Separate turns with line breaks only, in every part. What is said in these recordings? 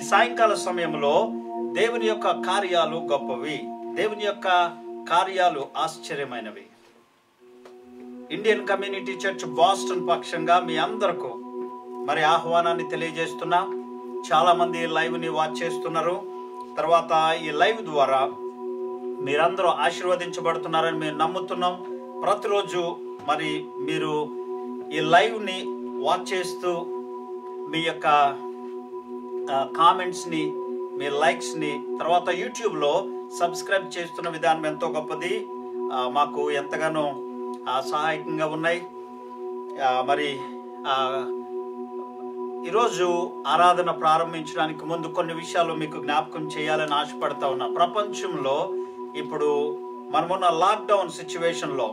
సాయంకాల సమయంలో దేవుని యొక్క కార్యాలు గొప్పవి దేవుని యొక్క కార్యాలు ఆశ్చర్యమైనవి ఇండియన్ కమ్యూనిటీ చర్చ్ బాస్టన్ పక్షంగా మీ అందరకు మరి ఆహ్వానాన్ని తెలియజేస్తున్నా చాలా మంది లైవ్ ని వాచ్ చేస్తున్నారు తర్వాత ఈ లైవ్ ద్వారా మీరందరూ ఆశీర్వదించబడుతున్నారని మేము నమ్ముతున్నాం ప్రతిరోజు మరి మీరు ఈ లైవ్ ని వాచ్ చేస్తూ మీ యొక్క కామెంట్స్ని మీ లైక్స్ని తర్వాత యూట్యూబ్లో సబ్స్క్రైబ్ చేస్తున్న విధానం ఎంతో గొప్పది ఆ, మాకు ఎంతగానో ఆ, సహాయకంగా ఉన్నాయి ఆ, మరి ఆ, ఈరోజు ఆరాధన ప్రారంభించడానికి ముందు కొన్ని విషయాలు మీకు జ్ఞాపకం చేయాలని ఆశపడతా ఉన్నా ప్రపంచంలో ఇప్పుడు మనమున్న లాక్డౌన్ సిచ్యువేషన్లో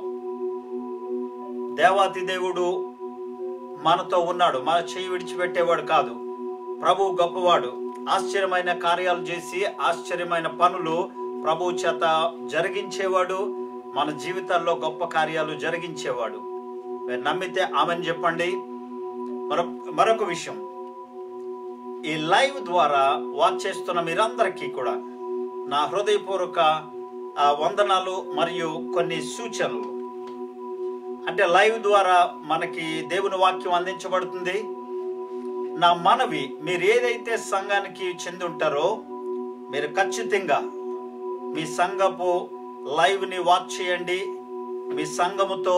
దేవాతి దేవుడు మనతో ఉన్నాడు మన చేయి విడిచిపెట్టేవాడు కాదు ప్రభు గొప్పవాడు ఆశ్చర్యమైన కార్యాలు చేసి ఆశ్చర్యమైన పనులు ప్రభు చేత జరిగించేవాడు మన జీవితాల్లో గొప్ప కార్యాలు జరిగించేవాడు మీరు నమ్మితే ఆమెను చెప్పండి మరొక మరొక విషయం ఈ లైవ్ ద్వారా వాచ్ చేస్తున్న మీరందరికీ కూడా నా హృదయపూర్వక ఆ, వందనాలు మరియు కొన్ని సూచనలు అంటే లైవ్ ద్వారా మనకి దేవుని వాక్యం అందించబడుతుంది నా మనవి మీరు ఏదైతే సంఘానికి చెంది ఉంటారో మీరు ఖచ్చితంగా మీ సంఘపు లైవ్ని వాచ్ చేయండి మీ సంఘముతో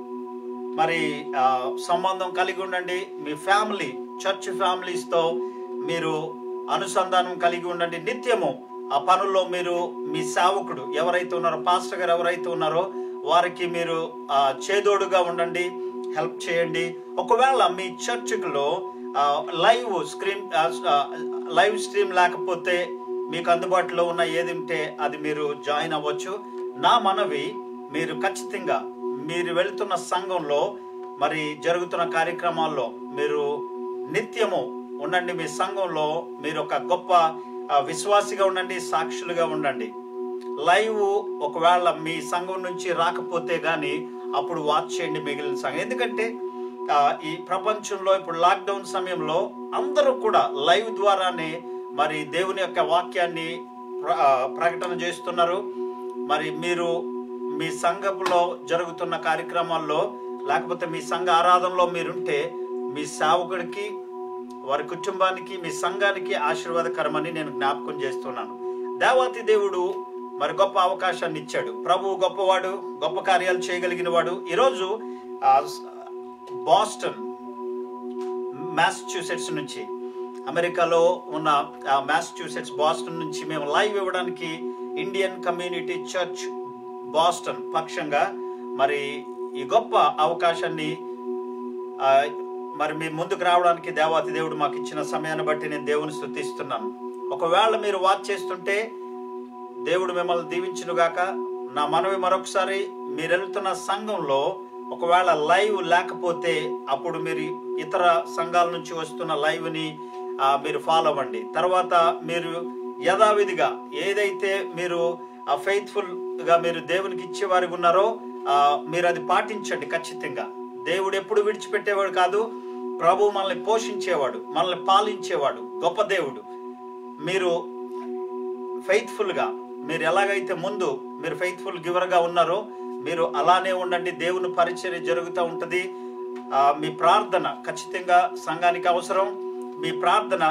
మరి ఆ, సంబంధం కలిగి ఉండండి మీ ఫ్యామిలీ చర్చ్ ఫ్యామిలీస్తో మీరు అనుసంధానం కలిగి ఉండండి నిత్యము ఆ పనుల్లో మీరు మీ సేవకుడు ఎవరైతే ఉన్నారో పాస్టర్ గారు ఎవరైతే ఉన్నారో వారికి మీరు ఆ, చేదోడుగా ఉండండి హెల్ప్ చేయండి ఒకవేళ మీ చర్చ్లో లైవ్ స్క్రీన్ లైవ్ స్ట్రీమ్ లేకపోతే మీకు అందుబాటులో ఉన్న ఏది ఉంటే అది మీరు జాయిన్ అవ్వచ్చు నా మనవి మీరు ఖచ్చితంగా మీరు వెళుతున్న సంఘంలో మరి జరుగుతున్న కార్యక్రమాల్లో మీరు నిత్యము ఉండండి మీ సంఘంలో మీరు ఒక గొప్ప ఆ, విశ్వాసిగా ఉండండి సాక్షులుగా ఉండండి లైవ్ ఒకవేళ మీ సంఘం నుంచి రాకపోతే గానీ అప్పుడు వాచ్ చేయండి మిగిలిన సంఘం ఎందుకంటే ఆ, ఈ ప్రపంచంలో ఇప్పుడు లాక్డౌన్ సమయంలో అందరూ కూడా లైవ్ ద్వారానే మరి దేవుని యొక్క వాక్యాన్ని ప్ర- ఆ, ప్రకటన చేస్తున్నారు మరి మీరు మీ సంఘపులో జరుగుతున్న కార్యక్రమాల్లో లేకపోతే మీ సంఘ ఆరాధనలో మీరుంటే మీ సేవకుడికి వారి కుటుంబానికి మీ సంఘానికి ఆశీర్వాదకరమని నేను జ్ఞాపకం చేస్తున్నాను దేవాతి దేవుడు మరి గొప్ప అవకాశాన్ని ఇచ్చాడు ప్రభు గొప్పవాడు గొప్ప కార్యాలు చేయగలిగిన వాడు ఈరోజు ఆ, బాస్టన్ మ్యాసచ్యూసెట్స్ నుంచి అమెరికాలో ఉన్న ఆ, మ్యాసచ్యూసెట్స్ బాస్టన్ నుంచి మేము లైవ్ ఇవ్వడానికి ఇండియన్ కమ్యూనిటీ చర్చ్ బాస్టన్ పక్షంగా మరి ఈ గొప్ప అవకాశాన్ని ఆ, మరి మీ ముందుకు రావడానికి దేవాతి దేవుడు మాకు ఇచ్చిన సమయాన్ని బట్టి నేను దేవుని స్తుతిస్తున్నాను ఒకవేళ మీరు వాచ్ చేస్తుంటే దేవుడు మిమ్మల్ని దీవించునుగాక నా మనవి మరొకసారి మీరు వెళ్తున్న సంఘంలో ఒకవేళ లైవ్ లేకపోతే అప్పుడు మీరు ఇతర సంఘాల నుంచి వస్తున్న లైవ్ని ఆ, మీరు ఫాలో అవ్వండి తర్వాత మీరు యథావిధిగా ఏదైతే మీరు ఆ ఫెయిత్ఫుల్ గా మీరు దేవునికి ఇచ్చేవారికి ఉన్నారో ఆ, మీరు అది పాటించండి ఖచ్చితంగా దేవుడు ఎప్పుడు విడిచిపెట్టేవాడు కాదు ప్రభు మనల్ని పోషించేవాడు మనల్ని పాలించేవాడు గొప్ప దేవుడు మీరు ఫెయిత్ఫుల్ గా మీరు ఎలాగైతే ముందు మీరు ఫెయిత్ఫుల్ గివర్ గా ఉన్నారో మీరు అలానే ఉండండి దేవుని పరిచర్య జరుగుతూ ఉంటది ఆ, మీ ప్రార్థన ఖచ్చితంగా సంఘానికి అవసరం మీ ప్రార్థన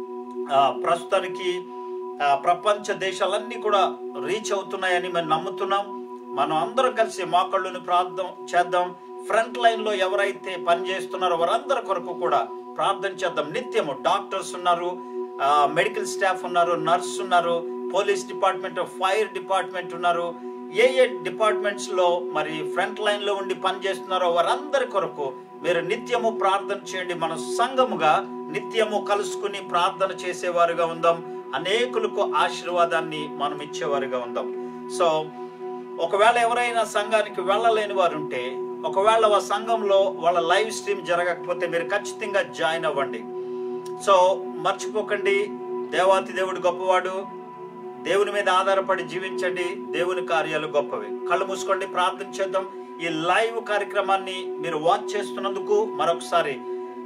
ఆ, ప్రస్తుతానికి ఆ, ప్రపంచ దేశాలన్నీ కూడా రీచ్ అవుతున్నాయని మేము నమ్ముతున్నాం మనం అందరం కలిసి మోకళ్ళుని ప్రార్థన చేద్దాం ఫ్రంట్ లైన్ లో ఎవరైతే పని చేస్తున్నారో వారందరి కొరకు కూడా ప్రార్థన చేద్దాం నిత్యము డాక్టర్స్ ఉన్నారు ఆ, మెడికల్ స్టాఫ్ ఉన్నారు నర్స్ ఉన్నారు పోలీస్ డిపార్ట్మెంట్ ఫైర్ డిపార్ట్మెంట్ ఉన్నారు ఏ ఏ డిపార్ట్మెంట్స్ లో మరి ఫ్రంట్ లైన్ లో ఉండి పని చేస్తున్నారో వారందరి కొరకు మీరు నిత్యము ప్రార్థన చేయండి మన సంఘముగా నిత్యము కలుసుకుని ప్రార్థన చేసేవారుగా ఉందాం అనేకులకు ఆశీర్వాదాన్ని మనం ఇచ్చేవారుగా ఉందాం సో ఒకవేళ ఎవరైనా సంఘానికి వెళ్ళలేని వారు ఉంటే ఒకవేళ ఆ సంఘంలో వాళ్ళ లైవ్ స్ట్రీమ్ జరగకపోతే మీరు ఖచ్చితంగా జాయిన్ అవ్వండి సో మర్చిపోకండి దేవాతి దేవుడు గొప్పవాడు దేవుని మీద ఆధారపడి జీవించండి దేవుని కార్యాలు గొప్పవి కళ్ళు మూసుకోండి ప్రార్థన చేద్దాం ఈ లైవ్ కార్యక్రమాన్ని మీరు వాచ్ చేస్తున్నందుకు మరొకసారి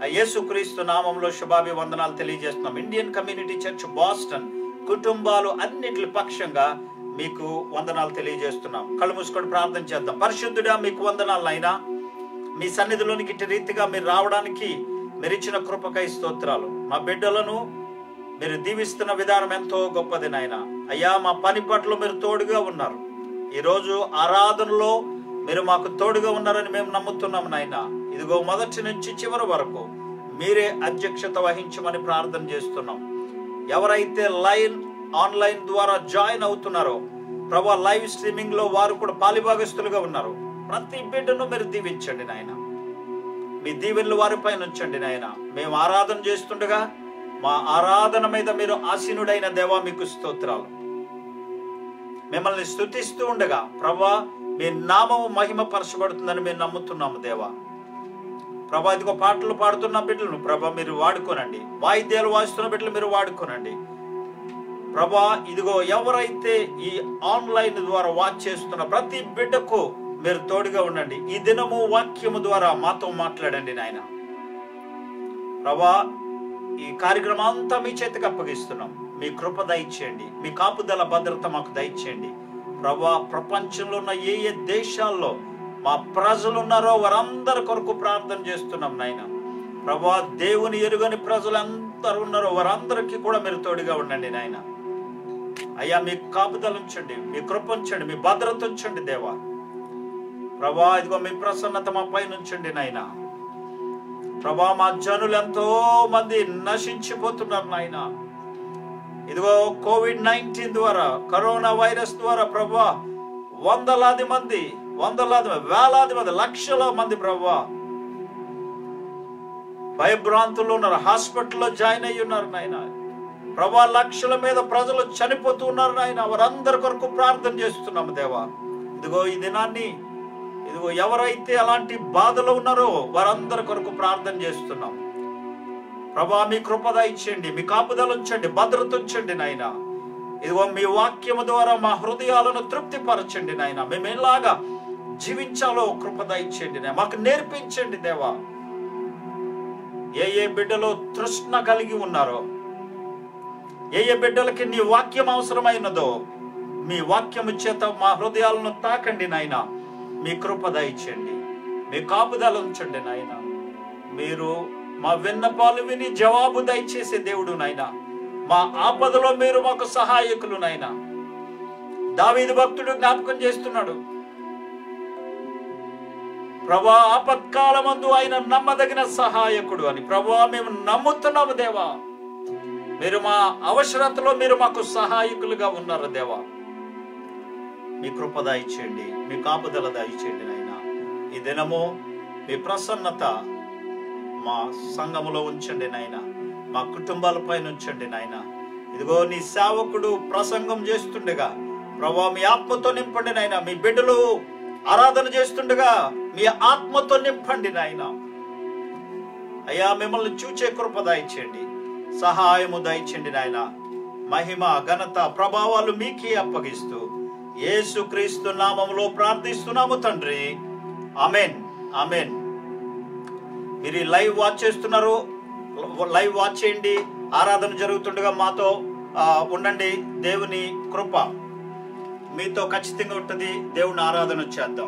ఆ యేసుక్రీస్తు నామంలో శుభాభివందనాలు తెలియజేస్తున్నాం ఇండియన్ కమ్యూనిటీ చర్చ్ బాస్టన్ కుటుంబాలు అన్నిటి పక్షంగా మీకు వందనాలు తెలియజేస్తున్నాం కళ్ళు మూసుకొని ప్రార్థన చేద్దాం పరిశుద్ధుడా మీకు వందనాలు అయినా మీ సన్నిధిలోనికి ఇటు రీతిగా మీరు రావడానికి మీరు ఇచ్చిన కృపకై స్తోత్రాలు మా బిడ్డలను మీరు దీవిస్తున్న విధానం ఎంతో గొప్పది నాయన అయ్యా మా పని పట్ల మీరు తోడుగా ఉన్నారు ఈరోజు ఆరాధనలో మీరు మాకు తోడుగా ఉన్నారని మేము నమ్ముతున్నాం నాయన ఇదిగో మొదటి నుంచి చివరి వరకు మీరే అధ్యక్షత వహించమని ప్రార్థన చేస్తున్నాం ఎవరైతే లైన్ ఆన్లైన్ ద్వారా జాయిన్ అవుతున్నారో ప్రభా లైవ్ స్ట్రీమింగ్ లో వారు కూడా పాలిభాగస్తులుగా ఉన్నారు ప్రతి బిడ్డను మీరు దీవించండి నాయన మీ దీవెనలు వారిపైన ఉంచండి నాయన మేము ఆరాధన చేస్తుండగా మా ఆరాధన మీద మీరు ఆసీనుడైన దేవా మీకు స్తోత్రాలు మిమ్మల్ని స్తుతిస్తూ ఉండగా ప్రభా మీ నామము మహిమ పరచబడుతుందని మేము నమ్ముతున్నాము దేవా ప్రభా ఇదిగో పాటలు పాడుతున్న బిడ్డలను ప్రభా మీరు వాడుకోనండి వాయిద్యాలు వాయిస్తున్న బిడ్డలు మీరు వాడుకోనండి ప్రభా ఇదిగో ఎవరైతే ఈ ఆన్లైన్ ద్వారా వాచ్ చేస్తున్న ప్రతి బిడ్డకు మీరు తోడుగా ఉండండి ఈ దినము వాక్యము ద్వారా మాతో మాట్లాడండి నాయన ప్రభా ఈ కార్యక్రమం అంతా మీ చేతికి అప్పగిస్తున్నాం మీ కృప దయచేయండి మీ కాపుదల భద్రత మాకు దయచేయండి ప్రభా ప్రపంచంలో ఉన్న ఏ ఏ దేశాల్లో మా ప్రజలు ఉన్నారో వారందరి కొరకు ప్రార్థన చేస్తున్నాం నాయన ప్రభా దేవుని ఎరుగని ప్రజలు అందరూ ఉన్నారో వారందరికీ కూడా మీరు తోడుగా ఉండండి నాయన అయ్యా మీ కాపుదల ఉంచండి మీ కృప ఉంచండి మీ భద్రత ఉంచండి దేవా ప్రభా ఇదిగో మీ ప్రసన్నత మా పైన ఉంచండి నాయనా ప్రభా మా జనులు ఎంతో మంది నశించిపోతున్నారు నాయన ఇదిగో కోవిడ్ నైన్టీన్ ద్వారా కరోనా వైరస్ ద్వారా ప్రభా వందలాది మంది వందలాది మంది, వేలాది మంది లక్షల మంది ప్రభా భయభ్రాంతులు ఉన్నారు హాస్పిటల్లో జాయిన్ అయ్యి ఉన్నారు నాయన ప్రభా లక్షల మీద ప్రజలు చనిపోతూ ఉన్నారు నాయన వారందరి కొరకు ప్రార్థన చేస్తున్నాము దేవా ఇదిగో ఈ దినాన్ని ఇదిగో ఎవరైతే అలాంటి బాధలో ఉన్నారో వారందరి కొరకు ప్రార్థన చేస్తున్నాం ప్రభా మీ కృపద ఇచ్చండి మీ కాపుదల ఉంచండి భద్రత ఉంచండి నాయన ఇదిగో మీ వాక్యము ద్వారా మా హృదయాలను తృప్తిపరచండి నాయన మేము ఎలాగా జీవించాలో కృపద ఇచ్చండి నాయన. మాకు నేర్పించండి దేవా ఏ ఏ బిడ్డలో తృష్ణ కలిగి ఉన్నారో ఏ ఏ బిడ్డలకి నీ వాక్యం అవసరమైనదో మీ వాక్యము చేత మా హృదయాలను తాకండి నాయన మీ కృప దయచేయండి మీ కాపుదల ఉంచండి నాయన మీరు మా విన్నపాలు విని జవాబు దయచేసే దేవుడు నాయన మా ఆపదలో మీరు మాకు సహాయకులు నాయన దావీదు భక్తుడు జ్ఞాపకం చేస్తున్నాడు ప్రభా ఆపత్కాలమందు ఆయన నమ్మదగిన సహాయకుడు అని ప్రభా మేము నమ్ముతున్నాము దేవా మీరు మా అవసరతలో మీరు మాకు సహాయకులుగా ఉన్నారు దేవా మీ కృప దయచేయండి మీ కాపుదల దయచేయండి నాయన ఈ దినము మీ ప్రసన్నత మా సంఘములో ఉంచండి నాయన మా కుటుంబాల పైన ఉంచండి నాయన ఇదిగో నీ సేవకుడు ప్రసంగం చేస్తుండగా ప్రభా మీ ఆత్మతో నింపండి నాయన మీ బిడ్డలు ఆరాధన చేస్తుండగా మీ ఆత్మతో నింపండి నాయన అయ్యా మిమ్మల్ని చూచే కృప దయచేయండి సహాయము దయచేయండి నాయన మహిమ ఘనత ప్రభావాలు మీకే అప్పగిస్తూ యేసుక్రీస్తు నామములో ప్రార్థిస్తున్నాము తండ్రి ఆమెన్ ఆమెన్ మీరు ఈ లైవ్ వాచ్ చేస్తున్నారు లైవ్ వాచ్ చేయండి ఆరాధన జరుగుతుండగా మాతో ఆ, ఉండండి దేవుని కృప మీతో ఖచ్చితంగా ఉంటుంది దేవుని ఆరాధన చేద్దాం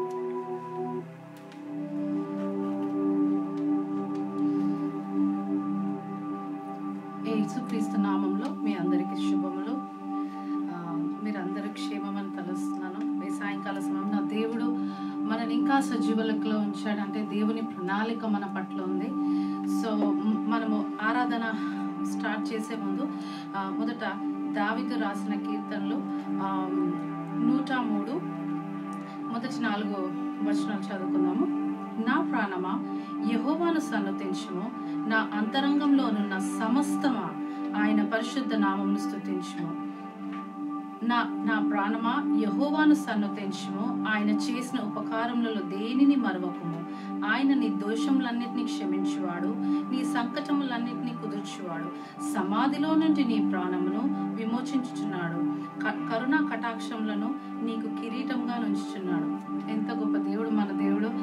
యేసుక్రీస్తు నామంలో మీ అందరికీ శుభములు ఆ, మీరందరూ క్షేమమని తలుస్తున్నాను మీ సాయంకాల సమయంలో దేవుడు మనని ఇంకా సజీవులకులో ఉంచాడు అంటే దేవుని ప్రణాళిక మన పట్ల ఉంది సో మ్, మనము ఆరాధన స్టార్ట్ చేసే ముందు ఆ, మొదట దావిదు రాసిన కీర్తనలు ఆ, నూట మూడు మొదటి నాలుగు వచనాలు చదువుకుందాము నా ప్రాణమా యహోవాను సన్నతించుము నా అంతరంగంలోనున్న సమస్తమా ఆయన పరిశుద్ధ నామమును స్తుతించుము నా నా ప్రాణమా యహోవాను సన్నతించుము ఆయన చేసిన ఉపకారములలో దేనిని మరవకుము ఆయన నీ దోషములన్నిటినీ క్షమించువాడు నీ సంకటములన్నిటినీ కుదుర్చువాడు సమాధిలో నుండి నీ ప్రాణమును విమోచించుచున్నాడు క- కరుణా కటాక్షములను నీకు కిరీటంగా నుంచుచున్నాడు ఎంత గొప్ప దేవుడు మన దేవుడు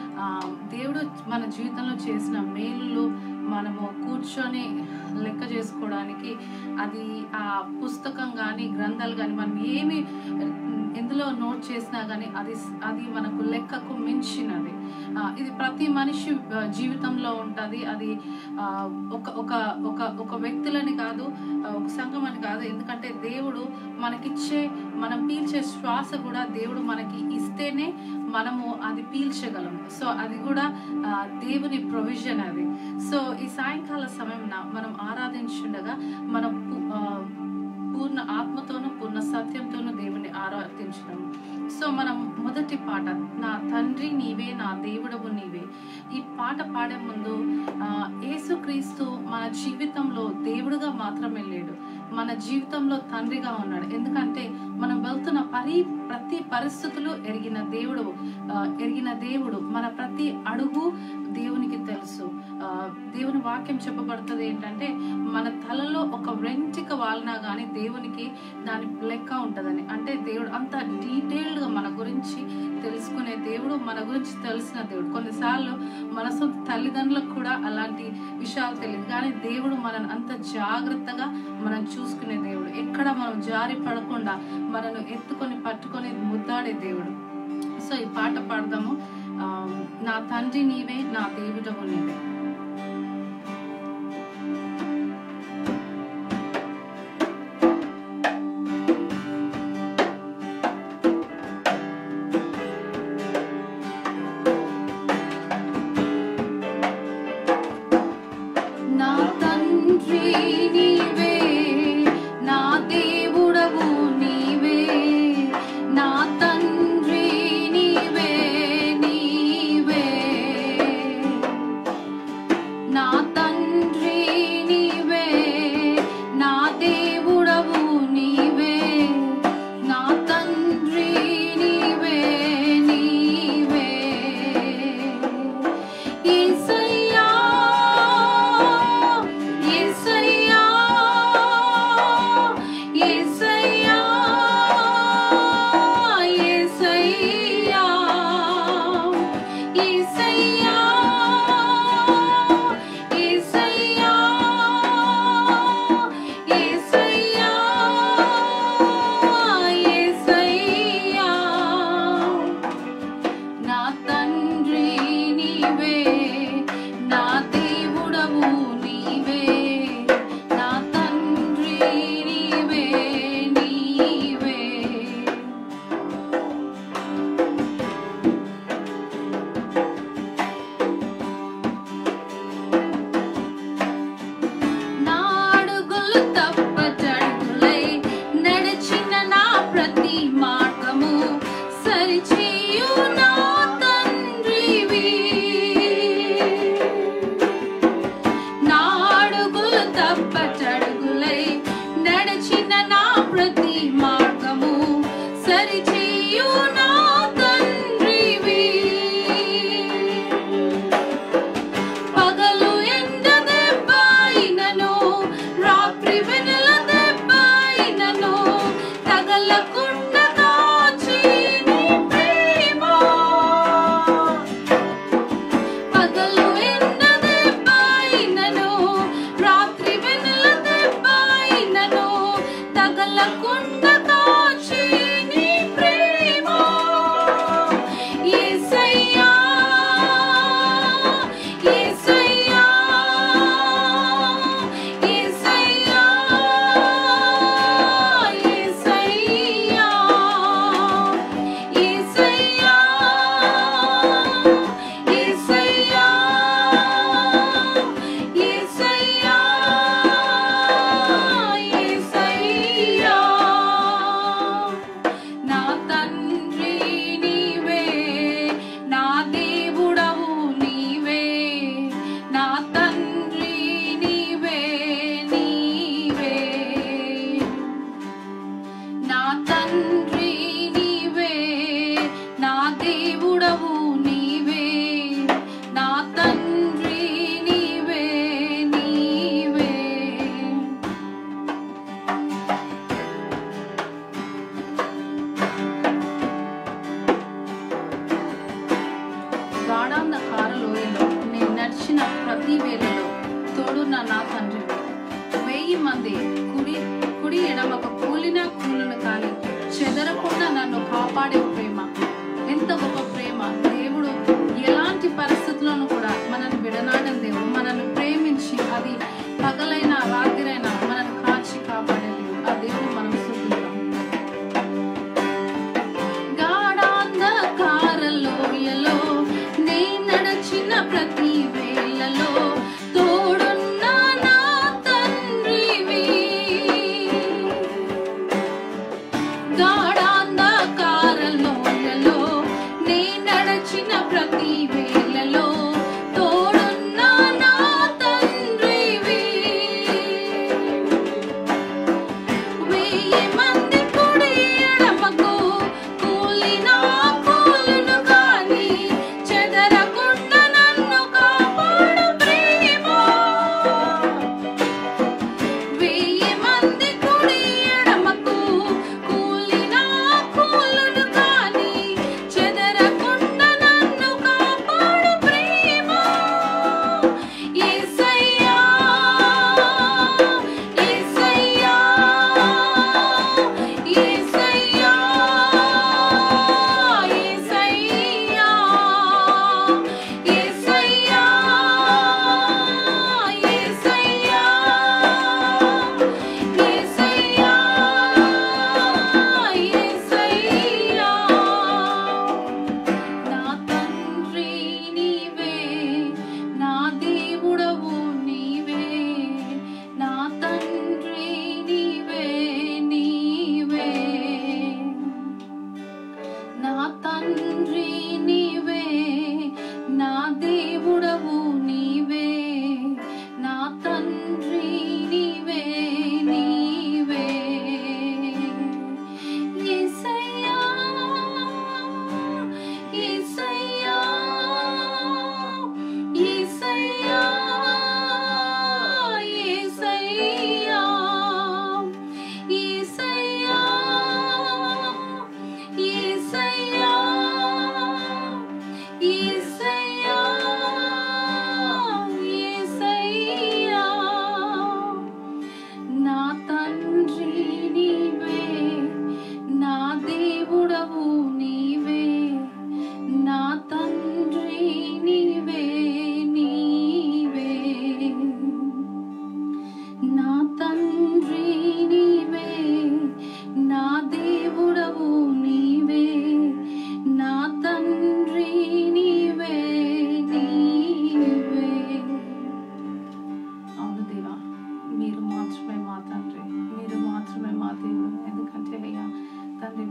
ఆ, దేవుడు మన జీవితంలో చేసిన మేలులు మనము కూర్చొని లెక్క చేసుకోవడానికి అది ఆ పుస్తకం కానీ గ్రంథాలు కానీ మనం ఏమి ఎందులో నోట్ చేసినా కానీ అది అది మనకు లెక్కకు మించినది ఆ, ఇది ప్రతి మనిషి ఆ, జీవితంలో ఉంటుంది అది ఆ, ఒక ఒక ఒక ఒక వ్యక్తులని కాదు ఆ, ఒక సంఘం అని కాదు ఎందుకంటే దేవుడు మనకిచ్చే మనం పీల్చే శ్వాస కూడా దేవుడు మనకి ఇస్తేనే మనము అది పీల్చగలం సో అది కూడా ఆ, దేవుని ప్రొవిజన్ అది సో ఈ సాయంకాల సమయం మనం ఆరాధించుండగా మనం పు- ఆ, పూర్ణ ఆత్మతోనూ పూర్ణ సత్యంతోనూ దేవుని ఆరాధించడం సో మనం మొదటి పాట నా తండ్రి నీవే నా దేవుడవు నీవే ఈ పాట పాడే ముందు ఆ, యేసుక్రీస్తు మన జీవితంలో దేవుడుగా మాత్రమే లేడు మన జీవితంలో తండ్రిగా ఉన్నాడు ఎందుకంటే మనం వెళ్తున్న పరి ప్రతి పరిస్థితులు ఎరిగిన దేవుడు ఆ, ఎరిగిన దేవుడు మన ప్రతి అడుగు దేవునికి తెలుసు ఆ, దేవుని వాక్యం చెప్పబడుతుంది ఏంటంటే మన తలలో ఒక వెంట్రిక వాలినా కానీ దేవునికి దాని లెక్క ఉంటుందని అంటే దేవుడు అంత డీటెయిల్డ్గా మన గురించి తెలుసుకునే దేవుడు మన గురించి తెలిసిన దేవుడు కొన్నిసార్లు మన సొంత తల్లిదండ్రులకు కూడా అలాంటి విషయాలు తెలియదు కానీ దేవుడు మనల్ని అంత జాగ్రత్తగా మనం చూసుకునే దేవుడు ఎక్కడ మనం జారి పడకుండా మనను ఎత్తుకొని పట్టుకొని ముద్దాడే దేవుడు సో ఈ పాట పాడదాము ఆ, నా తండ్రి నీవే నా దేవుడవు నీవే నా తండ్రి నీవే నా దేవుడవు నీవే నా తండ్రి నీవే నీవే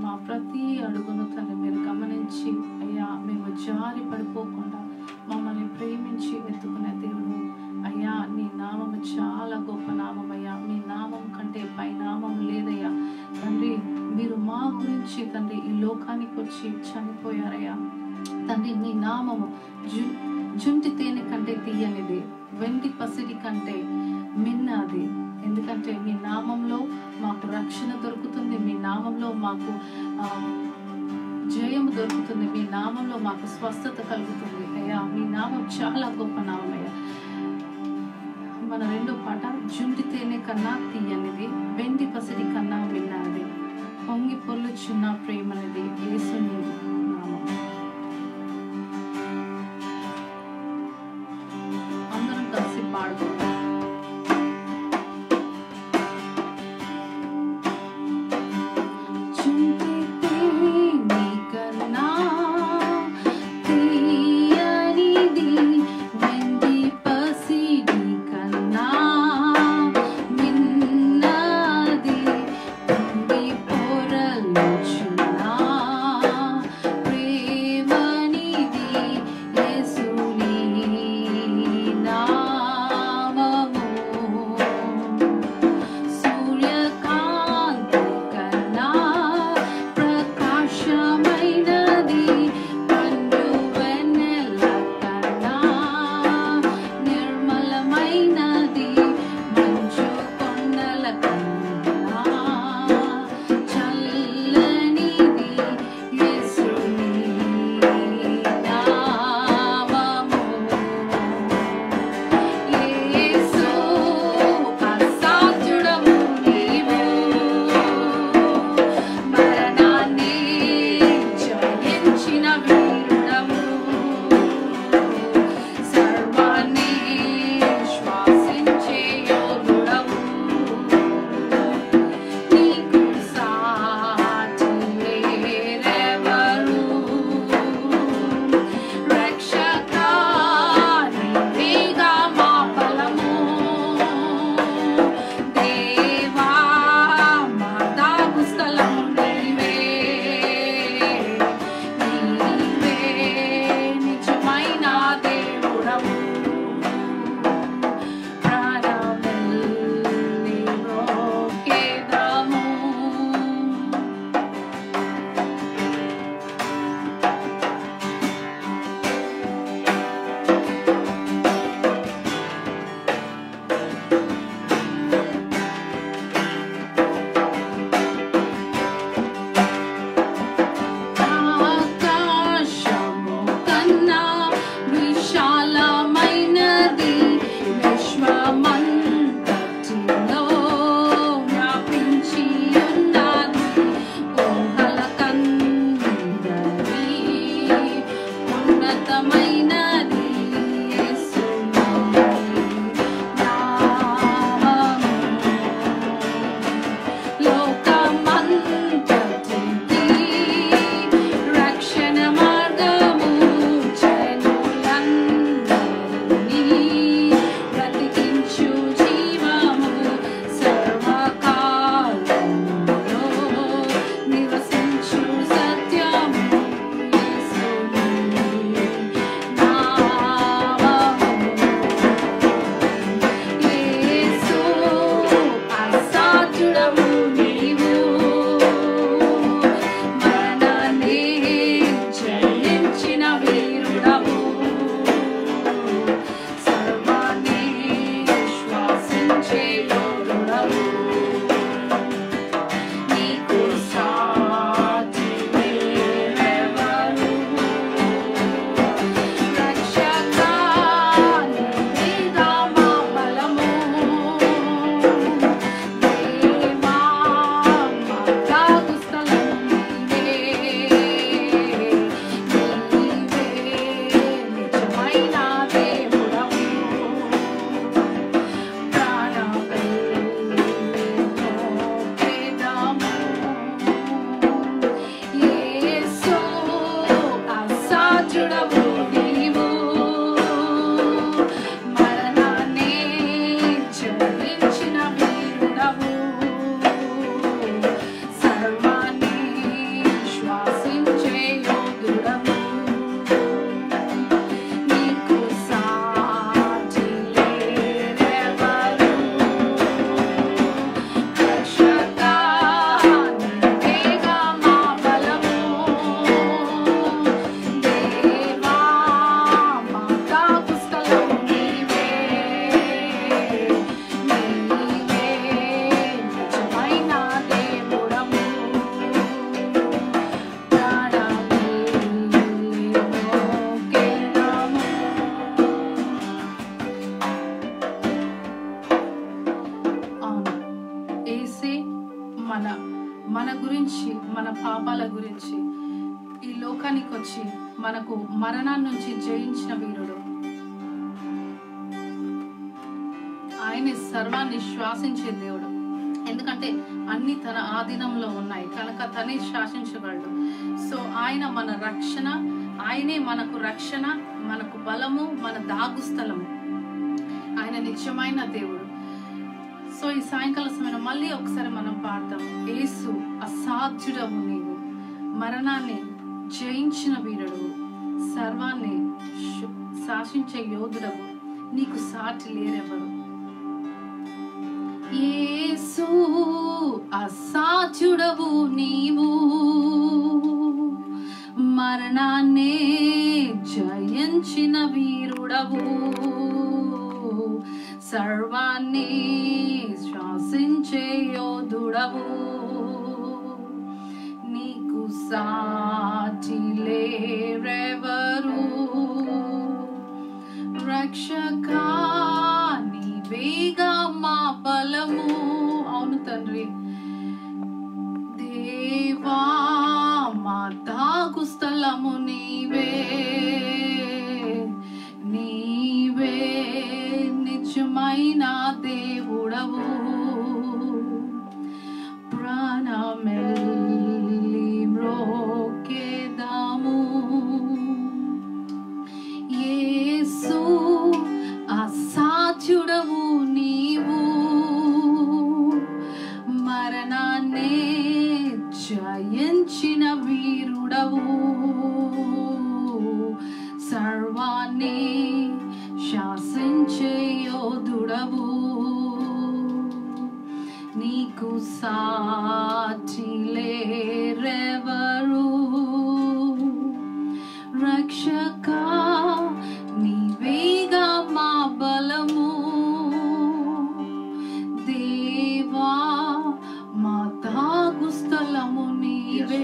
మా ప్రతి అడుగును తండ్రి మీరు గమనించి అయ్యా మేము జారి పడిపోకుండా మమ్మల్ని ప్రేమించి వెతుకునే దేవుడు అయ్యా నీ నామము చాలా గొప్ప నామం అయ్యా మీ నామం కంటే పై నామం లేదయ్యా తండ్రి మీరు మా గురించి తండ్రి ఈ లోకానికి వచ్చి చనిపోయారయ్యా తండ్రి నీ నామము జు జుంటి తేనె కంటే తీయనిది వెండి పసిడి కంటే మిన్నది ఎందుకంటే మీ నామంలో మాకు రక్షణ దొరుకుతుంది మీ నామంలో మాకు ఆ, జయము దొరుకుతుంది మీ నామంలో మాకు స్వస్థత కలుగుతుంది అయ్యా మీ నామం చాలా గొప్ప నామం అయ్యా మన రెండో పాట జుంటి తేనె కన్నా తీయనిది వెండి పసిడి కన్నా విన్నది పొంగి పొల్లుచున్న ప్రేమనిది యేసుని నామం అందరం కలిసి పాడుకుందాం చుంటి తేనె కన్నా తీయనిది వెండి పసిడి కన్నా మిన్నది పొంగి పొరలుచున్న ప్రేమనిది యేసుని నామము సూర్యకాంతి కన్నా ప్రకాశమైనది పండు వెన్నెల కన్నా నిర్మలమైనది మంచు కొండల కన్నా చల్లనిది యేసుని నామము యేసు అసాధ్యుడవు నీవు మరణాన్ని జయించిన వీరుడవు సర్వాన్ని శ్వాసించే యోధుడవు నీకు సాటి లేరెవరు రక్షకా నీవేగా మా బలము దేవా మా దాగు స్థలం నీవే నీవే నిజమైన దేవుడవు ప్రాణమెల్లి రోకేదము ఆకాశము కన్నా విశాలమైనది విశ్వమంతటిలో వ్యాపించి ఉన్నది ఊహల కందరి ఉన్నతమైనది యేసుని నామము. లోకమంతటికి రక్షణ మార్గము జనులందరినీ బ్రతికించు జీవము సర్వకాలములో నివసించు సత్యము యేసుని నామము. యేసు అసాధ్యుడవు నీవు మరణాన్ని జయించిన వీరుడవు సర్వాన్ని శ్వాసించే యోధుడవు నీకు సాటి వేరెవరు రక్షకా నీవేగా మా బలము దేవా మన మన గురించి మన పాపాల గురించి ఈ లోకానికి వచ్చి మనకు మరణాన్ని నుంచి జయించిన వీరుడు ఆయన సర్వాన్ని శ్వాసించే దేవుడు ఎందుకంటే అన్ని తన ఆధీనంలో ఉన్నాయి కనుక తనే శాసించగలడు సో ఆయన మన రక్షణ ఆయనే మనకు రక్షణ మనకు బలము మన దాగు స్థలము ఆయన నిత్యమైన దేవుడు సో ఈ సాయంకాల సమయంలో మళ్ళీ ఒకసారి మనం పాడతాం యేసు అసాధ్యుడవు నీవు మరణాన్ని జయించిన వీరుడు సర్వాన్ని శు- శాసించే యోధుడవు నీకు సాటి లేరెవరు యేసు అసాధ్యుడవు నీవు మరణాన్నే జయించిన వీరుడవు సర్వాన్ని శ్వాసించే యోధుడవు నీకు సాటి లేరెవరు రక్షక నీవేగా మా బలము అవును తండ్రి దేవా మా దాగు స్థలము నీవే నీవే నిజమైన దేవుడవు ప్రాణమెల్లి మ్రోకేదాము యేసు అసాధ్యుడవు నీవు మరణాన్నే జయించిన వీరుడవు సర్వాన్ని శాసించే యోధుడవు నీకు సాటి లేరెవరు రక్షక నీవేగా మా బలము దేవా మా తాగు స్థలము నీవే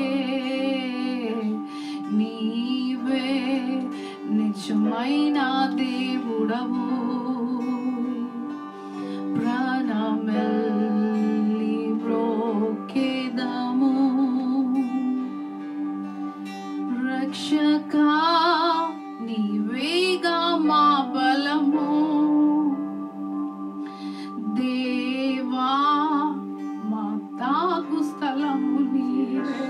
నీవే నిజమైన దేవుడవు ప్రాణమెల్లి బ్రోకేదము రక్షక నీవేగా మా బలము దేవా మా తాగు స్థలము నీవే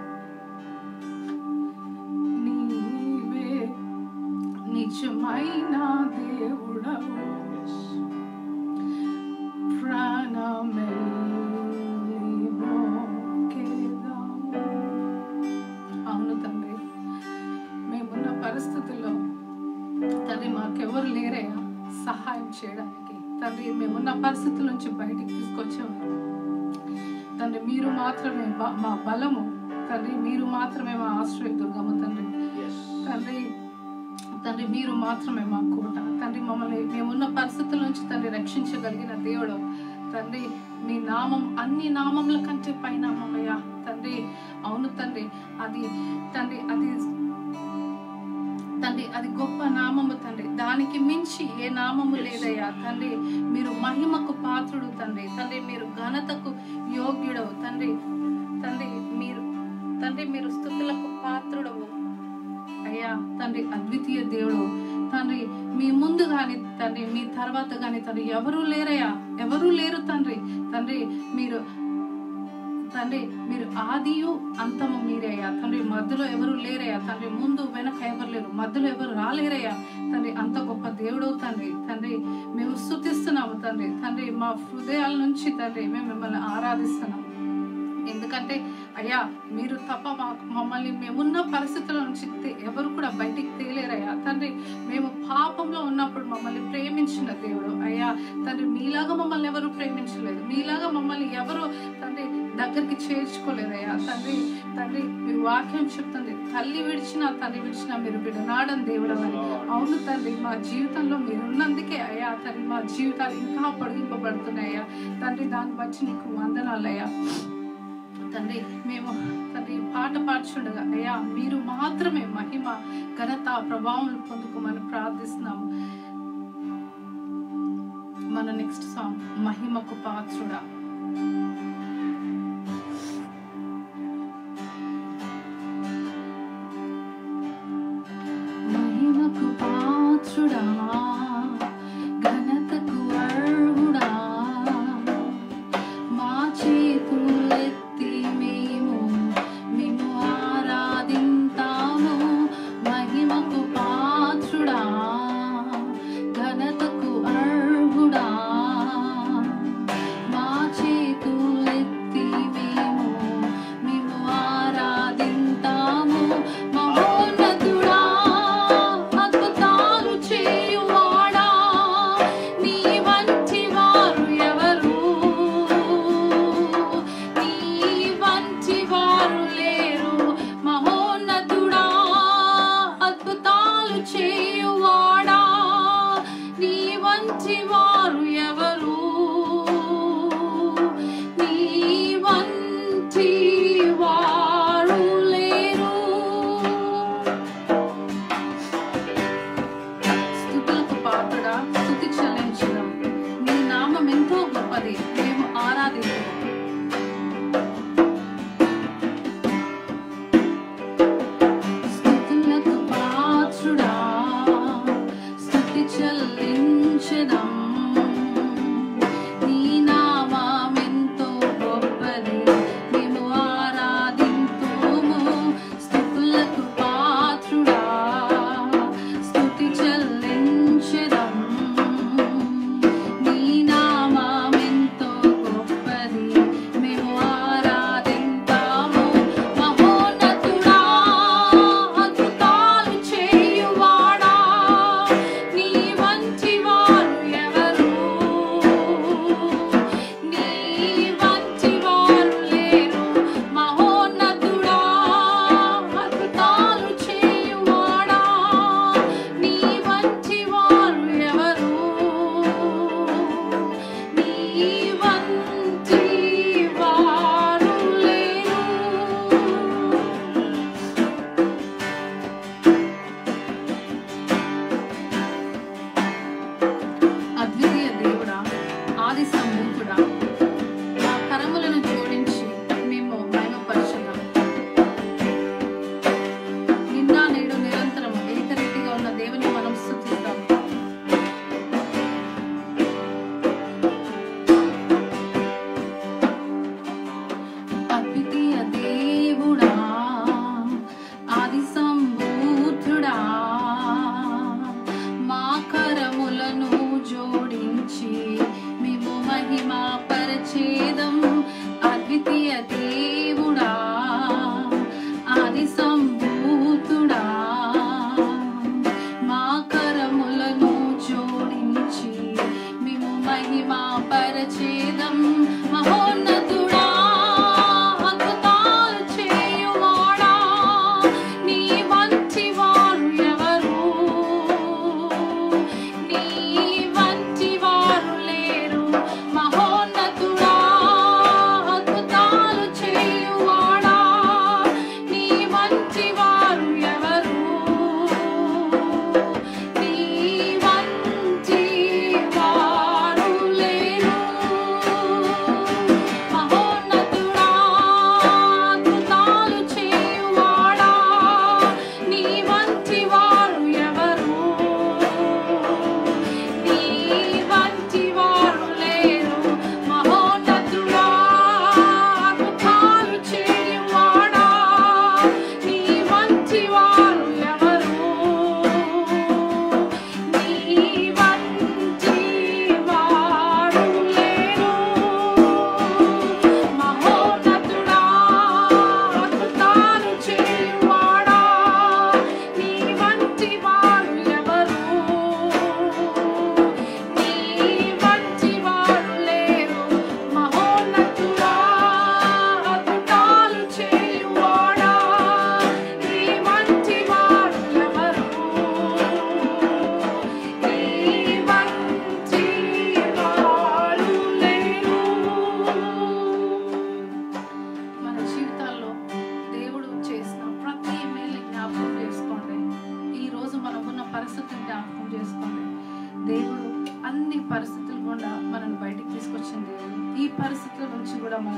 నీవే నిజమైన దేవుడవు ప్రాణమెల్లి బ్రోకేదము అవును తండ్రి మేమున్న పరిస్థితుల్లో తండ్రి మాకెవరు లేరయ్యా సహాయం చేయడానికి తండ్రి మేమున్న పరిస్థితుల నుంచి బయటికి తీసుకొచ్చేవారు తండ్రి మీరు మాత్రమే బ- మా బలము తండ్రి మీరు మాత్రమే మా ఆశ్రయ దుర్గము తండ్రి తండ్రి తండ్రి మీరు మాత్రమే మా కోట తండ్రి మమ్మల్ని మేమున్న పరిస్థితుల నుంచి తండ్రి రక్షించగలిగిన దేవుడు తండ్రి మీ నామం అన్ని నామముల కంటే పైనామయ్యా తండ్రి అవును తండ్రి అది తండ్రి అది తండ్రి అది గొప్ప నామము తండ్రి దానికి మించి ఏ నామము లేదయ్యా తండ్రి మీరు మహిమకు పాత్రుడు తండ్రి తండ్రి మీరు ఘనతకు యోగ్యుడవు తండ్రి తండ్రి మీరు తండ్రి మీరు స్థుతులకు పాత్రుడవు అయ్యా తండ్రి అద్వితీయ దేవుడు తండ్రి మీ ముందు గాని తండ్రి మీ తర్వాత గాని తండ్రి ఎవరు లేరయ్యా ఎవరు లేరు తండ్రి తండ్రి మీరు తండ్రి మీరు ఆదియు అంతము మీరేయ్యా తండ్రి మధ్యలో ఎవరు లేరయ్యా తండ్రి ముందు వెనక ఎవరు లేరు మధ్యలో ఎవరు రాలేరయ్యా తండ్రి అంత గొప్ప దేవుడు తండ్రి తండ్రి మేము స్థుతిస్తున్నాము తండ్రి తండ్రి మా హృదయాల నుంచి తండ్రి మేము మిమ్మల్ని ఆరాధిస్తున్నాము ఎందుకంటే అయ్యా మీరు తప్ప మాకు మమ్మల్ని మేమున్న పరిస్థితుల నుంచి తే- ఎవరు కూడా బయటికి తేలేరయ్యా తండ్రి మేము పాపంలో ఉన్నప్పుడు మమ్మల్ని ప్రేమించిన దేవుడు అయ్యా తండ్రి మీలాగా మమ్మల్ని ఎవరు ప్రేమించలేదు మీలాగా మమ్మల్ని ఎవరు తండ్రి దగ్గరికి చేర్చుకోలేదయ్యా తండ్రి తండ్రి మీ వాక్యం చెప్తుంది తల్లి విడిచిన తండ్రి విడిచిన మీరు బిడనాడని దేవుడు అని అవును తండ్రి మా జీవితంలో మీరు ఉన్నందుకే అయ్యా తండ్రి మా జీవితాలు ఇంకా పొడిగింపబడుతున్నాయ్యా తండ్రి దాన్ని బట్టి నీకు వందనాలయ్యా తండ్రి మేము తండ్రి పాట పాడుచుండగా అయ్యా మీరు మాత్రమే మహిమ ఘనత ప్రభావం పొందుకోమని ప్రార్థిస్తున్నాము మన నెక్స్ట్ సాంగ్ మహిమకు పాత్రుడా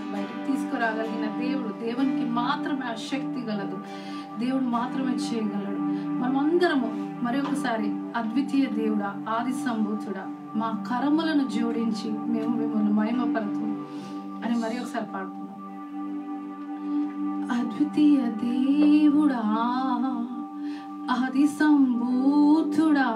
బయటకు తీసుకురాగలిగిన దేవుడు దేవునికి మాత్రమే ఆ శక్తి గలదు దేవుడు మాత్రమే చేయగలడు మనమందరము మరి ఒకసారి అద్వితీయ దేవుడా ఆది సంభూతుడా మా కరములను జోడించి మేము మిమ్మల్ని మహిమపరుతూ అని మరి ఒకసారి పాడుతున్నాం అద్వితీయ దేవుడా ఆది సంభూతుడా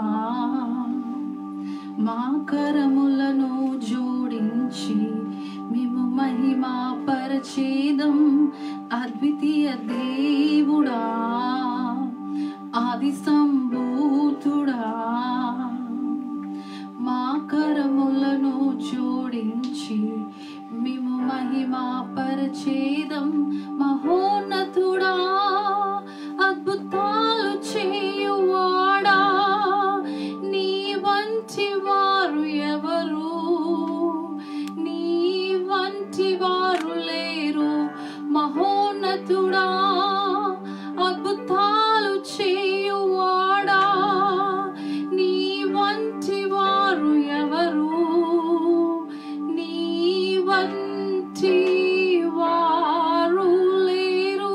మా కరములను జోడించి మేము మహిమా పరచేదం అద్వితీయ దేవుడా ఆది సంభూతుడా మా కరములను జోడించి మేము మహిమా పరచేదం మహోన్నతుడా అద్భుతాలు చేయువాడా నీ వంటి వారు ఎవరు నీ వంటి వారు లేరు మహోన్నతుడా అద్భుతాలు చేయువాడా నీ వంటి వారు ఎవరు నీ వంటి వారు లేరు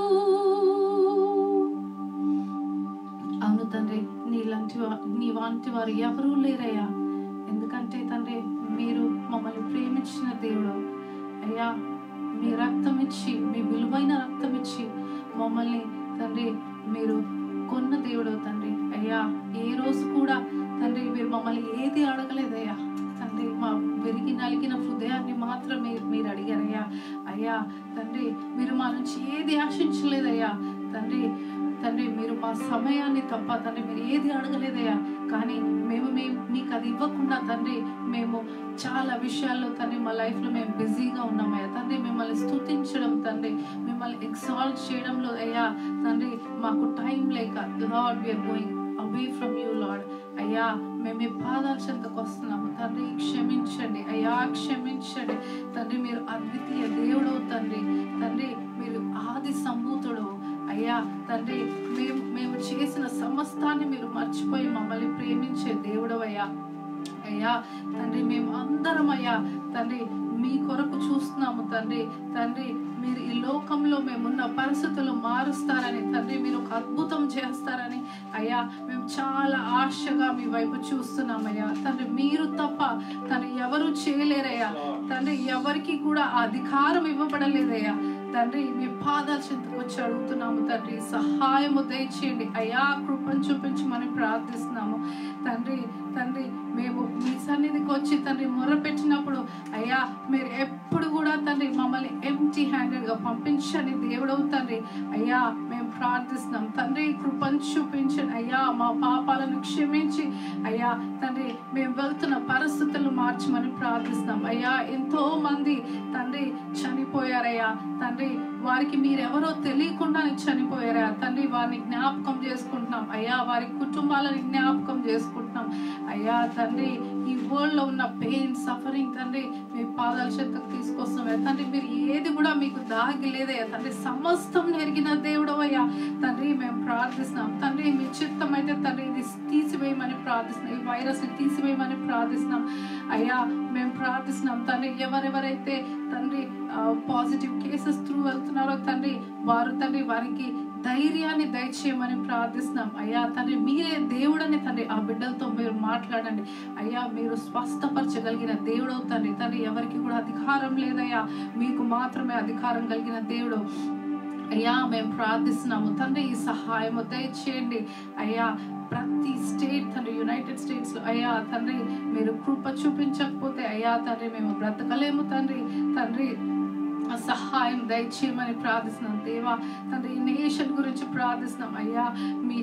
అవును తండ్రి నీలాంటి వా- నీ వంటి వారు ఎవరూ లేరయ్యా ఎందుకంటే తండ్రి మీరు మమ్మల్ని ప్రేమించిన దేవుడు అయ్యా మీ రక్తం ఇచ్చి మీ విలువైన రక్తం ఇచ్చి మమ్మల్ని తండ్రి మీరు కొన్న దేవుడు తండ్రి అయ్యా ఏ రోజు కూడా తండ్రి మీరు మమ్మల్ని ఏది అడగలేదయ్యా తండ్రి మా విరిగి నలిగిన హృదయాన్ని మాత్రమే మీరు అడిగారయ్యా అయ్యా తండ్రి మీరు మా నుంచి ఏది ఆశించలేదయ్యా తండ్రి తండ్రి మీరు మా సమయాన్ని తప్ప తండ్రి మీరు ఏది అడగలేదయ్యా కానీ మేము మేము మీకు అది ఇవ్వకుండా తండ్రి మేము చాలా విషయాల్లో తండ్రి మా లైఫ్లో మేము బిజీగా ఉన్నామయ్యా తండ్రి మిమ్మల్ని స్తుతించడం తండ్రి మిమ్మల్ని ఎక్సాల్ట్ చేయడంలో అయ్యా తండ్రి మాకు టైం లేక Lord we're going away from you Lord అయ్యా మేము మీ పాదాల చెంతకు వస్తున్నాము తండ్రి క్షమించండి అయ్యా క్షమించండి తండ్రి మీరు అద్వితీయ దేవుడు తండ్రి తండ్రి మీరు ఆది సంభూతుడు అయ్యా తండ్రి మేము మేము చేసిన సమస్తాన్ని మీరు మర్చిపోయి మమ్మల్ని ప్రేమించే దేవుడు అయ్యా అయ్యా తండ్రి మేము అందరం అయ్యా తండ్రి మీ కొరకు చూస్తున్నాము తండ్రి తండ్రి మీరు ఈ లోకంలో మేమున్న పరిస్థితులు మారుస్తారని తండ్రి మీరు ఒక అద్భుతం చేస్తారని అయ్యా మేము చాలా ఆశగా మీ వైపు చూస్తున్నామయ్యా తండ్రి మీరు తప్ప తండ్రి ఎవరు చేయలేరయ్యా తండ్రి ఎవరికి కూడా ఆ అధికారం ఇవ్వబడలేదయ్యా తండ్రి మీ పాదాల చెంతకు వచ్చి అడుగుతున్నాము తండ్రి సహాయము దయచేయండి అయ్యా కృపను చూపించమని ప్రార్థిస్తున్నాము తండ్రి తండ్రి మేము మీ సన్నిధికి వచ్చి తండ్రి మొర్ర పెట్టినప్పుడు అయ్యా మీరు ఎప్పుడు కూడా తండ్రి మమ్మల్ని ఎంటీ హ్యాండెడ్ గా పంపించని దేవుడవు తండ్రి అయ్యా మేము ప్రార్థిస్తున్నాం తండ్రి కృపను చూపించండి అయ్యా మా పాపాలను క్షమించి అయ్యా తండ్రి మేము వెళ్తున్న పరిస్థితులను మార్చమని ప్రార్థిస్తున్నాం అయ్యా ఎంతో మంది తండ్రి చనిపోయారయ్యా తండ్రి వారికి మీరెవరో తెలియకుండానే చనిపోయారా తండ్రి వారిని జ్ఞాపకం చేసుకుంటున్నాం అయ్యా వారి కుటుంబాలని జ్ఞాపకం చేసుకుంటున్నాం అయ్యా తండ్రి ఈ వరల్డ్ లో ఉన్న పెయిన్ సఫరింగ్ తండ్రి మీ పాదాల చెత్తకు తీసుకొస్తున్నాం తండ్రి మీరు ఏది కూడా మీకు దాగి లేదయ్యా తండ్రి సమస్తం నెరిగిన దేవుడు అయ్యా తండ్రి మేము ప్రార్థిస్తున్నాం తండ్రి మీ చిత్తం అయితే తండ్రి ఇది తీసివేయమని ప్రార్థిస్తున్నాం ఈ వైరస్ ని తీసివేయమని ప్రార్థిస్తున్నాం అయ్యా మేము ప్రార్థిస్తున్నాం తండ్రి ఎవరెవరైతే తండ్రి పాజిటివ్ కేసెస్ త్రూ వెళ్తున్నారో తండ్రి వారు తండ్రి వారికి ధైర్యాన్ని దయచేయమని ప్రార్థిస్తున్నాం అయ్యా తండ్రి మీరే దేవుడని తండ్రి ఆ బిడ్డలతో మీరు మాట్లాడండి అయ్యా మీరు స్వస్థపరచగలిగిన దేవుడు తండ్రి తండ్రి ఎవరికి కూడా అధికారం లేదయ్యా మీకు మాత్రమే అధికారం కలిగిన దేవుడు అయ్యా మేము ప్రార్థిస్తున్నాము తండ్రి ఈ సహాయము దయచేయండి అయ్యా ప్రతి స్టేట్ తండ్రి యునైటెడ్ స్టేట్స్ లో అయ్యా తండ్రి మీరు కృప చూపించకపోతే అయ్యా తండ్రి మేము బ్రతకలేము తండ్రి తండ్రి ఆ సహాయం దయచేయమని ప్రార్థిస్తున్నాం దేవా తండ్రి ఈ నేషన్ గురించి ప్రార్థిస్తున్నాం అయ్యా మీ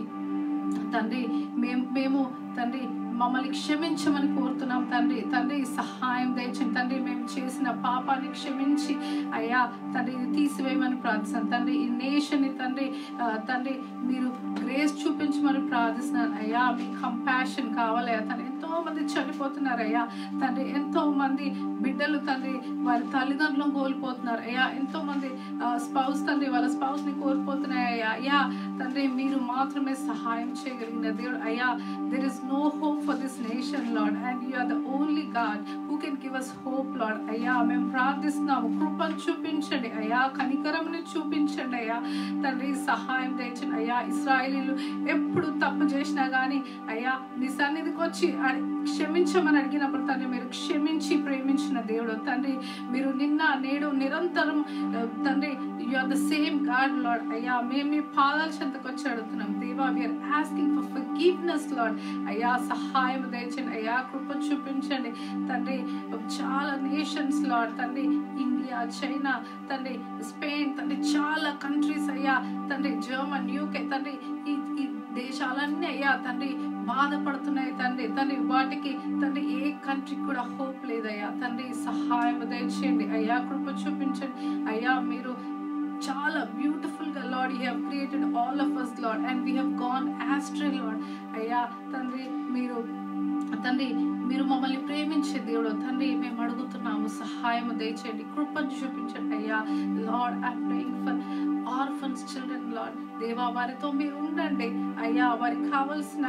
తండ్రి మేము మేము తండ్రి మమ్మల్ని క్షమించమని కోరుతున్నాం తండ్రి తండ్రి సహాయం దయచండి తండ్రి మేము చేసిన పాపాన్ని క్షమించి అయ్యా తండ్రి ఇది తీసివేయమని ప్రార్థిస్తాను తండ్రి ఈ నేషన్ ని తండ్రి ఆ, తండ్రి మీరు గ్రేస్ చూపించమని ప్రార్థిస్తున్నాను అయ్యా మీ కంపాషన్ కావాలి తండ్రి ఎంతో మంది చనిపోతున్నారు అయ్యా తండ్రి ఎంతో మంది బిడ్డలు తండ్రి వారి తల్లిదండ్రులను కోల్పోతున్నారు అయ్యా ఎంతో మంది స్పౌస్ తండ్రి వాళ్ళ స్పౌస్ ని కోల్పోతున్నాయి అయ్యా అయ్యా తండ్రి మీరు మాత్రమే సహాయం చేయగలిగిన దేవుడు అయ్యా there is no hope for this nation Lord and you are the only God who can give us hope Lord అయ్యా మేము ప్రార్థిస్తున్నాము కృపను చూపించండి అయ్యా కనికరంని చూపించండి అయ్యా తండ్రి సహాయం తెచ్చండి అయ్యా ఇస్రాయలీలు ఎప్పుడు తప్పు చేసినా గానీ అయ్యా నీ సన్నిధికి వచ్చి అడి- క్షమించమని అడిగినప్పుడు తండ్రి మీరు క్షమించి ప్రేమించిన దేవుడు తండ్రి మీరు నిన్న నేడు నిరంతరం ఆ, తండ్రి you are the same God Lord అయ్యా మేము మీ పాదాల చెంతకు వచ్చి అడుగుతున్నాం దేవా we're asking for forgiveness Lord అయ్యా సహాయం దయచండి అయ్యా కృప చూపించండి తండ్రి చాలా నేషన్స్ లార్డ్ తండ్రి ఇండియా చైనా తండ్రి స్పెయిన్ తండ్రి చాలా కంట్రీస్ అయ్యా తండ్రి జర్మన్ యూకే తండ్రి ఈ ఈ దేశాలన్నీ అయ్యా తండ్రి బాధపడుతున్నాయి తండ్రి తండ్రి వాటికి తండ్రి ఏ కంట్రీకి కూడా హోప్ లేదయ్యా తండ్రి సహాయం దయచేయండి అయ్యా కృప చూపించండి అయ్యా మీరు చాలా బ్యూటిఫుల్ గా Lord you have created all of us Lord and we have gone astray Lord అయ్యా తండ్రి మీరు తండ్రి మీరు మమ్మల్ని ప్రేమించే దేవుడు తండ్రి మేము అడుగుతున్నాము సహాయం దయచేయండి కృపను చూపించండి అయ్యా Lord I praying for orphans children Lord దేవా వారితో మీరు ఉండండి అయ్యా వారికి కావలసిన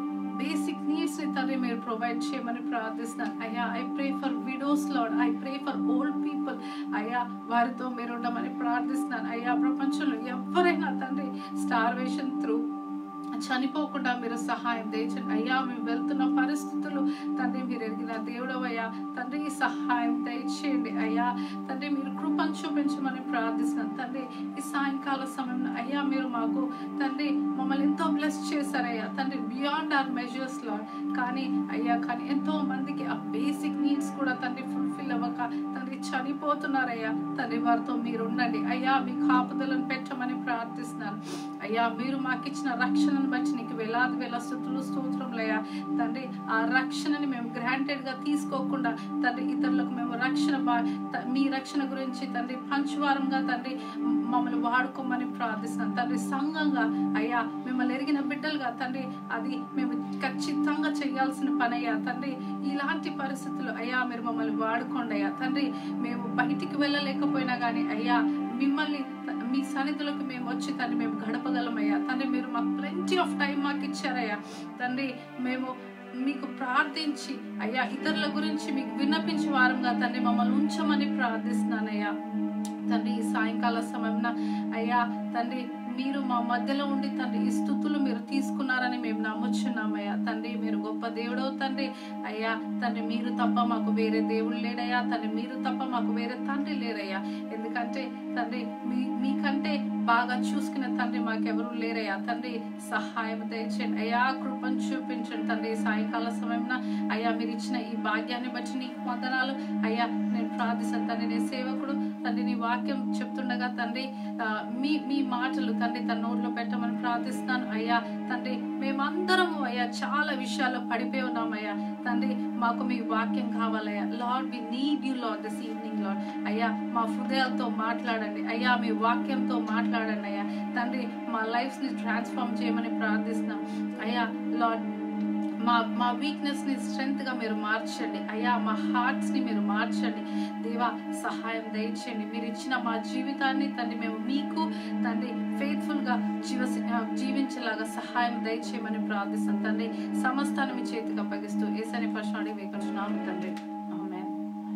బేసిక్ నీడ్స్ ని తండ్రి మీరు ప్రొవైడ్ చేయమని ప్రార్థిస్తున్నాను అయ్యా I pray for widows Lord I pray for old people అయ్యా వారితో మీరు ఉండమని ప్రార్థిస్తున్నాను అయ్యా ప్రపంచంలో ఎవరైనా తండ్రి స్టార్వేషన్ త్రూ చనిపోకుండా మీరు సహాయం దయచండి అయ్యా మేము వెళ్తున్న పరిస్థితులు తండ్రి మీరు ఎరిగిన దేవుడవయ్యా తండ్రి ఈ సహాయం దయచేయండి అయ్యా తండ్రి మీరు కృపను చూపించమని ప్రార్థిస్తున్నాను తండ్రి ఈ సాయంకాల సమయంలో అయ్యా మీరు మాకు తండ్రి మమ్మల్ని ఎంతో బ్లెస్ చేశారయ్యా తండ్రి బియాండ్ ఆర్ మెజర్స్ లాడ్ కానీ అయ్యా కానీ ఎంతో మందికి ఆ బేసిక్ నీడ్స్ కూడా తండ్రి ఫుల్ఫిల్ అవ్వక తండ్రి చనిపోతున్నారయ్యా తండ్రి వారితో మీరు ఉండండి అయ్యా మీ కాపుదలను పెట్టమని ప్రార్థిస్తున్నాను అయ్యా మీరు మాకు ఇచ్చిన రక్షణను బట్టి నీకు వేలాది వేల స్థుతులు స్తోత్రములయ్యా తండ్రి ఆ రక్షణని మేము గ్రాంటెడ్ గా తీసుకోకుండా తండ్రి ఇతరులకు మేము రక్షణ బా- త- మీ రక్షణ గురించి తండ్రి పంచువారంగా తండ్రి మమ్మల్ని వాడుకోమని ప్రార్థిస్తున్నాను తండ్రి సంఘంగా అయ్యా మిమ్మల్ని ఎరిగిన బిడ్డలుగా తండ్రి అది మేము ఖచ్చితంగా చేయాల్సిన పని అయ్యా తండ్రి ఇలాంటి పరిస్థితులు అయ్యా మీరు మమ్మల్ని వాడుకోండి అయ్యా తండ్రి మేము బయటికి వెళ్ళలేకపోయినా కానీ అయ్యా మిమ్మల్ని త- మీ సన్నిధులకు మేము వచ్చి తండ్రి మేము గడపగలమయ్యా తండ్రి మీరు మాకు ప్లెంటీ ఆఫ్ టైం మాకు ఇచ్చారయ్యా తండ్రి మేము మీకు ప్రార్థించి అయ్యా ఇతరుల గురించి మీకు విన్నపించే వారంగా తండ్రి మమ్మల్ని ఉంచమని ప్రార్థిస్తున్నానయ్యా తండ్రి ఈ సాయంకాల సమయంన అయ్యా తండ్రి మీరు మా మధ్యలో ఉండి తండ్రి ఈ స్థుతులు మీరు తీసుకున్నారని మేము నమ్ముచున్నామయ్యా తండ్రి మీరు గొప్ప దేవుడో తండ్రి అయ్యా తండ్రి మీరు తప్ప మాకు వేరే దేవుడు లేడయ్యా తండ్రి మీరు తప్ప మాకు వేరే తండ్రి లేరయ్యా ఎందుకంటే తండ్రి మీ మీకంటే బాగా చూసుకునే తండ్రి మాకెవరు లేరయ్యా తండ్రి సహాయం దయచేయండి అయ్యా కృపను చూపించండి తండ్రి ఈ సాయంకాల సమయంన అయ్యా మీరు ఇచ్చిన ఈ భాగ్యాన్ని బట్టి నీకు వందనాలు అయ్యా నేను ప్రార్థిస్తాను తండ్రి నీ సేవకుడు తండ్రి నీ వాక్యం చెప్తుండగా తండ్రి ఆ, మీ మీ మాటలు తండ్రి తన నోట్లో పెట్టమని ప్రార్థిస్తున్నాను అయ్యా తండ్రి మేమందరము అయ్యా చాలా విషయాల్లో పడిపోయి ఉన్నామయ్యా తండ్రి మాకు మీ వాక్యం కావాలయ్యా Lord we need you Lord this evening Lord అయ్యా మా హృదయాలతో మాట్లాడండి అయ్యా మీ వాక్యంతో మాట్లాడండి అయ్యా తండ్రి మా లైఫ్స్ ని ట్రాన్స్ఫార్మ్ చేయమని ప్రార్థిస్తున్నాం అయ్యా లార్డ్ మా మా వీక్నెస్ ని స్ట్రెంగ్త్ గా మీరు మార్చండి అయ్యా మా హార్ట్స్ ని మీరు మార్చండి దేవా సహాయం దయచేయండి మీరు ఇచ్చిన మా జీవితాన్ని తండ్రి మేము మీకు తండ్రి ఫెయిత్ఫుల్ గా జీవ జీవించేలాగా సహాయం దయచేయమని ప్రార్థిస్తాం తండ్రి సమస్తాన్ని మీ చేతికి అప్పగిస్తూ ఏసని ప్రశ్న వేకొచ్చున్నాను తండ్రి ఆమేన్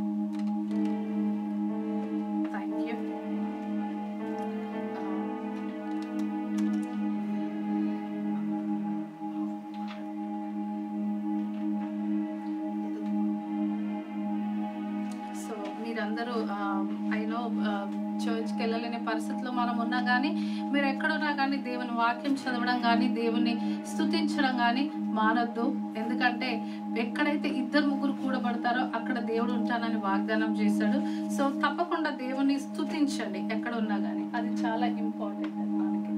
థ్యాంక్ యూ సో మీరందరూ అయినో చర్చ్కి వెళ్ళలేని పరిస్థితిలో మనం ఉన్నా కానీ మీరు ఎక్కడున్నా కానీ దేవుని వాక్యం చదవడం కానీ దేవుని స్తుతించడం కానీ మానొద్దు ఎందుకంటే ఎక్కడైతే ఇద్దరు ముగ్గురు కూడబడతారో అక్కడ దేవుడు ఉంటానని వాగ్దానం చేశాడు సో తప్పకుండా దేవుని స్తుతించండి ఎక్కడ ఉన్నా కానీ అది చాలా ఇంపార్టెంట్ మనకి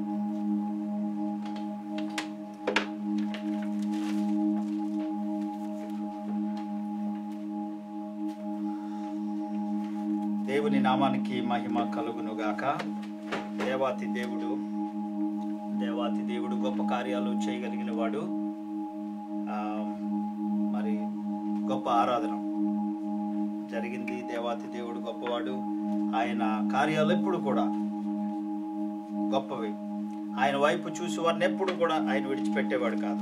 దేవుని నామానికి మహిమ కలుగును గాక దేవాతి దేవుడు దేవాతి దేవుడు గొప్ప కార్యాలు చేయగలిగిన వాడు ఆ, మరి గొప్ప ఆరాధన జరిగింది దేవాతి దేవుడు గొప్పవాడు ఆయన కార్యాలు ఎప్పుడు కూడా గొప్పవి ఆయన వైపు చూసి వారిని ఎప్పుడు కూడా ఆయన విడిచిపెట్టేవాడు కాదు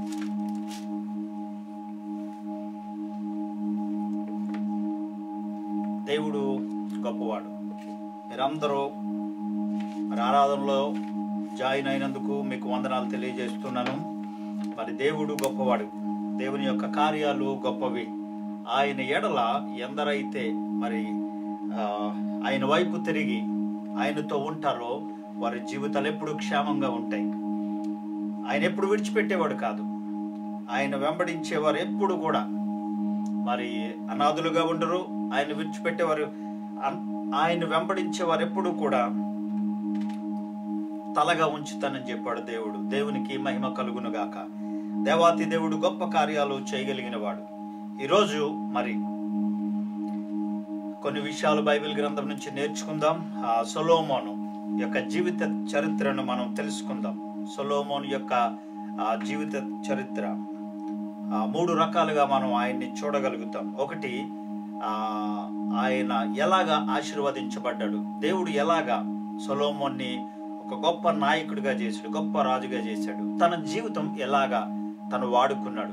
దేవుడు గొప్పవాడు మీరందరూ మరి ఆరాధనలో జాయిన్ అయినందుకు మీకు వందనాలు తెలియజేస్తున్నాను మరి దేవుడు గొప్పవాడు దేవుని యొక్క కార్యాలు గొప్పవి ఆయన ఎడల ఎందరైతే మరి ఆ, ఆయన వైపు తిరిగి ఆయనతో ఉంటారో వారి జీవితాలు ఎప్పుడు క్షేమంగా ఉంటాయి ఆయన ఎప్పుడు విడిచిపెట్టేవాడు కాదు ఆయన వెంబడించేవారు ఎప్పుడు కూడా మరి అనాథులుగా ఉండరు ఆయన విడిచిపెట్టేవారు అన్- ఆయన వెంబడించేవారు ఎప్పుడు కూడా తలగా ఉంచుతానని చెప్పాడు దేవుడు దేవునికి మహిమ కలుగును గాక దేవాతి దేవుడు గొప్ప కార్యాలు చేయగలిగిన వాడు ఈరోజు మరి కొన్ని విషయాలు బైబిల్ గ్రంథం నుంచి నేర్చుకుందాం ఆ సొలోమోను యొక్క జీవిత చరిత్రను మనం తెలుసుకుందాం సొలోమోను యొక్క ఆ జీవిత చరిత్ర ఆ మూడు రకాలుగా మనం ఆయన్ని చూడగలుగుతాం ఒకటి ఆ ఆయన ఎలాగా ఆశీర్వదించబడ్డాడు దేవుడు ఎలాగా సొలోమోన్ని ఒక గొప్ప నాయకుడిగా చేశాడు గొప్ప రాజుగా చేశాడు తన జీవితం ఎలాగా తను వాడుకున్నాడు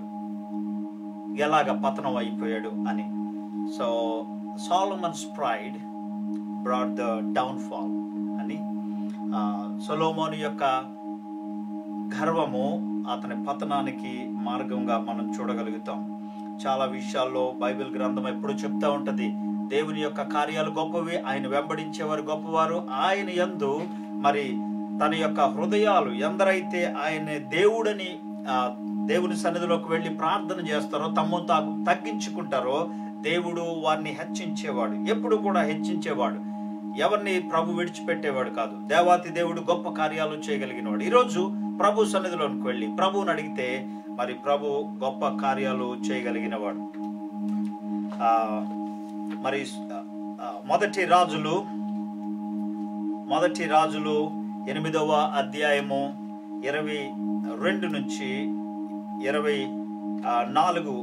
ఎలాగ పతనం అయిపోయాడు అని so Solomon's pride brought the downfall అని ఆ, సొలోమోను యొక్క గర్వము అతని పతనానికి మార్గంగా మనం చూడగలుగుతాం చాలా విషయాల్లో బైబిల్ గ్రంథం ఎప్పుడు చెప్తా ఉంటది దేవుని యొక్క కార్యాలు గొప్పవి ఆయన వెంబడించేవారు గొప్పవారు ఆయన యందు మరి తన యొక్క హృదయాలు ఎందరైతే ఆయన దేవుడని ఆ, దేవుని సన్నిధిలోకి వెళ్ళి ప్రార్థన చేస్తారో తమ్మును తాము తగ్గించుకుంటారో దేవుడు వారిని హెచ్చించేవాడు ఎప్పుడు కూడా హెచ్చించేవాడు ఎవరిని ప్రభు విడిచిపెట్టేవాడు కాదు దేవాతి దేవుడు గొప్ప కార్యాలు చేయగలిగినవాడు ఈరోజు ప్రభు సన్నిధిలోనికి వెళ్ళి ప్రభువుని అడిగితే మరి ప్రభు గొప్ప కార్యాలు చేయగలిగినవాడు ఆ మరి ఆ, మొదటి రాజులు మొదటి రాజులు ఎనిమిదవ అధ్యాయము ఇరవై రెండు నుంచి ఇరవై ఆ, నాలుగు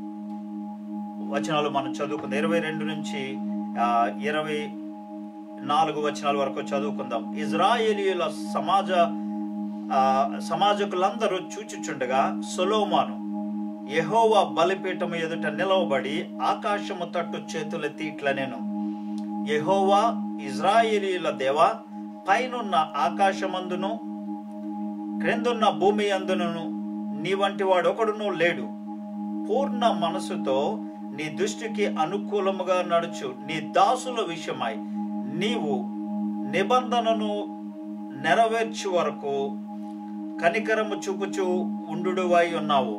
వచనాలు మనం చదువుకుందాం ఇరవై రెండు నుంచి ఆ, ఇరవై నాలుగు వచనాల వరకు చదువుకుందాం ఇజ్రాయేలీల సమాజ ఆ, సమాజకులందరూ చూచుచుండగా సొలోమాను యెహోవా బలిపీఠము ఎదుట నిలవబడి ఆకాశము తట్టు చేతులెత్తి ఇట్లా నేను యెహోవా ఇజ్రాయేలీల దేవ పైనున్న ఆకాశమందును క్రిందున్న భూమి అందును నీ వంటి వాడు ఒకడును లేడు పూర్ణ మనసుతో నీ దృష్టికి అనుకూలముగా నడుచు నీ దాసుల విషయమై నీవు నిబంధనను నెరవేర్చు వరకు కనికరము చూపుచు ఉండుడువై ఉన్నావు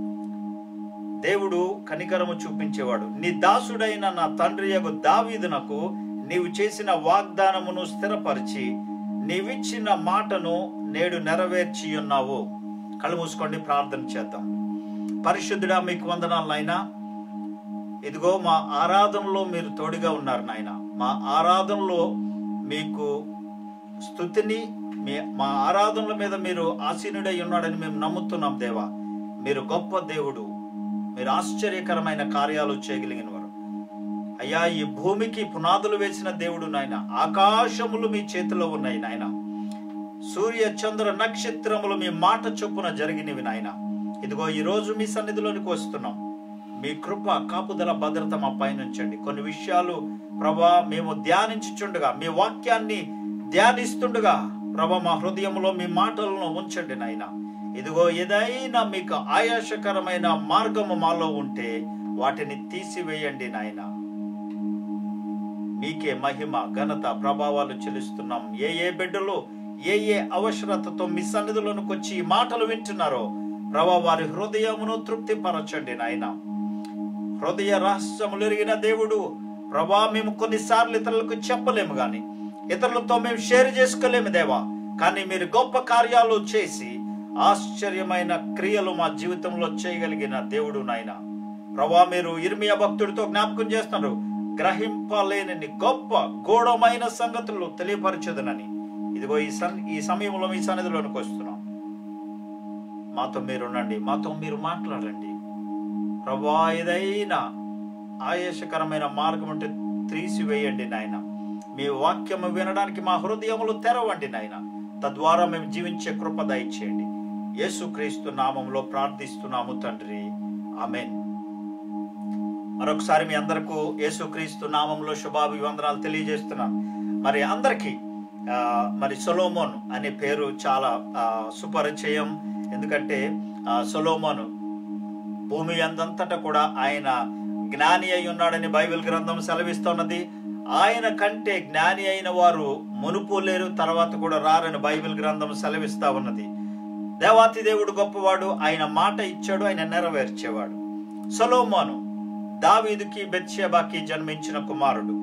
దేవుడు కనికరము చూపించేవాడు నీ దాసుడైన నా తండ్రి యగు దావీదునకు నీవు చేసిన వాగ్దానమును స్థిరపరిచి నీవిచ్చిన మాటను నేడు నెరవేర్చి ఉన్నావు కళ్ళు మూసుకోండి ప్రార్థన చేద్దాం పరిశుద్ధుడా మీకు వందనాలు నాయనా ఇదిగో మా ఆరాధనలో మీరు తోడుగా ఉన్నారు నాయన మా ఆరాధనలో మీకు స్థుతిని మీ మా ఆరాధనల మీద మీరు ఆసీనుడై ఉన్నాడని మేము నమ్ముతున్నాం దేవా మీరు గొప్ప దేవుడు మీరు ఆశ్చర్యకరమైన కార్యాలు చేయగలిగిన వారు అయ్యా ఈ భూమికి పునాదులు వేసిన దేవుడు నాయన ఆకాశములు మీ చేతిలో ఉన్నాయి నాయన సూర్య చంద్ర నక్షత్రములు మీ మాట చొప్పున జరిగినవి నాయన ఇదిగో ఈ రోజు మీ సన్నిధిలోనికి వస్తున్నాం మీ కృప కాపుదల భద్రత మా పైనుంచండి కొన్ని విషయాలు ప్రభా మేము ధ్యానించుచుండగా మీ వాక్యాన్ని ధ్యానిస్తుండగా ప్రభా మా హృదయంలో మీ మాటలను ఉంచండి నాయన ఇదిగో ఏదైనా మీకు ఆయాసకరమైన మార్గము మాలో ఉంటే వాటిని తీసివేయండి నాయనా మీకే మహిమ ఘనత ప్రభావాలు చెల్లిస్తున్నాం ఏ ఏ బిడ్డలు ఏ ఏ అవసరతతో మీ సన్నిధిలోనికి వచ్చి ఈ మాటలు వింటున్నారో ప్రభా వారి హృదయమును తృప్తి పరచండి నాయన హృదయ రహస్యములు ఎరిగిన దేవుడు ప్రభా మేము కొన్నిసార్లు ఇతరులకు చెప్పలేము గాని ఇతరులతో మేము షేర్ చేసుకోలేము దేవా కానీ మీరు గొప్ప కార్యాలు చేసి ఆశ్చర్యమైన క్రియలు మా జీవితంలో చేయగలిగిన దేవుడు నాయన ప్రభా మీరు ఇర్మియా భక్తుడితో జ్ఞాపకం చేస్తున్నారు గ్రహింపలేని గొప్ప గూఢమైన సంగతులు తెలియపరచదునని ఇదిగో ఈ సన్ ఈ సమయంలో మీ సన్నిధిలోనికి వస్తున్నాం మాతో మీరు ఉండండి మాతో మీరు మాట్లాడండి ప్రభా ఏదైనా ఆయేషకరమైన మార్గం ఉంటే త్రీసివేయండి నాయన మీ వాక్యము వినడానికి మా హృదయములు తెరవండి నాయన తద్వారా మేము జీవించే కృప దయచేయండి యేసుక్రీస్తు నామంలో ప్రార్థిస్తున్నాము తండ్రి ఆమెన్ మరొకసారి మీ అందరకు యేసుక్రీస్తు నామంలో శుభాభివందనాలు తెలియజేస్తున్నాను మరి అందరికీ ఆ, మరి సొలోమోన్ అనే పేరు చాలా ఆ, సుపరిచయం ఎందుకంటే ఆ, సొలోమోను భూమి అందంతటా కూడా ఆయన జ్ఞాని అయి ఉన్నాడని బైబిల్ గ్రంథం సెలవిస్తున్నది ఆయన కంటే జ్ఞాని అయిన వారు మునుపు లేరు తర్వాత కూడా రారని బైబిల్ గ్రంథం సెలవిస్తా ఉన్నది దేవాతి దేవుడు గొప్పవాడు ఆయన మాట ఇచ్చాడు ఆయన నెరవేర్చేవాడు సొలోమోను దావీదుకి బెత్షెబాకి జన్మించిన కుమారుడు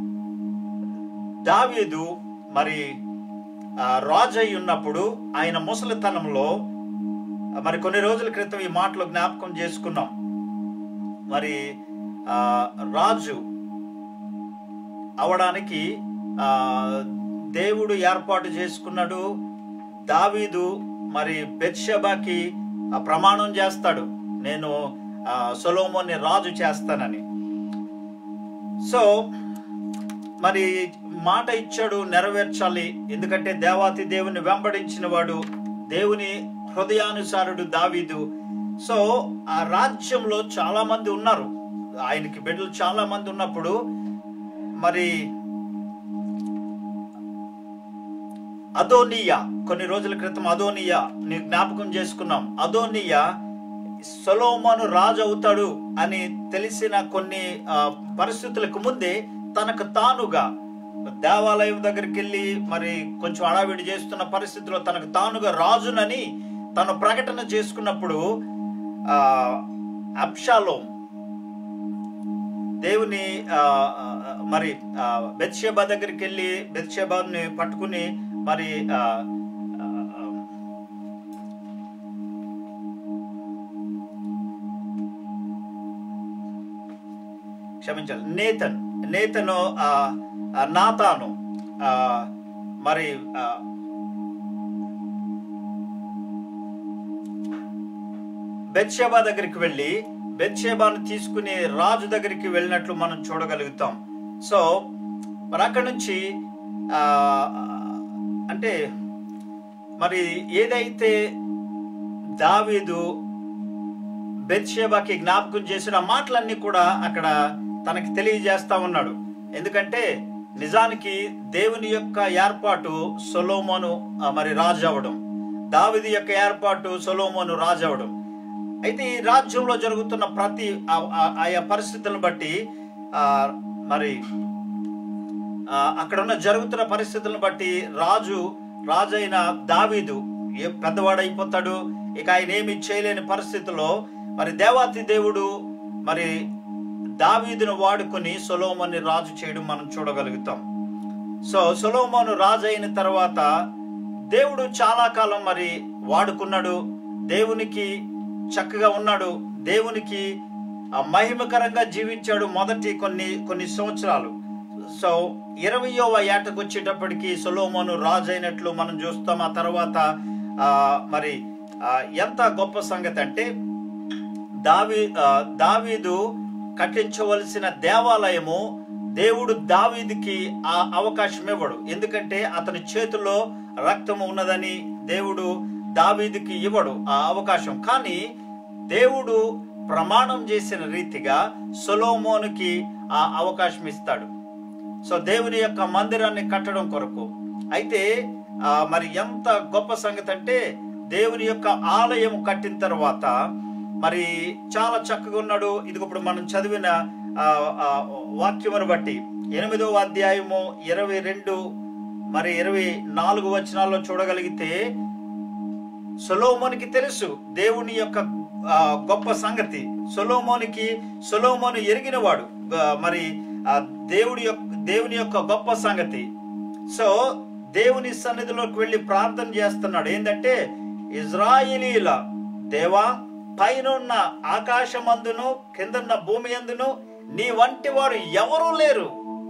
దావీదు మరి ఆ, రాజు అయి ఉన్నప్పుడు ఆయన ముసలితనంలో మరి కొన్ని రోజుల క్రితం ఈ మాటలు జ్ఞాపకం చేసుకున్నాం మరి ఆ, రాజు అవడానికి ఆ, దేవుడు ఏర్పాటు చేసుకున్నాడు దావీదు మరి బెత్షెబాకి ఆ, ప్రమాణం చేస్తాడు నేను ఆ, సొలోమోని రాజు చేస్తానని సో మరి మాట ఇచ్చాడు నెరవేర్చాలి ఎందుకంటే దేవాతి దేవుని వెంబడించిన వాడు దేవుని హృదయానుసారుడు దావీదు సో ఆ రాజ్యంలో చాలా మంది ఉన్నారు ఆయనకి బిడ్డలు చాలా మంది ఉన్నప్పుడు మరి అదోనియా కొన్ని రోజుల క్రితం అదోనియా నీ జ్ఞాపకం చేసుకున్నాం అదోనియా సొలోమోను రాజు అవుతాడు అని తెలిసిన కొన్ని ఆ, పరిస్థితులకు ముందే తనకు తానుగా దేవాలయం దగ్గరికి వెళ్ళి మరి కొంచెం అడావిడి చేస్తున్న పరిస్థితిలో తనకు తానుగా రాజునని తను ప్రకటన చేసుకున్నప్పుడు ఆ అబ్షాలోం దేవుని ఆ, ఆ, మరి ఆ, బెత్షెబా దగ్గరికి వెళ్ళి బెత్షెబాని పట్టుకుని మరి ఆ, ఆ, క్షమించాలి నేతన్ నేతను ఆ, ఆ, నాతాను ఆ, మరి ఆ, బెత్షెబా దగ్గరికి వెళ్ళి బెత్షెబాను తీసుకుని రాజు దగ్గరికి వెళ్ళినట్లు మనం చూడగలుగుతాం సో మరి అక్కడి నుంచి ఆ, అంటే మరి ఏదైతే దావీదు బెత్షేబాకి జ్ఞాపకం చేసిన ఆ మాటలన్నీ కూడా అక్కడ తనకి తెలియజేస్తా ఉన్నాడు ఎందుకంటే నిజానికి దేవుని యొక్క ఏర్పాటు సొలోమోను ఆ, మరి రాజు అవడం దావిది యొక్క ఏర్పాటు సొలోమోను రాజు అవడం అయితే ఈ రాజ్యంలో జరుగుతున్న ప్రతి ఆ- ఆ- ఆయా పరిస్థితులను బట్టి ఆ, మరి ఆ, అక్కడ ఉన్న జరుగుతున్న పరిస్థితులను బట్టి రాజు రాజు అయిన దావీదు ఏ పెద్దవాడైపోతాడు ఇక ఆయన ఏమి చేయలేని పరిస్థితిలో మరి దేవాతి దేవుడు మరి దావీదును వాడుకొని సొలోమోని రాజు చేయడం మనం చూడగలుగుతాం సో సొలోమోను రాజు అయిన తర్వాత దేవుడు చాలా కాలం మరి వాడుకున్నాడు దేవునికి చక్కగా ఉన్నాడు దేవునికి ఆ, మహిమకరంగా జీవించాడు మొదటి కొన్ని కొన్ని సంవత్సరాలు సో ఇరవయవ ఏటకు వచ్చేటప్పటికి సొలోమోను రాజు అయినట్లు మనం చూస్తాం ఆ తర్వాత ఆ, మరి ఆ, ఎంత గొప్ప సంగతి అంటే దావి ఆ, దావీదు కట్టించవలసిన దేవాలయము దేవుడు దావీదుకి ఆ అవకాశం ఇవ్వడు ఎందుకంటే అతని చేతిలో రక్తము ఉన్నదని దేవుడు దావీదుకి ఇవ్వడు ఆ అవకాశం కానీ దేవుడు ప్రమాణం చేసిన రీతిగా సొలోమోనుకి ఆ అవకాశం ఇస్తాడు సో దేవుని యొక్క మందిరాన్ని కట్టడం కొరకు అయితే ఆ, మరి ఎంత గొప్ప సంగతి అంటే దేవుని యొక్క ఆలయం కట్టిన తర్వాత మరి చాలా చక్కగా ఉన్నాడు ఇది ఇప్పుడు మనం చదివిన ఆ, ఆ, వాక్యమును బట్టి ఎనిమిదవ అధ్యాయము ఇరవై రెండు మరి ఇరవై నాలుగు వచనాల్లో చూడగలిగితే సొలోమోనికి తెలుసు దేవుని యొక్క ఆ, గొప్ప సంగతి సొలోమోనికి సొలోమోను ఎరిగినవాడు ఆ, మరి ఆ, దేవుడి యొక్క దేవుని యొక్క గొప్ప సంగతి సో దేవుని సన్నిధిలోకి వెళ్ళి ప్రార్థన చేస్తున్నాడు ఏంటంటే ఇజ్రాయిలీల దేవా పైనున్న ఆకాశమందును కిందన్న భూమి అందును నీ వంటి వారు ఎవరూ లేరు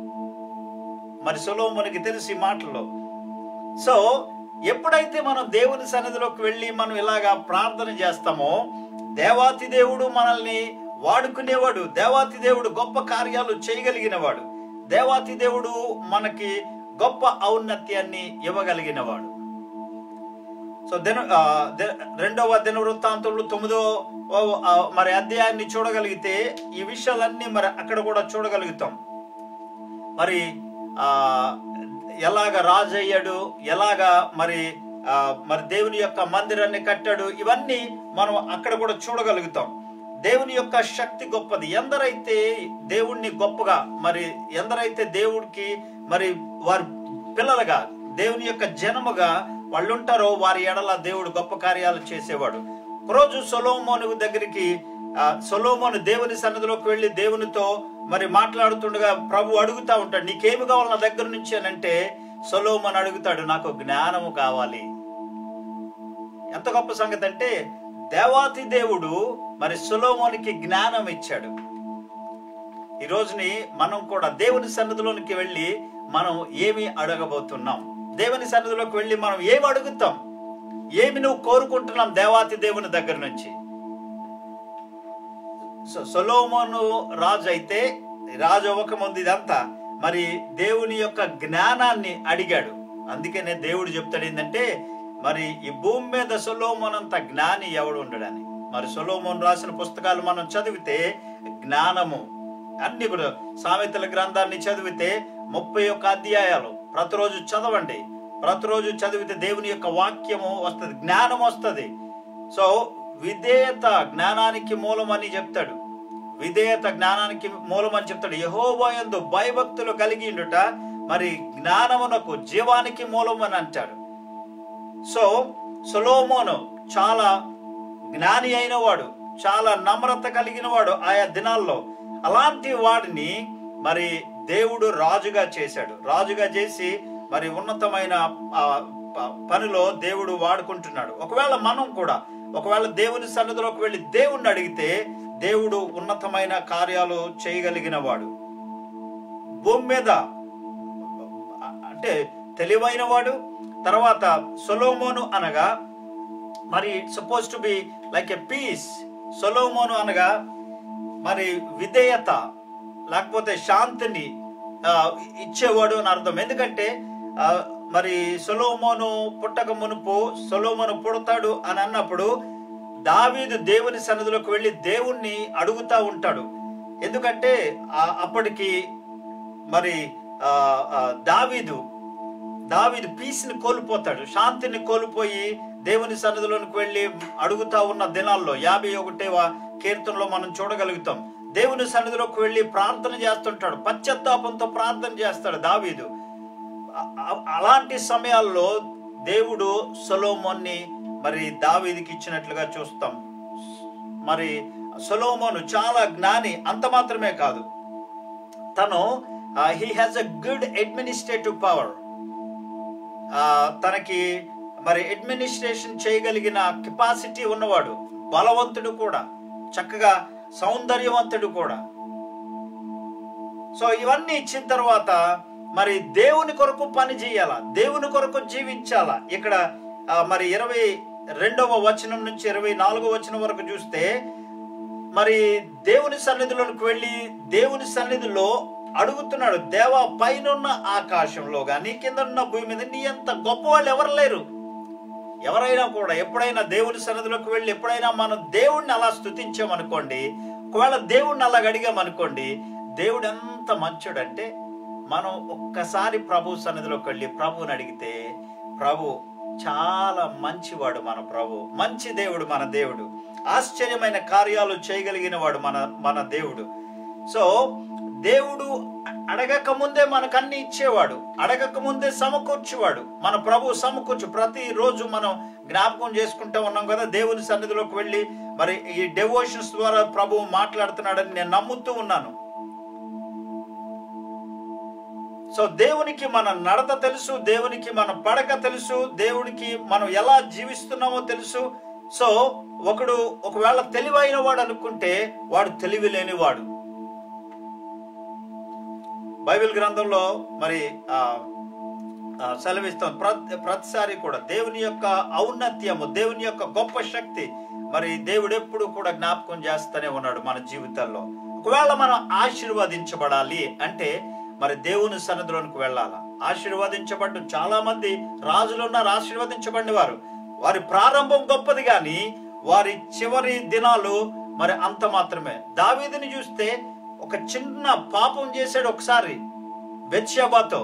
మరి సొలోమోనికి తెలిసి ఈ మాటల్లో సో ఎప్పుడైతే మనం దేవుని సన్నిధిలోకి వెళ్ళి మనం ఇలాగా ప్రార్థన చేస్తామో దేవాతి దేవుడు మనల్ని వాడుకునేవాడు దేవాతి దేవుడు గొప్ప కార్యాలు చేయగలిగినవాడు దేవాతి దేవుడు మనకి గొప్ప ఔన్నత్యాన్ని ఇవ్వగలిగినవాడు సో దిన ఆ, ది- రెండవ దిన వృత్తాంతంలో తొమ్మిదో ఓ, ఆ, మరి అధ్యాయాన్ని చూడగలిగితే ఈ విషయాలన్నీ మరి అక్కడ కూడా చూడగలుగుతాం మరి ఆ ఎలాగ రాజు అయ్యాడు ఎలాగ మరి ఆ, మరి దేవుని యొక్క మందిరాన్ని కట్టాడు ఇవన్నీ మనం అక్కడ కూడా చూడగలుగుతాం దేవుని యొక్క శక్తి గొప్పది ఎందరైతే దేవుణ్ణి గొప్పగా మరి ఎందరైతే దేవుడికి మరి వారి పిల్లలుగా దేవుని యొక్క జనముగా వాళ్ళు ఉంటారో వారి ఎడల దేవుడు గొప్ప కార్యాలు చేసేవాడు ఒకరోజు సొలోమోను దగ్గరికి ఆ, సొలోమోను దేవుని సన్నిధిలోకి వెళ్ళి దేవునితో మరి మాట్లాడుతుండగా ప్రభు అడుగుతా ఉంటాడు నీకేమి కావాలి నా దగ్గర నుంచి అని అంటే సొలోమోన్ అడుగుతాడు నాకు జ్ఞానము కావాలి ఎంత గొప్ప సంగతి అంటే దేవాతి దేవుడు మరి సొలోమోనికి జ్ఞానం ఇచ్చాడు ఈ రోజుని మనం కూడా దేవుని సన్నిధిలోనికి వెళ్ళి మనం ఏమి అడగబోతున్నాం దేవుని సన్నిధిలోకి వెళ్ళి మనం ఏమి అడుగుతాం ఏమి నువ్వు కోరుకుంటున్నాం దేవాతి దేవుని దగ్గర నుంచి సో సొలోమోను రాజు అయితే రాజు అవ్వకముందు ఇదంతా మరి దేవుని యొక్క జ్ఞానాన్ని అడిగాడు అందుకనే దేవుడు చెప్తాడు ఏంటంటే మరి ఈ భూమి మీద సొలోమోనంత జ్ఞాని ఎవడు ఉండడని మరి సొలోమోన్ రాసిన పుస్తకాలు మనం చదివితే జ్ఞానము అన్ని కూడా సామెతల గ్రంథాన్ని చదివితే ముప్పై ఒక్క అధ్యాయాలు ప్రతిరోజు చదవండి ప్రతిరోజు చదివితే దేవుని యొక్క వాక్యము వస్తుంది జ్ఞానం వస్తుంది సో విధేయత జ్ఞానానికి మూలం అని చెప్తాడు విధేయత జ్ఞానానికి మూలం అని చెప్తాడు యహోబోయందు భయభక్తులు కలిగి ఉండుట మరి జ్ఞానమునకు జీవానికి మూలం అని అంటాడు సో సొలోమోను చాలా జ్ఞాని అయిన వాడు చాలా నమ్రత కలిగిన వాడు ఆయా దినాల్లో అలాంటి వాడిని మరి దేవుడు రాజుగా చేశాడు రాజుగా చేసి మరి ఉన్నతమైన ఆ, ప- పనిలో దేవుడు వాడుకుంటున్నాడు ఒకవేళ మనం కూడా ఒకవేళ దేవుని సన్నిధిలోకి వెళ్ళి దేవుణ్ణి అడిగితే దేవుడు ఉన్నతమైన కార్యాలు చేయగలిగిన వాడు భూమి మీద అంటే తెలివైన వాడు తర్వాత సొలోమోను అనగా మరి suppose to be like a peace సొలోమోను అనగా మరి విధేయత లేకపోతే శాంతిని ఆ, ఇచ్చేవాడు అని అర్థం ఎందుకంటే ఆ, మరి సొలోమోను పుట్టక మునుపు సొలోమోను పుడతాడు అని అన్నప్పుడు దావీదు దేవుని సన్నిధిలోకి వెళ్ళి దేవుణ్ణి అడుగుతా ఉంటాడు ఎందుకంటే ఆ, అప్పటికి మరి ఆ, ఆ, దావీదు దావీదు పీస్ని కోల్పోతాడు శాంతిని కోల్పోయి దేవుని సన్నిధిలోనికి వెళ్ళి అడుగుతా ఉన్న దినాల్లో యాభై ఒకటేవ కీర్తనలో మనం చూడగలుగుతాం దేవుని సన్నిధిలోకి వెళ్ళి ప్రార్థన చేస్తుంటాడు పశ్చాత్తాపంతో ప్రార్థన చేస్తాడు దావీదు అ- అ- అలాంటి సమయాల్లో దేవుడు సొలోమోన్ని మరి దావీదికి ఇచ్చినట్లుగా చూస్తాం మరి సొలోమోను చాలా జ్ఞాని అంత మాత్రమే కాదు తను he has a good administrative power తనకి మరి అడ్మినిస్ట్రేషన్ చేయగలిగిన కెపాసిటీ ఉన్నవాడు బలవంతుడు కూడా చక్కగా సౌందర్యవంతుడు కూడా సో ఇవన్నీ ఇచ్చిన తర్వాత మరి దేవుని కొరకు పని చేయాలా దేవుని కొరకు జీవించాలా ఇక్కడ ఆ, మరి ఇరవై రెండవ వచనం నుంచి ఇరవై నాలుగో వచనం వరకు చూస్తే మరి దేవుని సన్నిధిలోకి వెళ్ళి దేవుని సన్నిధిలో అడుగుతున్నాడు దేవా పైనున్న ఆకాశంలో గాని కింద ఉన్న భూమి మీద నీ అంత గొప్ప వాళ్ళు ఎవరు లేరు ఎవరైనా కూడా ఎప్పుడైనా దేవుని సన్నిధిలోకి వెళ్ళి ఎప్పుడైనా మనం దేవుణ్ణి అలా స్తుతించామనుకోండి ఒకవేళ దేవుణ్ణి అలా అడిగామనుకోండి దేవుడు ఎంత మంచోడంటే మనం ఒక్కసారి ప్రభు సన్నిధిలోకి వెళ్ళి ప్రభుని అడిగితే ప్రభు చాలా మంచివాడు మన ప్రభు మంచి దేవుడు మన దేవుడు ఆశ్చర్యమైన కార్యాలు చేయగలిగిన వాడు మన మన దేవుడు సో దేవుడు అడగక ముందే మనకు అన్ని ఇచ్చేవాడు అడగక ముందే సమకూర్చేవాడు మన ప్రభు సమకూర్చు ప్రతి రోజు మనం జ్ఞాపకం చేసుకుంటూ ఉన్నాం కదా దేవుని సన్నిధిలోకి వెళ్ళి మరి ఈ డెవోషన్స్ ద్వారా ప్రభు మాట్లాడుతున్నాడని నేను నమ్ముతూ ఉన్నాను సో దేవునికి మన నడత తెలుసు దేవునికి మన పడక తెలుసు దేవునికి మనం ఎలా జీవిస్తున్నామో తెలుసు సో ఒకడు ఒకవేళ తెలివైన వాడు అనుకుంటే వాడు తెలివి లేనివాడు బైబిల్ గ్రంథంలో మరి ఆ ఆ, సెలవిస్తాం ప్రతి ప్రతిసారి కూడా దేవుని యొక్క ఔన్నత్యము దేవుని యొక్క గొప్ప శక్తి మరి దేవుడు ఎప్పుడు కూడా జ్ఞాపకం చేస్తూనే ఉన్నాడు మన జీవితాల్లో ఒకవేళ మనం ఆశీర్వదించబడాలి అంటే మరి దేవుని సన్నిధిలోనికి వెళ్ళాలా ఆశీర్వదించబడ్డ చాలా మంది రాజులు ఉన్నారు ఆశీర్వదించబడిన వారు వారి ప్రారంభం గొప్పది గాని వారి చివరి దినాలు మరి అంత మాత్రమే దావీదుని చూస్తే ఒక చిన్న పాపం చేశాడు ఒకసారి బెత్షెబాతో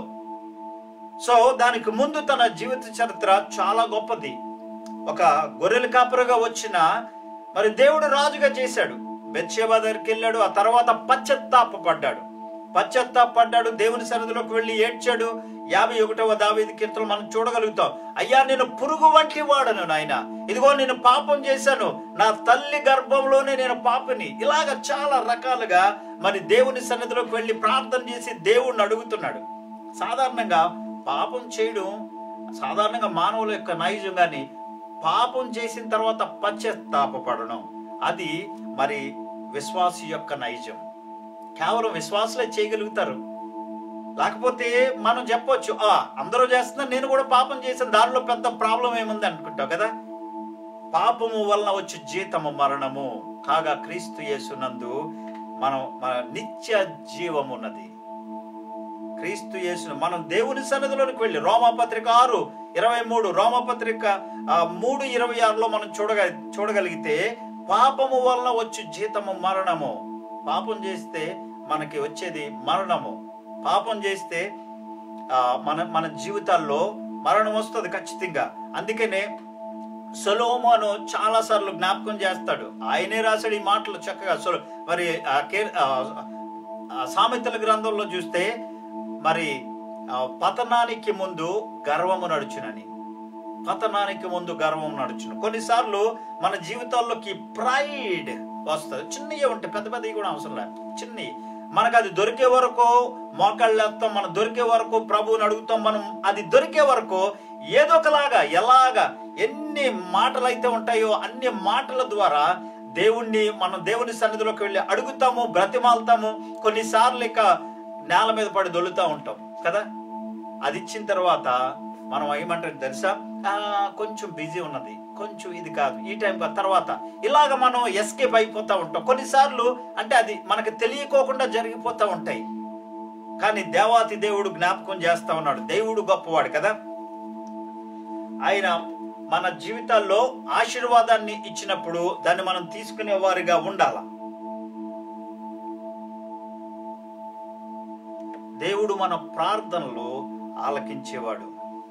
సో దానికి ముందు తన జీవిత చరిత్ర చాలా గొప్పది ఒక గొర్రెల కాపురగా వచ్చిన మరి దేవుడు రాజుగా చేశాడు బెత్షెబా దగ్గరికి వెళ్ళాడు ఆ తర్వాత పశ్చత్తాప పడ్డాడు పశ్చత్తాప పడ్డాడు దేవుని సన్నిధిలోకి వెళ్ళి ఏడ్చాడు యాభై ఒకటవ దావీది కీర్తనలు మనం చూడగలుగుతాం అయ్యా నేను పురుగు వంటి వాడను నాయన ఇదిగో నేను పాపం చేశాను నా తల్లి గర్భంలోనే నేను పాపని ఇలాగ చాలా రకాలుగా మరి దేవుని సన్నిధిలోకి వెళ్ళి ప్రార్థన చేసి దేవుణ్ణి అడుగుతున్నాడు సాధారణంగా పాపం చేయడం సాధారణంగా మానవుల యొక్క నైజం కానీ పాపం చేసిన తర్వాత పశ్చాత్తాపడడం అది మరి విశ్వాసి యొక్క నైజం కేవలం విశ్వాసులే చేయగలుగుతారు లేకపోతే మనం చెప్పొచ్చు ఆ అందరూ చేస్తున్నారు నేను కూడా పాపం చేశాను దానిలో పెద్ద ప్రాబ్లం ఏముంది అనుకుంటావు కదా పాపము వలన వచ్చే జీతము మరణము కాగా క్రీస్తు యేసునందు మనం మన నిత్య జీవం ఉన్నది క్రీస్తు యేసును మనం దేవుని సన్నిధిలోనికి వెళ్ళి రోమపత్రిక ఆరు ఇరవై మూడు రోమపత్రిక ఆ, మూడు ఇరవై ఆరులో మనం చూడగ చూడగలిగితే పాపము వలన వచ్చి జీతము మరణము పాపం చేస్తే మనకి వచ్చేది మరణము పాపం చేస్తే ఆ, మన మన జీవితాల్లో మరణం వస్తుంది ఖచ్చితంగా అందుకనే సొలోమోను చాలా సార్లు జ్ఞాపకం చేస్తాడు ఆయనే రాశాడు ఈ మాటలు చక్కగా సొలో మరి ఆ కే- ఆ, ఆ సామెతల గ్రంథంలో చూస్తే మరి ఆ, పతనానికి ముందు గర్వము నడుచునని పతనానికి ముందు గర్వం నడుచును కొన్నిసార్లు మన జీవితాల్లోకి ప్రైడ్ వస్తుంది చిన్నవి ఉంటాయి పెద్ద పెద్దవి కూడా అవసరం లేదు చిన్నవి మనకు అది దొరికే వరకు మోకాళ్ళు వేస్తాం మనం దొరికే వరకు ప్రభువుని అడుగుతాం మనం అది దొరికే వరకు ఏదో ఒకలాగా ఎలాగా ఎన్ని మాటలు అయితే ఉంటాయో అన్ని మాటల ద్వారా దేవుణ్ణి మనం దేవుని సన్నిధిలోకి వెళ్ళి అడుగుతాము బ్రతిమాలుతాము కొన్నిసార్లు ఇక నేల మీద పడి దొలుతా ఉంటాం కదా అది ఇచ్చిన తర్వాత మనం ఏమంటారు తెలుసా ఆ, కొంచెం బిజీ ఉన్నది కొంచెం ఇది కాదు ఈ టైం కాదు తర్వాత ఇలాగ మనం ఎస్కేప్ అయిపోతా ఉంటాం కొన్నిసార్లు అంటే అది మనకు తెలియకోకుండా జరిగిపోతా ఉంటాయి కానీ దేవాతి దేవుడు జ్ఞాపకం చేస్తా ఉన్నాడు దేవుడు గొప్పవాడు కదా ఆయన మన జీవితాల్లో ఆశీర్వాదాన్ని ఇచ్చినప్పుడు దాన్ని మనం తీసుకునే వారిగా ఉండాల దేవుడు మన ప్రార్థనలు ఆలకించేవాడు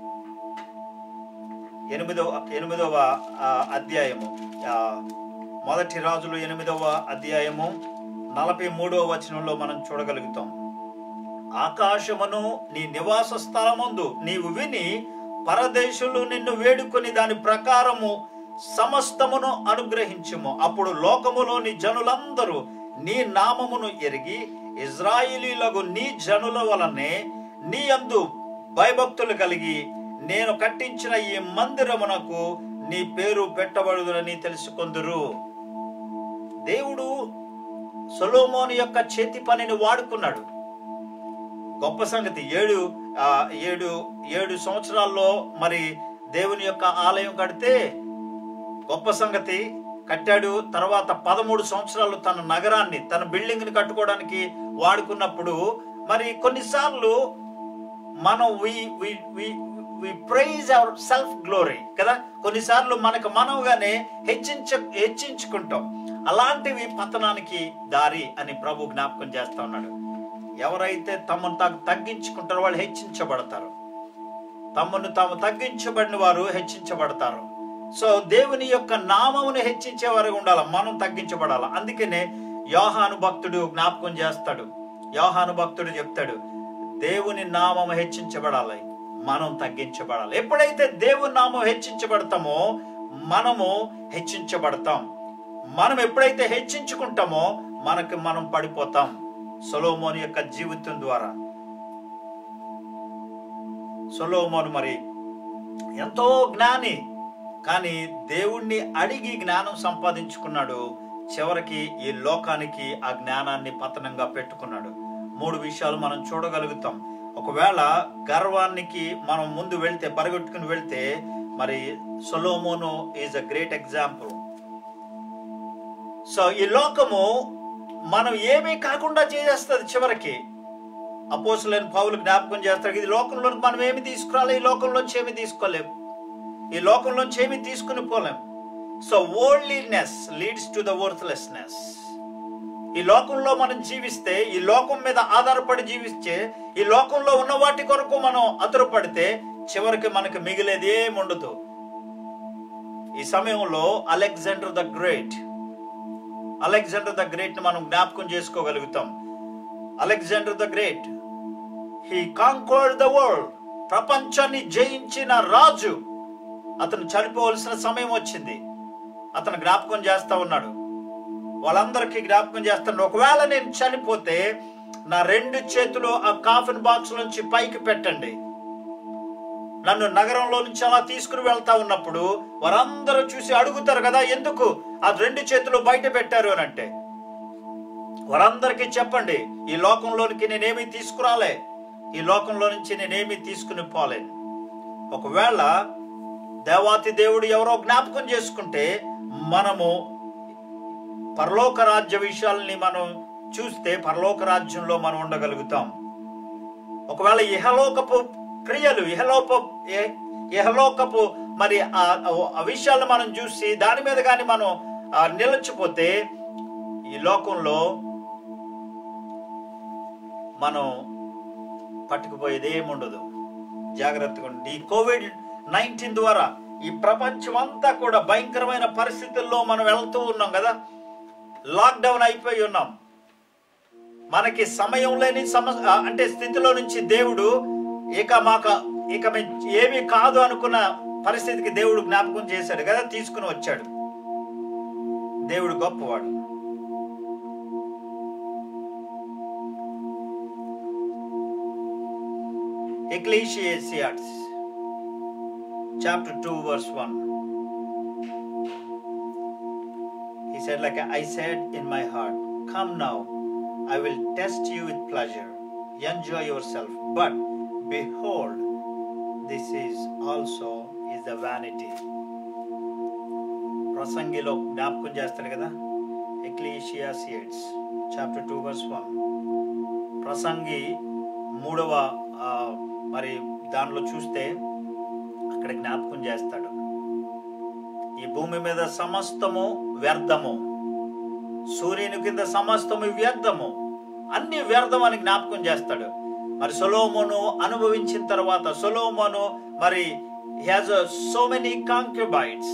ఎనిమిదవ ఎనిమిదవ ఆ, అధ్యాయము ఆ, మొదటి రాజులు ఎనిమిదవ అధ్యాయము నలభై మూడవ వచనంలో మనం చూడగలుగుతాం ఆకాశమును నీ నివాస స్థలమందు నీవు విని పరదేశులు నిన్ను వేడుకొని దాని ప్రకారము సమస్తమును అనుగ్రహించుము అప్పుడు లోకములోని జనులందరూ నీ నామమును ఎరిగి ఇజ్రాయిలీలకు నీ జనుల వలనే నీ అందు భయభక్తులు కలిగి నేను కట్టించిన ఈ మందిరమునకు నీ పేరు పెట్టబడుదునని తెలుసుకొందురు దేవుడు సొలోమోని యొక్క చేతి పనిని వాడుకున్నాడు గొప్ప సంగతి ఏడు ఆ, ఏడు ఏడు సంవత్సరాల్లో మరి దేవుని యొక్క ఆలయం కడితే గొప్ప సంగతి కట్టాడు తర్వాత పదమూడు సంవత్సరాలు తన నగరాన్ని తన బిల్డింగ్ ని కట్టుకోవడానికి వాడుకున్నప్పుడు మరి కొన్నిసార్లు మనం we praise our self glory కదా కొన్నిసార్లు మనకు మనవుగానే హెచ్చించ హెచ్చించుకుంటాం అలాంటివి పతనానికి దారి అని ప్రభు జ్ఞాపకం చేస్తా ఉన్నాడు ఎవరైతే తమను తాము తగ్గించుకుంటారో వాళ్ళు హెచ్చించబడతారు తమను తాము తగ్గించబడిన వారు హెచ్చించబడతారు సో దేవుని యొక్క నామమును హెచ్చించే వారు ఉండాలి మనం తగ్గించబడాలి అందుకనే యోహాను భక్తుడు జ్ఞాపకం చేస్తాడు యోహాను భక్తుడు చెప్తాడు దేవుని నామము హెచ్చించబడాలి మనం తగ్గించబడాలి ఎప్పుడైతే దేవుని నామం హెచ్చించబడతామో మనము హెచ్చించబడతాం మనం ఎప్పుడైతే హెచ్చించుకుంటామో మనకి మనం పడిపోతాం సొలోమోని యొక్క జీవితం ద్వారా సొలోమోను మరి ఎంతో జ్ఞాని కానీ దేవుణ్ణి అడిగి జ్ఞానం సంపాదించుకున్నాడు చివరికి ఈ లోకానికి ఆ జ్ఞానాన్ని పతనంగా పెట్టుకున్నాడు మూడు విషయాలు మనం చూడగలుగుతాం ఒకవేళ గర్వానికి మనం ముందు వెళ్తే పరిగెట్టుకుని వెళ్తే మరి సొలోమోను is a great example so ఈ లోకము మనం ఏమీ కాకుండా చేసేస్తుంది చివరికి అపోసులైన పౌలు జ్ఞాపకం చేస్తాడు ఇది లోకంలో మనం ఏమి తీసుకురాలి ఈ లోకంలోంచి ఏమి తీసుకోలేము ఈ లోకంలోంచి ఏమి తీసుకుని పోలేం so worldliness leads to the worthlessness ఈ లోకంలో మనం జీవిస్తే ఈ లోకం మీద ఆధారపడి జీవిస్తే ఈ లోకంలో ఉన్న వాటి కొరకు మనం అతురపడితే చివరికి మనకు మిగిలేది ఏముండదు ఈ సమయంలో Alexander the Great Alexander the Great మనం జ్ఞాపకం చేసుకోగలుగుతాం Alexander the Great he conquered the world ప్రపంచాన్ని జయించిన రాజు అతను చనిపోవలసిన సమయం వచ్చింది అతను జ్ఞాపకం చేస్తా ఉన్నాడు వాళ్ళందరికీ జ్ఞాపకం చేస్తాను ఒకవేళ నేను చనిపోతే నా రెండు చేతులు ఆ కాఫిన్ బాక్స్ నుంచి పైకి పెట్టండి నన్ను నగరంలో నుంచి అలా తీసుకుని వెళ్తా ఉన్నప్పుడు వారందరూ చూసి అడుగుతారు కదా ఎందుకు ఆ రెండు చేతులు బయట పెట్టారు అని అంటే వారందరికీ చెప్పండి ఈ లోకంలోనికి నేనేమి తీసుకురాలే ఈ లోకంలో నుంచి నేనేమి తీసుకుని పోలేను ఒకవేళ దేవాతి దేవుడు ఎవరో జ్ఞాపకం చేసుకుంటే మనము పరలోక రాజ్య విషయాల్ని మనం చూస్తే పరలోక రాజ్యంలో మనం ఉండగలుగుతాం ఒకవేళ ఇహలోకపు క్రియలు ఇహలోక ఇహ- ఇహలోకపు మరి ఆ ఆ విషయాలను మనం చూసి దాని మీద కానీ మనం ఆ, నిలిచిపోతే ఈ లోకంలో మనం పట్టుకుపోయేది ఏముండదు జాగ్రత్తగా ఉండండి ఈ కోవిడ్ నైన్టీన్ ద్వారా ఈ ప్రపంచం అంతా కూడా భయంకరమైన పరిస్థితుల్లో మనం వెళ్తూ ఉన్నాం కదా లాక్డౌన్ అయిపోయి ఉన్నాం మనకి సమయం లేని సమ ఆ, అంటే స్థితిలో నుంచి దేవుడు ఇక మాక ఇక మే- ఏమీ కాదు అనుకున్న పరిస్థితికి దేవుడు జ్ఞాపకం చేశాడు కదా తీసుకుని వచ్చాడు దేవుడు గొప్పవాడు ఎక్లీషియాసియాట్స్ chapter 2 verse 1 he said like i said in my heart come now i will test you with pleasure enjoy yourself but behold this is also is the vanity ప్రసంగిలో జ్ఞాపకం చేస్తాడు కదా Ecclesiastes chapter two verse one ప్రసంగి మూడవ ఆ, మరి దానిలో చూస్తే అక్కడ జ్ఞాపకం చేస్తాడు ఈ భూమి మీద సమస్తము వ్యర్థము సూర్యుని కింద సమస్తము వ్యర్థము అన్ని వ్యర్థం అని జ్ఞాపకం చేస్తాడు మరి సొలోమోను అనుభవించిన తర్వాత సొలోమోను మరి హ్యాజ్ సో మెనీ కాంక్యుబైట్స్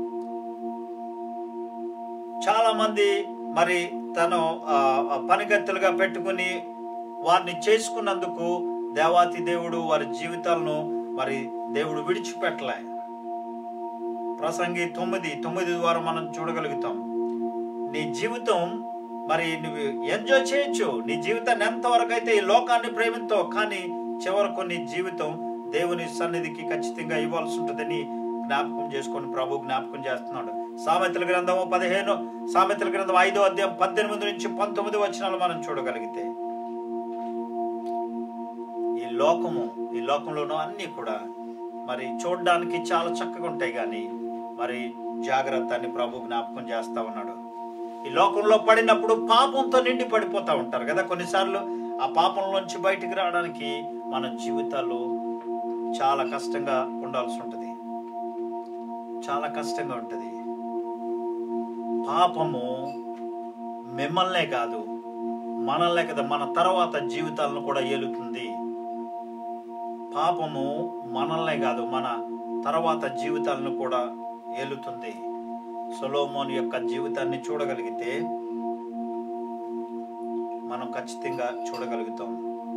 చాలా మంది మరి తను ఆ, ఆ, పనిగత్తులుగా పెట్టుకుని వారిని చేసుకున్నందుకు దేవాతి దేవుడు వారి జీవితాలను మరి దేవుడు విడిచిపెట్టలే ప్రసంగి తొమ్మిది తొమ్మిది ద్వారా మనం చూడగలుగుతాం నీ జీవితం మరి నువ్వు ఎంజాయ్ చేయొచ్చు నీ జీవితాన్ని ఎంతవరకు అయితే ఈ లోకాన్ని ప్రేమితో కానీ చివరకు నీ జీవితం దేవుని సన్నిధికి ఖచ్చితంగా ఇవ్వాల్సి ఉంటుందని జ్ఞాపకం చేసుకొని ప్రభు జ్ఞాపకం చేస్తున్నాడు సామెతల గ్రంథము పదిహేను సామెతల గ్రంథం ఐదో అధ్యాయం పద్దెనిమిది నుంచి పంతొమ్మిది వచనాలు మనం చూడగలిగితే ఈ లోకము ఈ లోకంలోనూ అన్నీ కూడా మరి చూడడానికి చాలా చక్కగా ఉంటాయి కానీ మరి జాగ్రత్త అని ప్రభు జ్ఞాపకం చేస్తా ఉన్నాడు ఈ లోకంలో పడినప్పుడు పాపంతో నిండి పడిపోతా ఉంటారు కదా కొన్నిసార్లు ఆ పాపంలోంచి బయటికి రావడానికి మన జీవితాల్లో చాలా కష్టంగా ఉండాల్సి ఉంటుంది చాలా కష్టంగా ఉంటుంది పాపము మిమ్మల్నే కాదు మనల్నే కదా మన తర్వాత జీవితాలను కూడా ఏలుతుంది పాపము మనల్నే కాదు మన తర్వాత జీవితాలను కూడా ఏలుతుంది సొలోమోన్ యొక్క జీవితాన్ని చూడగలిగితే మనం ఖచ్చితంగా చూడగలుగుతాం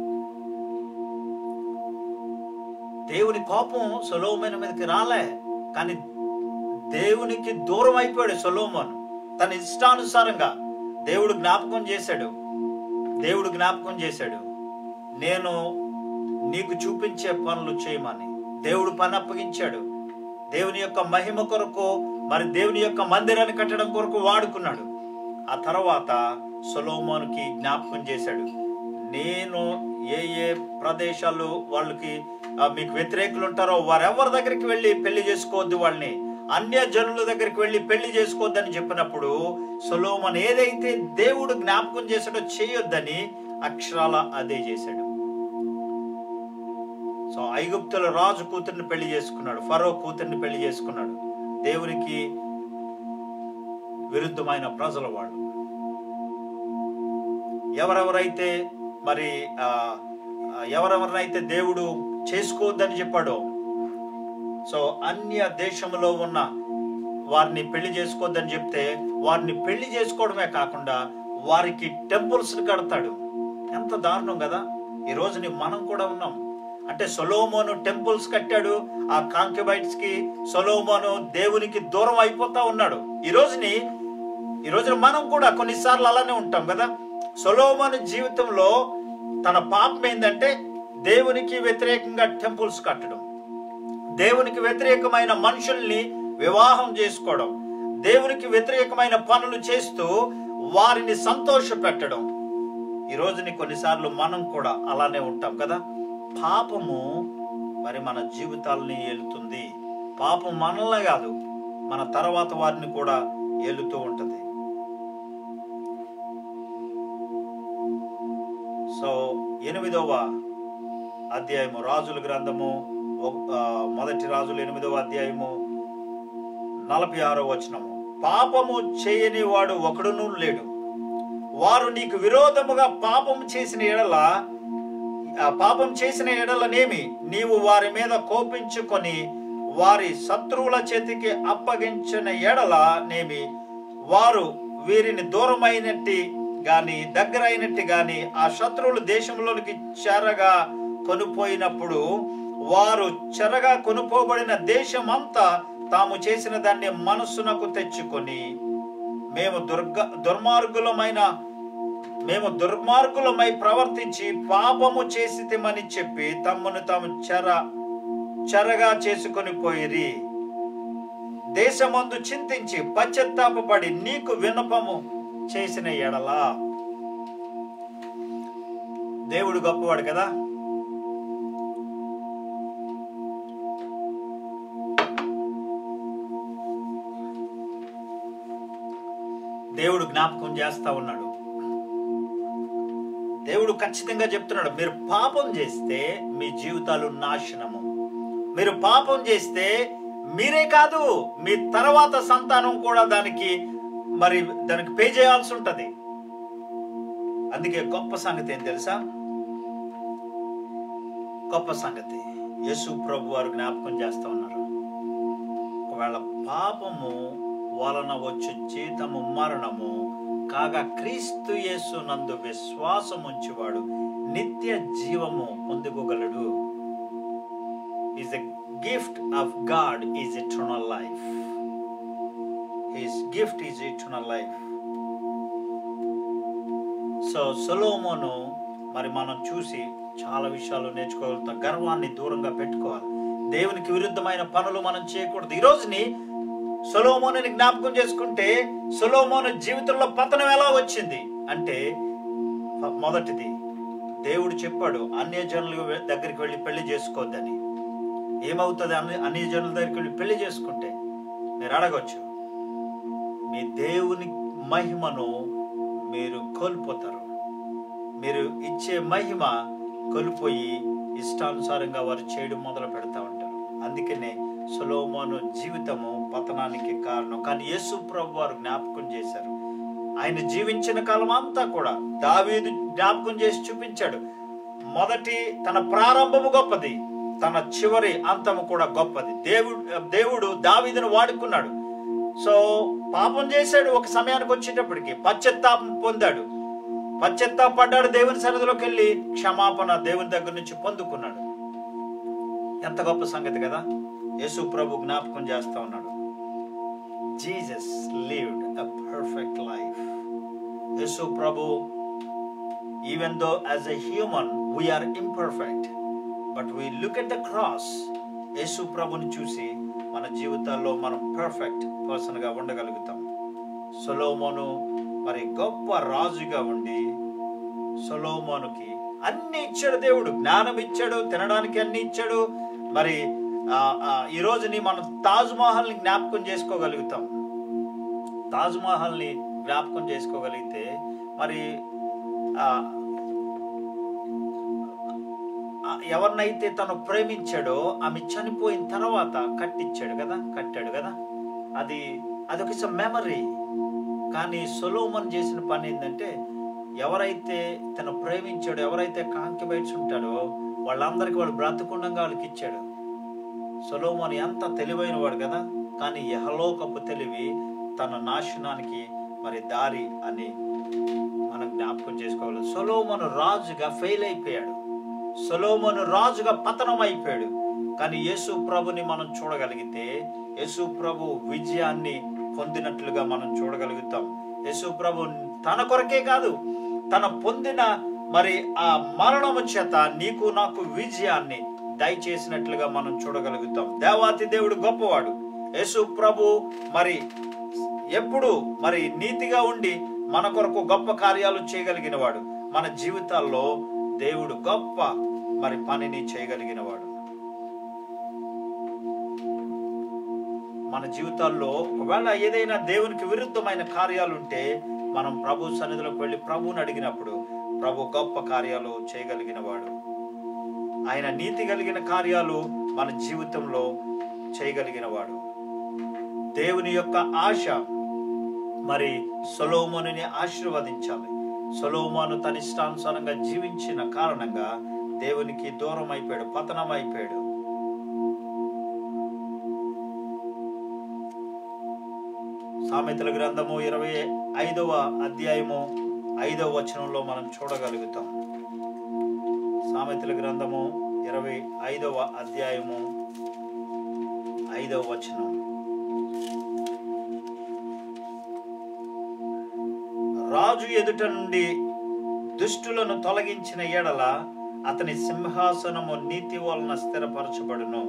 దేవుని కోపం సొలోమోన్ మీదకి రాలే కానీ దేవునికి దూరం అయిపోయాడు సొలోమోన్ తన ఇష్టానుసారంగా దేవుడు జ్ఞాపకం చేశాడు దేవుడు జ్ఞాపకం చేశాడు నేను నీకు చూపించే పనులు చేయమని దేవుడు పని అప్పగించాడు దేవుని యొక్క మహిమ కొరకు మరి దేవుని యొక్క మందిరాన్ని కట్టడం కొరకు వాడుకున్నాడు ఆ తర్వాత సొలోమోన్కి జ్ఞాపకం చేశాడు నేను ఏ ఏ ప్రదేశాలు వాళ్ళకి ఆ, మీకు వ్యతిరేకులు ఉంటారో వారెవరి దగ్గరికి వెళ్ళి పెళ్లి చేసుకోవద్దు వాళ్ళని అన్య జనుల దగ్గరికి వెళ్ళి పెళ్లి చేసుకోవద్దని చెప్పినప్పుడు సొలోమన్ ఏదైతే దేవుడు జ్ఞాపకం చేశాడో చేయొద్దని అక్షరాల అదే చేశాడు సో ఐగుప్తుల రాజు కూతుర్ని పెళ్లి చేసుకున్నాడు ఫరో కూతుర్ని పెళ్లి చేసుకున్నాడు దేవునికి విరుద్ధమైన ప్రజల వాళ్ళు ఎవరెవరైతే మరి ఆ, ఆ, ఎవరెవరినైతే దేవుడు చేసుకోవద్దని చెప్పాడో సో అన్య దేశంలో ఉన్న వారిని పెళ్లి చేసుకోవద్దని చెప్తే వారిని పెళ్లి చేసుకోవడమే కాకుండా వారికి టెంపుల్స్ కడతాడు ఎంత దారుణం కదా ఈ రోజుని మనం కూడా ఉన్నాం అంటే సొలోమోను టెంపుల్స్ కట్టాడు ఆ కాంక్యుబైట్స్ కి సొలోమోను దేవునికి దూరం అయిపోతా ఉన్నాడు ఈ రోజుని ఈ రోజున మనం కూడా కొన్నిసార్లు అలానే ఉంటాం కదా సొలోమోను జీవితంలో తన పాపం ఏంటంటే దేవునికి వ్యతిరేకంగా టెంపుల్స్ కట్టడం దేవునికి వ్యతిరేకమైన మనుషుల్ని వివాహం చేసుకోవడం దేవునికి వ్యతిరేకమైన పనులు చేస్తూ వారిని సంతోష పెట్టడం ఈ రోజుని కొన్నిసార్లు మనం కూడా అలానే ఉంటాం కదా పాపము మరి మన జీవితాలని ఏలుతుంది పాపం మనల్ని కాదు మన తర్వాత వారిని కూడా ఏలుతూ ఉంటది సో ఎనిమిదవ అధ్యాయము రాజుల గ్రంథము ఒక- ఆ, మొదటి రాజులు ఎనిమిదవ అధ్యాయము నలభై ఆరో వచనము పాపము చేయని వాడు ఒకడును లేడు వారు నీకు విరోధముగా పాపం చేసిన ఎడల ఆ పాపం చేసిన ఎడలనేమి నీవు వారి మీద కోపించుకొని వారి శత్రువుల చేతికి అప్పగించిన ఎడల నేమి వారు వీరిని దూరమైనట్టి గాని దగ్గరైనట్టు గాని ఆ శత్రువులు దేశంలోనికి చెరగా కొనుపోయినప్పుడు వారు చెరగా కొనుపోబడిన దేశమంతా తాము చేసిన దాన్ని మనస్సునకు తెచ్చుకొని మేము దుర్గ దుర్మార్గులమైన మేము దుర్మార్గులమై ప్రవర్తించి పాపము చేసితిమని చెప్పి తమ్మును తాము చెర చెరగా చేసుకొని పోయిరి దేశమందు చింతించి పశ్చత్తాపడి నీకు విన్నపము చేసిన ఎడలా దేవుడు గొప్పవాడు కదా దేవుడు జ్ఞాపకం చేస్తా ఉన్నాడు దేవుడు ఖచ్చితంగా చెప్తున్నాడు మీరు పాపం చేస్తే మీ జీవితాలు నాశనము మీరు పాపం చేస్తే మీరే కాదు మీ తర్వాత సంతానం కూడా దానికి మరి దానికి పే చేయాల్సి ఉంటది అందుకే గొప్ప సంగతి ఏం తెలుసా గొప్ప సంగతి యేసు ప్రభు వారు జ్ఞాపకం చేస్తా ఉన్నారు ఒకవేళ పాపము వలన వచ్చే జీతము మరణము కాగా క్రీస్తు యేసు నందు విశ్వాసం ఉంచువాడు నిత్య జీవము పొందుకోగలడు is a gift of God is eternal life his gift is eternal life so సొలోమోను మరి మనం చూసి చాలా విషయాలు నేర్చుకోగలుగుతాం గర్వాన్ని దూరంగా పెట్టుకోవాలి దేవునికి విరుద్ధమైన పనులు మనం చేయకూడదు ఈ రోజుని సొలోమోనుని జ్ఞాపకం చేసుకుంటే సొలోమోను జీవితంలో పతనం ఎలా వచ్చింది అంటే ఫ- మొదటిది దేవుడు చెప్పాడు అన్య జనుల దగ్గరికి వెళ్ళి పెళ్లి చేసుకోవద్దని ఏమవుతుంది అన్ని అన్య జనుల దగ్గరికి వెళ్ళి పెళ్లి చేసుకుంటే మీరు అడగచ్చు మీ దేవుని మహిమను మీరు కోల్పోతారు మీరు ఇచ్చే మహిమ కోల్పోయి ఇష్టానుసారంగా వారు చేయడం మొదలు పెడతా ఉంటారు అందుకనే సొలోమోను జీవితము పతనానికి కారణం కానీ యేసు ప్రభు వారు జ్ఞాపకం చేశారు ఆయన జీవించిన కాలం అంతా కూడా దావీదు జ్ఞాపకం చేసి చూపించాడు మొదటి తన ప్రారంభము గొప్పది తన చివరి అంతము కూడా గొప్పది దేవుడు దేవుడు దావీదును వాడుకున్నాడు సో పాపం చేశాడు ఒక సమయానికి వచ్చేటప్పటికి పశ్చత్తాపం పొందాడు పశ్చత్తాపడ్డాడు దేవుని సన్నిధిలోకి వెళ్ళి క్షమాపణ దేవుని దగ్గర నుంచి పొందుకున్నాడు ఎంత గొప్ప సంగతి కదా యేసు ప్రభు జ్ఞాపకం చేస్తా ఉన్నాడు Jesus lived a perfect life యేసు ప్రభు even though as a human we're imperfect but we look at the cross యేసు ప్రభుని చూసి మన జీవితాల్లో మనం పర్ఫెక్ట్ పర్సన్ గా ఉండగలుగుతాం సొలోమోను మరి గొప్ప రాజుగా ఉండి సొలోమోనుకి అన్ని ఇచ్చాడు దేవుడు జ్ఞానం ఇచ్చాడు తినడానికి అన్ని ఇచ్చాడు మరి ఆ, ఆ, ఈ రోజుని మనం తాజ్ మహల్ని జ్ఞాపకం చేసుకోగలుగుతాం తాజ్ మహల్ని జ్ఞాపకం చేసుకోగలిగితే మరి ఆ, ఆ, ఎవరినైతే తను ప్రేమించాడో ఆమె చనిపోయిన తర్వాత కట్టించాడు కదా కట్టాడు కదా అది అదొక మెమరీ కానీ సొలోమన్ చేసిన పని ఏంటంటే ఎవరైతే తను ప్రేమించాడో ఎవరైతే కాంకిబైట్స్ ఉంటాడో వాళ్ళందరికీ వాడు బ్రతకుండంగా వాళ్ళకి ఇచ్చాడు సొలోమోన్ ఎంత తెలివైన వాడు కదా కానీ యహలోకపు తెలివి తన నాశనానికి మరి దారి అని మనం జ్ఞాపకం చేసుకోవాలి సొలోమోను రాజుగా ఫెయిల్ అయిపోయాడు సొలోమోను రాజుగా పతనం అయిపోయాడు కానీ యేసు ప్రభుని మనం చూడగలిగితే యేసు ప్రభు విజయాన్ని పొందినట్లుగా మనం చూడగలుగుతాం యేసు ప్రభు తన కొరకే కాదు తన పొందిన మరి ఆ మరణము చేత నీకు నాకు విజయాన్ని దయచేసినట్లుగా మనం చూడగలుగుతాం దేవాతి దేవుడు గొప్పవాడు యేసు ప్రభు మరి ఎప్పుడు మరి నీతిగా ఉండి మన కొరకు గొప్ప కార్యాలు చేయగలిగిన వాడు మన జీవితాల్లో దేవుడు గొప్ప మరి పనిని చేయగలిగిన వాడు మన జీవితాల్లో ఒకవేళ ఏదైనా దేవునికి విరుద్ధమైన కార్యాలు ఉంటే మనం ప్రభు సన్నిధిలోకి వెళ్ళి ప్రభువుని అడిగినప్పుడు ప్రభు గొప్ప కార్యాలు చేయగలిగిన వాడు ఆయన నీతి కలిగిన కార్యాలు మన జీవితంలో చేయగలిగిన వాడు దేవుని యొక్క ఆశ మరి సొలోమోనుని ఆశీర్వదించాలి సొలోమోను తన ఇష్టానుసారంగా జీవించిన కారణంగా దేవునికి దూరం అయిపోయాడు పతనం అయిపోయాడు సామెతల గ్రంథము ఇరవై ఐదవ అధ్యాయము ఐదవ వచనంలో మనం చూడగలుగుతాం సామెతల గ్రంథము ఇరవై ఐదవ అధ్యాయము ఐదవ వచనం రాజు ఎదుట నుండి దుష్టులను తొలగించిన ఎడల అతని సింహాసనము నీతి వలన స్థిరపరచబడును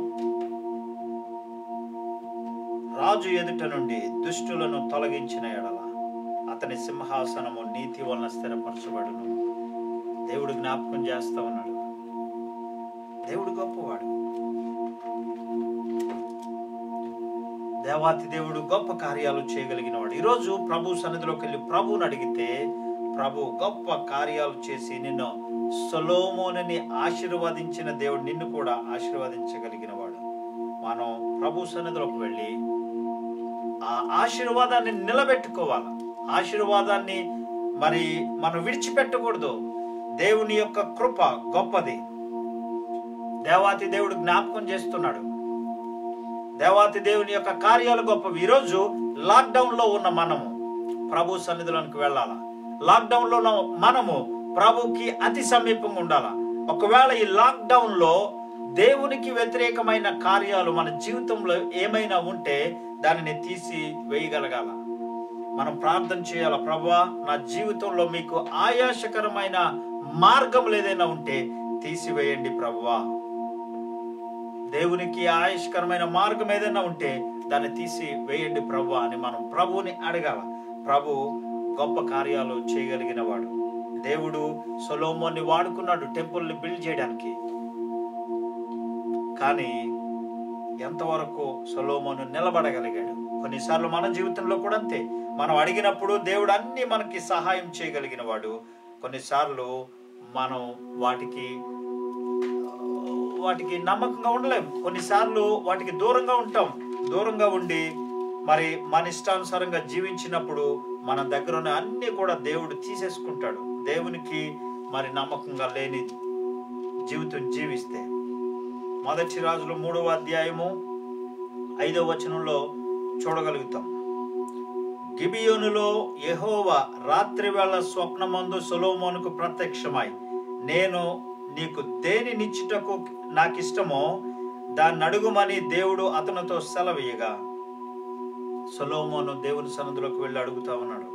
రాజు ఎదుట నుండి దుష్టులను తొలగించిన ఎడల అతని సింహాసనము నీతి వలన స్థిరపరచబడును దేవుడు జ్ఞాపకం చేస్తా ఉన్నాడు దేవుడు గొప్పవాడు దేవాతి దేవుడు గొప్ప కార్యాలు చేయగలిగిన వాడు ఈరోజు ప్రభు సన్నిధిలోకి వెళ్ళి ప్రభువుని అడిగితే ప్రభు గొప్ప కార్యాలు చేసి నిన్ను సొలోమోనని ఆశీర్వదించిన దేవుడు నిన్ను కూడా ఆశీర్వదించగలిగిన వాడు మనం ప్రభు సన్నిధిలోకి వెళ్ళి ఆ ఆశీర్వాదాన్ని నిలబెట్టుకోవాలి ఆశీర్వాదాన్ని మరి మనం విడిచిపెట్టకూడదు దేవుని యొక్క కృప గొప్పది దేవాతి దేవుడు జ్ఞాపకం చేస్తున్నాడు దేవాతి దేవుని యొక్క కార్యాలు గొప్పవి ఈరోజు లాక్డౌన్ లో ఉన్న మనము ప్రభు సన్నిధిలోనికి వెళ్ళాలా లాక్డౌన్ లో ఉన్న మనము ప్రభుకి అతి సమీపంగా ఉండాలా ఒకవేళ ఈ లాక్డౌన్ లో దేవునికి వ్యతిరేకమైన కార్యాలు మన జీవితంలో ఏమైనా ఉంటే దానిని తీసి వేయగలగాల మనం ప్రార్థన చేయాల ప్రభా నా జీవితంలో మీకు ఆయాసకరమైన మార్గం ఏదైనా ఉంటే తీసివేయండి ప్రభువా దేవునికి ఆయుష్కరమైన మార్గం ఏదైనా ఉంటే దాన్ని తీసి వేయండి ప్రభు అని మనం ప్రభువుని అడగాల ప్రభు గొప్ప కార్యాలు చేయగలిగిన వాడు దేవుడు సొలోమోన్ని వాడుకున్నాడు టెంపుల్ని బిల్డ్ చేయడానికి కానీ ఎంతవరకు సొలోమోను నిలబడగలిగాడు కొన్నిసార్లు మన జీవితంలో కూడా అంతే మనం అడిగినప్పుడు దేవుడు అన్ని మనకి సహాయం చేయగలిగిన వాడు కొన్నిసార్లు మనం వాటికి వాటికి నమ్మకంగా ఉండలేం కొన్నిసార్లు వాటికి దూరంగా ఉంటాం దూరంగా ఉండి మరి మన ఇష్టానుసారంగా జీవించినప్పుడు మన దగ్గర ఉన్న అన్ని కూడా దేవుడు తీసేసుకుంటాడు దేవునికి మరి నమ్మకంగా లేని జీవితం జీవిస్తే మొదటి రాజులు మూడవ అధ్యాయము ఐదవ వచనంలో చూడగలుగుతాం గిబియోనులో యెహోవా రాత్రి వేళ స్వప్నమందు సొలోమోనుకు ప్రత్యక్షమై నేను నీకు దేని నిచ్చుటకు నాకు ఇష్టమో దాన్ని అడుగుమని దేవుడు అతనితో సెలవీయగా సొలోమోను దేవుని సన్నిధిలోకి వెళ్ళి అడుగుతా ఉన్నాడు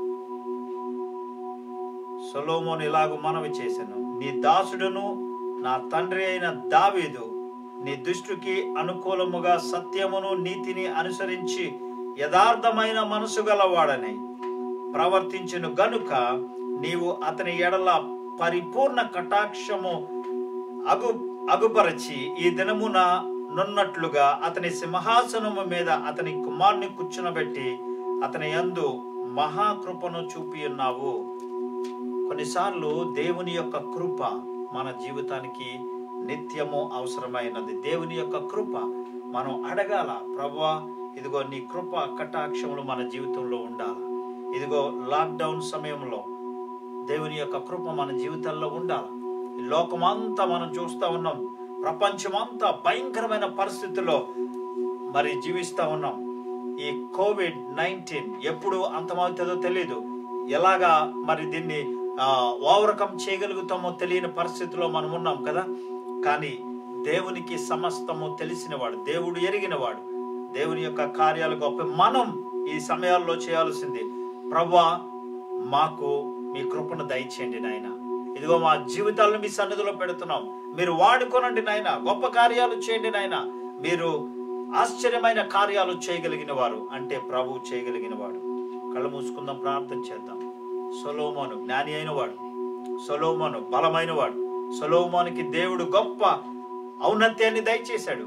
సొలోమోను ఇలాగ మనవి చేశాను నీ దాసుడును నా తండ్రి అయిన దావీదు నీ దృష్టికి అనుకూలముగా సత్యమును నీతిని అనుసరించి యథార్థమైన మనసు గలవాడని ప్రవర్తించును గనుక నీవు అతని ఎడల పరిపూర్ణ కటాక్షము అగు అగుపరచి ఈ దినమున నున్నట్లుగా అతని సింహాసనము మీద అతని కుమారుని కూర్చునబెట్టి అతని యందు మహాకృపను చూపి ఉన్నావు కొన్నిసార్లు దేవుని యొక్క కృప మన జీవితానికి నిత్యము అవసరమైనది దేవుని యొక్క కృప మనం అడగాల ప్రభువా ఇదిగో నీ కృప కటాక్షములు మన జీవితంలో ఉండాలి ఇదిగో లాక్డౌన్ సమయంలో దేవుని యొక్క కృప మన జీవితంలో ఉండాలి ఈ లోకమంతా మనం చూస్తూ ఉన్నాం ప్రపంచమంతా భయంకరమైన పరిస్థితుల్లో మరి జీవిస్తూ ఉన్నాం ఈ కోవిడ్ నైన్టీన్ ఎప్పుడు అంతమవుతుందో తెలియదు ఎలాగా మరి దీన్ని ఓవర్కమ్ చేయగలుగుతామో తెలియని పరిస్థితిలో మనం ఉన్నాం కదా కానీ దేవునికి సమస్తము తెలిసినవాడు దేవుడు ఎరిగినవాడు దేవుని యొక్క కార్యాలు గొప్ప మనం ఈ సమయాల్లో చేయాల్సింది ప్రభా మాకు మీ కృపను దయచేయండి నాయన ఇదిగో మా జీవితాలను మీ సన్నిధిలో పెడుతున్నాం మీరు వాడుకోనండి నాయన గొప్ప కార్యాలు చేయండి నాయన మీరు ఆశ్చర్యమైన కార్యాలు చేయగలిగిన వారు అంటే ప్రభు చేయగలిగిన వాడు కళ్ళు మూసుకుందాం ప్రార్థన చేద్దాం సొలోమోను జ్ఞాని అయిన వాడు సొలోమోను బలమైన వాడు సొలోమోనికి దేవుడు గొప్ప ఔన్నత్యాన్ని దయచేశాడు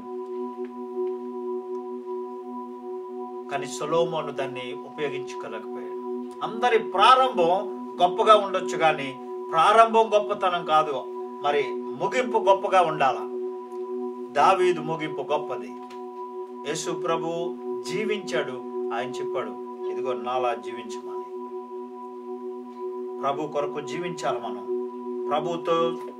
కానీ సొలోమోను దాన్ని ఉపయోగించుకోలేకపోయాడు అందరి ప్రారంభం గొప్పగా ఉండొచ్చు కానీ ప్రారంభం గొప్పతనం కాదు మరి ముగింపు గొప్పగా ఉండాల దావీదు ముగింపు గొప్పది యేసు ప్రభు జీవించాడు ఆయన చెప్పాడు ఇదిగో నాలా జీవించమని ప్రభు కొరకు జీవించాలి మనం ప్రభుతో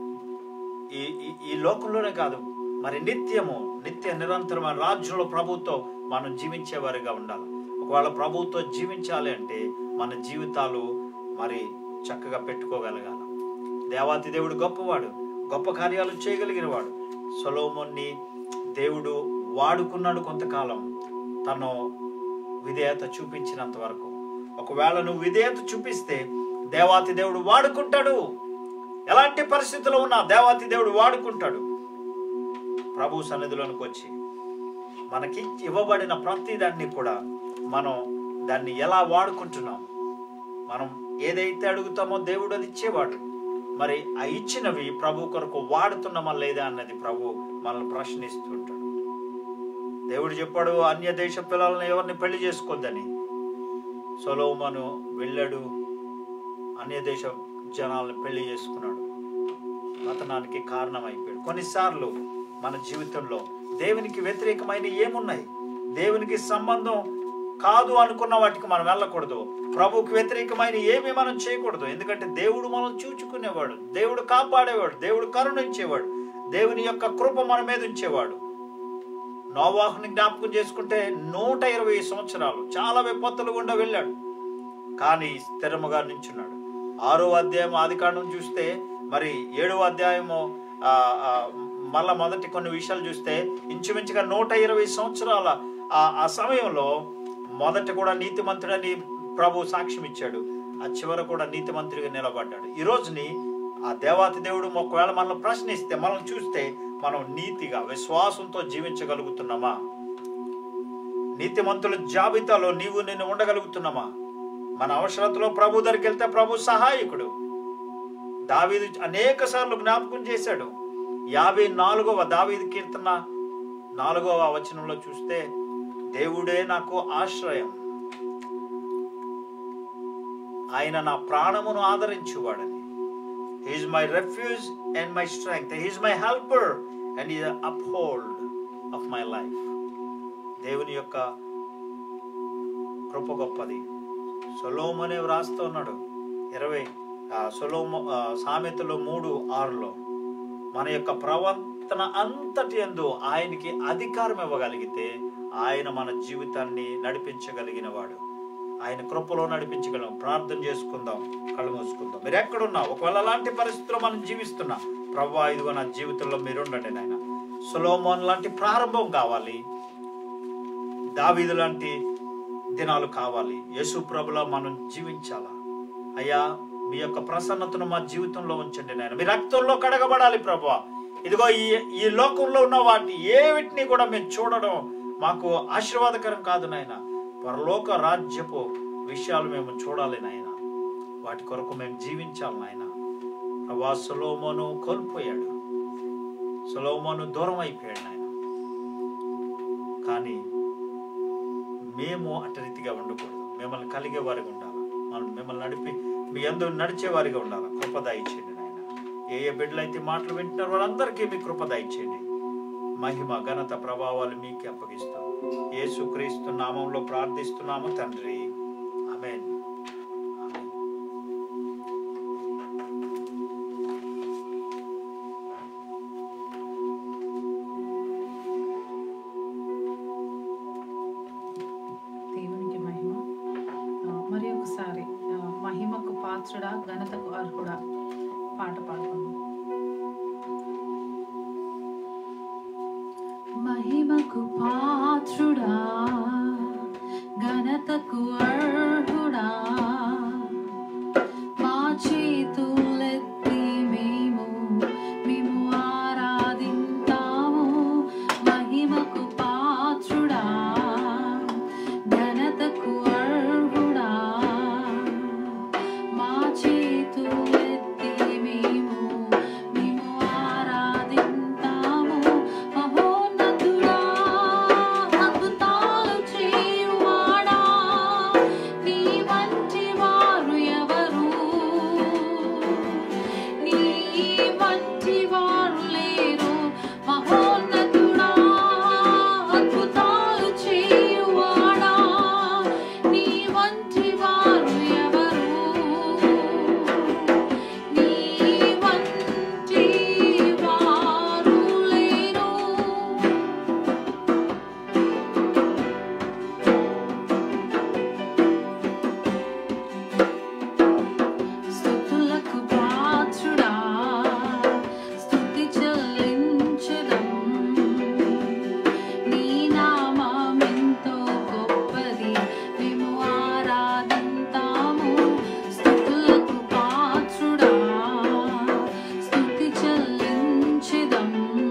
ఈ ఈ- ఈ లోకంలోనే కాదు మరి నిత్యము నిత్య నిరంతరమైన రాజ్యంలో ప్రభుతో మనం జీవించేవారిగా ఉండాలి ఒకవేళ ప్రభుతో జీవించాలి అంటే మన జీవితాలు మరి చక్కగా పెట్టుకోగలగాలి దేవాతి దేవుడు గొప్పవాడు గొప్ప కార్యాలు చేయగలిగిన వాడు సొలోమోన్ని దేవుడు వాడుకున్నాడు కొంతకాలం తను విధేయత చూపించినంత వరకు ఒకవేళ నువ్వు విధేయత చూపిస్తే దేవాతి దేవుడు వాడుకుంటాడు ఎలాంటి పరిస్థితుల్లో ఉన్నా దేవాతి దేవుడు వాడుకుంటాడు ప్రభు సన్నిధిలోనికి వచ్చి మనకి ఇవ్వబడిన ప్రతి దాన్ని కూడా మనం దాన్ని ఎలా వాడుకుంటున్నాం మనం ఏదైతే అడుగుతామో దేవుడు అది ఇచ్చేవాడు మరి ఆ ఇచ్చినవి ప్రభు కొరకు వాడుతున్నామా లేదా అన్నది ప్రభు మనల్ని ప్రశ్నిస్తుంటాడు దేవుడు చెప్పాడు అన్య దేశ పిల్లలను ఎవరిని పెళ్లి చేసుకోవద్దని సొలోమను వెళ్ళాడు అన్య దేశ జనాలను పెళ్లి చేసుకున్నాడు పతనానికి కారణమైపోయాడు కొన్నిసార్లు మన జీవితంలో దేవునికి వ్యతిరేకమైన ఏమున్నాయి దేవునికి సంబంధం కాదు అనుకున్న వాటికి మనం వెళ్ళకూడదు ప్రభుకి వ్యతిరేకమైన ఏమి మనం చేయకూడదు ఎందుకంటే దేవుడు మనం చూచుకునేవాడు దేవుడు కాపాడేవాడు దేవుడు కరుణించేవాడు దేవుని యొక్క కృప మన మీద ఉంచేవాడు నోవాహుని జ్ఞాపకం చేసుకుంటే నూట ఇరవై సంవత్సరాలు చాలా విపత్తులు గుండా వెళ్ళాడు కానీ స్థిరముగా నించున్నాడు ఆరో అధ్యాయం ఆది కాండం చూస్తే మరి ఏడవ అధ్యాయము ఆ, ఆ, మళ్ళా మొదటి కొన్ని విషయాలు చూస్తే ఇంచుమించుగా నూట ఇరవై సంవత్సరాల ఆ ఆ సమయంలో మొదట కూడా నీతిమంతుడని ప్రభు సాక్ష్యం ఇచ్చాడు ఆ చివర కూడా నీతిమంతుడిగా నిలబడ్డాడు ఈ రోజుని ఆ దేవాతి దేవుడు ఒకవేళ మనల్ని ప్రశ్నిస్తే మనం చూస్తే మనం నీతిగా విశ్వాసంతో జీవించగలుగుతున్నామా నీతిమంతుల జాబితాలో నీవు నేను ఉండగలుగుతున్నామా మన అవసరతలో ప్రభు దగ్గరికి వెళ్తే ప్రభు సహాయకుడు దావీదు అనేక సార్లు జ్ఞాపకం చేశాడు యాభై నాలుగవ దావీదు కీర్తన నాలుగవ వచనంలో చూస్తే దేవుడే నాకు ఆశ్రయం ఆయన నా ప్రాణమును ఆదరించువాడని he's my refuge and my strength he's my helper and ఈ అప్హోల్డ్ ఆఫ్ మై లైఫ్ దేవుని యొక్క కృప గొప్పది సొలోమనే వ్రాస్తూ ఉన్నాడు ఇరవై ఆ, సొలోమ ఆ, సామెతలో మూడు ఆరులో మన యొక్క ప్రవర్తన అంతటి ఎందు ఆయనకి అధికారం ఇవ్వగలిగితే ఆయన మన జీవితాన్ని నడిపించగలిగిన వాడు ఆయన కృపలో నడిపించగలం ప్రార్థన చేసుకుందాం కళ్ళు మూసుకుందాం మీరు ఎక్కడున్నా ఒకవేళ అలాంటి పరిస్థితుల్లో మనం జీవిస్తున్నా ప్రభా ఇదిగో నా జీవితంలో మీరు ఉండండి నాయన సులోమోన్ లాంటి ప్రారంభం కావాలి దావీదు లాంటి దినాలు కావాలి యేసు ప్రభులో మనం జీవించాలా అయ్యా మీ యొక్క ప్రసన్నతను మా జీవితంలో ఉంచండి నాయన మీ రక్తంలో కడగబడాలి ప్రభు ఇదిగో ఈ ఈ లోకంలో ఉన్న వాటి ఏవిటిని కూడా మేము చూడడం మాకు ఆశీర్వాదకరం కాదు నాయన పరలోక రాజ్యపు విషయాలు మేము చూడాలి నాయన వాటి కొరకు మేము జీవించాలి నాయన ప్రభా సులోమోను కోల్పోయాడు సులోమోను దూరం అయిపోయాడు నాయన కానీ మేము అటు రీతిగా ఉండకూడదు మిమ్మల్ని కలిగే వారిగా ఉండాలి మనం మిమ్మల్ని నడిపి మీ అందరూ నడిచే వారిగా ఉండాలి కృప దయచేయండి నాయన ఏ ఏ బిడ్డలు అయితే మాటలు వింటున్నారో వాళ్ళందరికీ మీ కృప దయచేయండి మహిమ ఘనత ప్రభావాలు మీకే అప్పగిస్తాం యేసు క్రీస్తు నామంలో ప్రార్థిస్తున్నాము తండ్రి ఆమేన్ ఆమేన్.
దేవునికి మహిమ ఆ, మరి ఒకసారి ఆ, మహిమకు పాత్రుడా ఘనతకు అర్హుడా పాట పాడుకుందాం మహిమకు పాత్రుడా ఘనతకు అర్హుడా మా చేతులెత్తి మేము మేము ఆరాధింతాము మహిమకు పాత్రుడా ఘనతకు అర్హుడా మా చేతులెత్తి మేము మేము ఆరాధింతాము మహోన్నతుడా అద్భుతాలు చేయువాడా నీ వంటి వారు ఎవరు నీ వంటి వారు లేరు మహోన్నతుడా అద్భుతాలు చేయువాడా నీ వంటి వారు ఎవరు నీ వంటి వారు లేరు స్తుతులకు పాత్రుడా స్తుతి చెల్లించెదం నీ నామమెంతో గొప్పది మేము ఆరాధింతాము స్తుతులకు పాత్రుడా స్తుతి చెల్లించెదం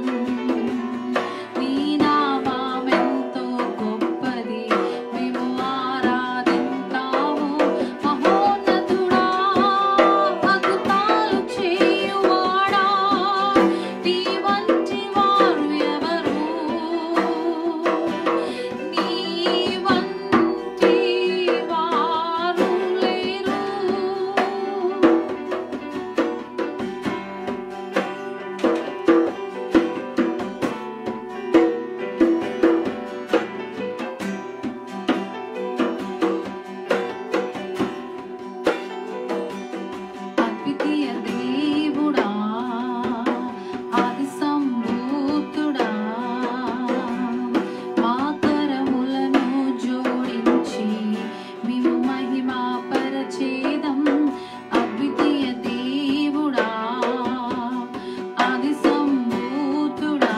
నీ నామమెంతో గొప్పది మేము ఆరాధింతాము మహోన్నతుడా అద్భుతాలు చేయువాడా నీ వంటి వారు ఎవరు నీ వంటి వారు లేరు అద్వితీయ దేవుడా ఆది సంభూతుడా మా కరములను జోడించి మేము మహిమా పరచేదం అద్వితీయ దేవుడా ఆది సంభూతుడా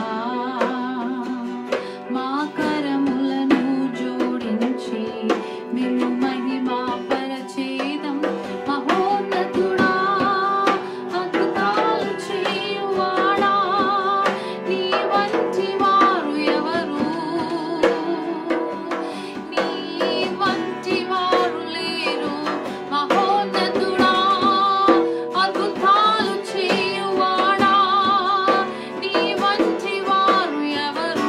మా కరములను జోడించి మేము మహిమా పరచేదం మహోన్నతుడా అద్భుతాలు చేయువాడా నీ వంటి వారు ఎవరు నీ వంటి వారు లేరు మహోన్నతుడా అద్భుతాలు చేయువాడా నీ వంటి వారు ఎవరు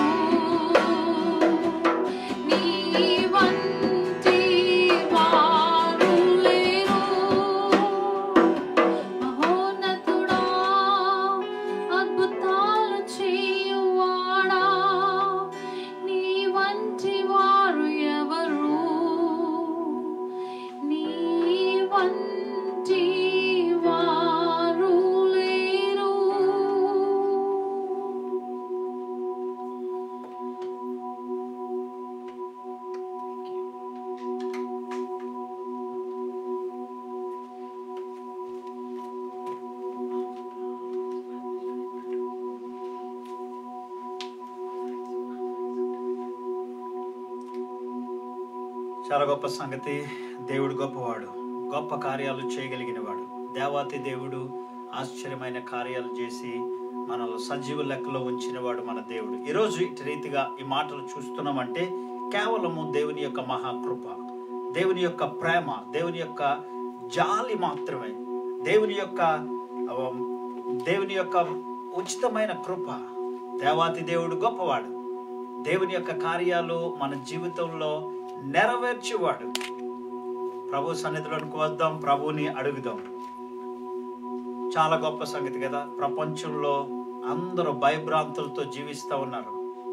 నీ వంటి వారు లేరు మహోన్నతుడా అద్భుతాలు చేయువాడా నీ వంటి వారు ఎవరు నీ వంటి వారు లేరు
చాలా గొప్ప సంగతి దేవుడు గొప్పవాడు గొప్ప కార్యాలు చేయగలిగిన వాడు దేవాతి దేవుడు ఆశ్చర్యమైన కార్యాలు చేసి మనల్ని సజీవ లెక్కలో ఉంచిన వాడు మన దేవుడు ఈరోజు ఇటు రీతిగా ఈ మాటలు చూస్తున్నామంటే కేవలము దేవుని యొక్క మహాకృప దేవుని యొక్క ప్రేమ దేవుని యొక్క జాలి మాత్రమే దేవుని యొక్క ఆ, దేవుని యొక్క ఉచితమైన కృప దేవాతి దేవుడు గొప్పవాడు దేవుని యొక్క కార్యాలు మన జీవితంలో నెరవేర్చేవాడు ప్రభు సన్నిధిలోనికి వద్దాం ప్రభుని అడుగుదాం చాలా గొప్ప సంగతి కదా ప్రపంచంలో అందరూ భయభ్రాంతులతో జీవిస్తూ ఉన్నారు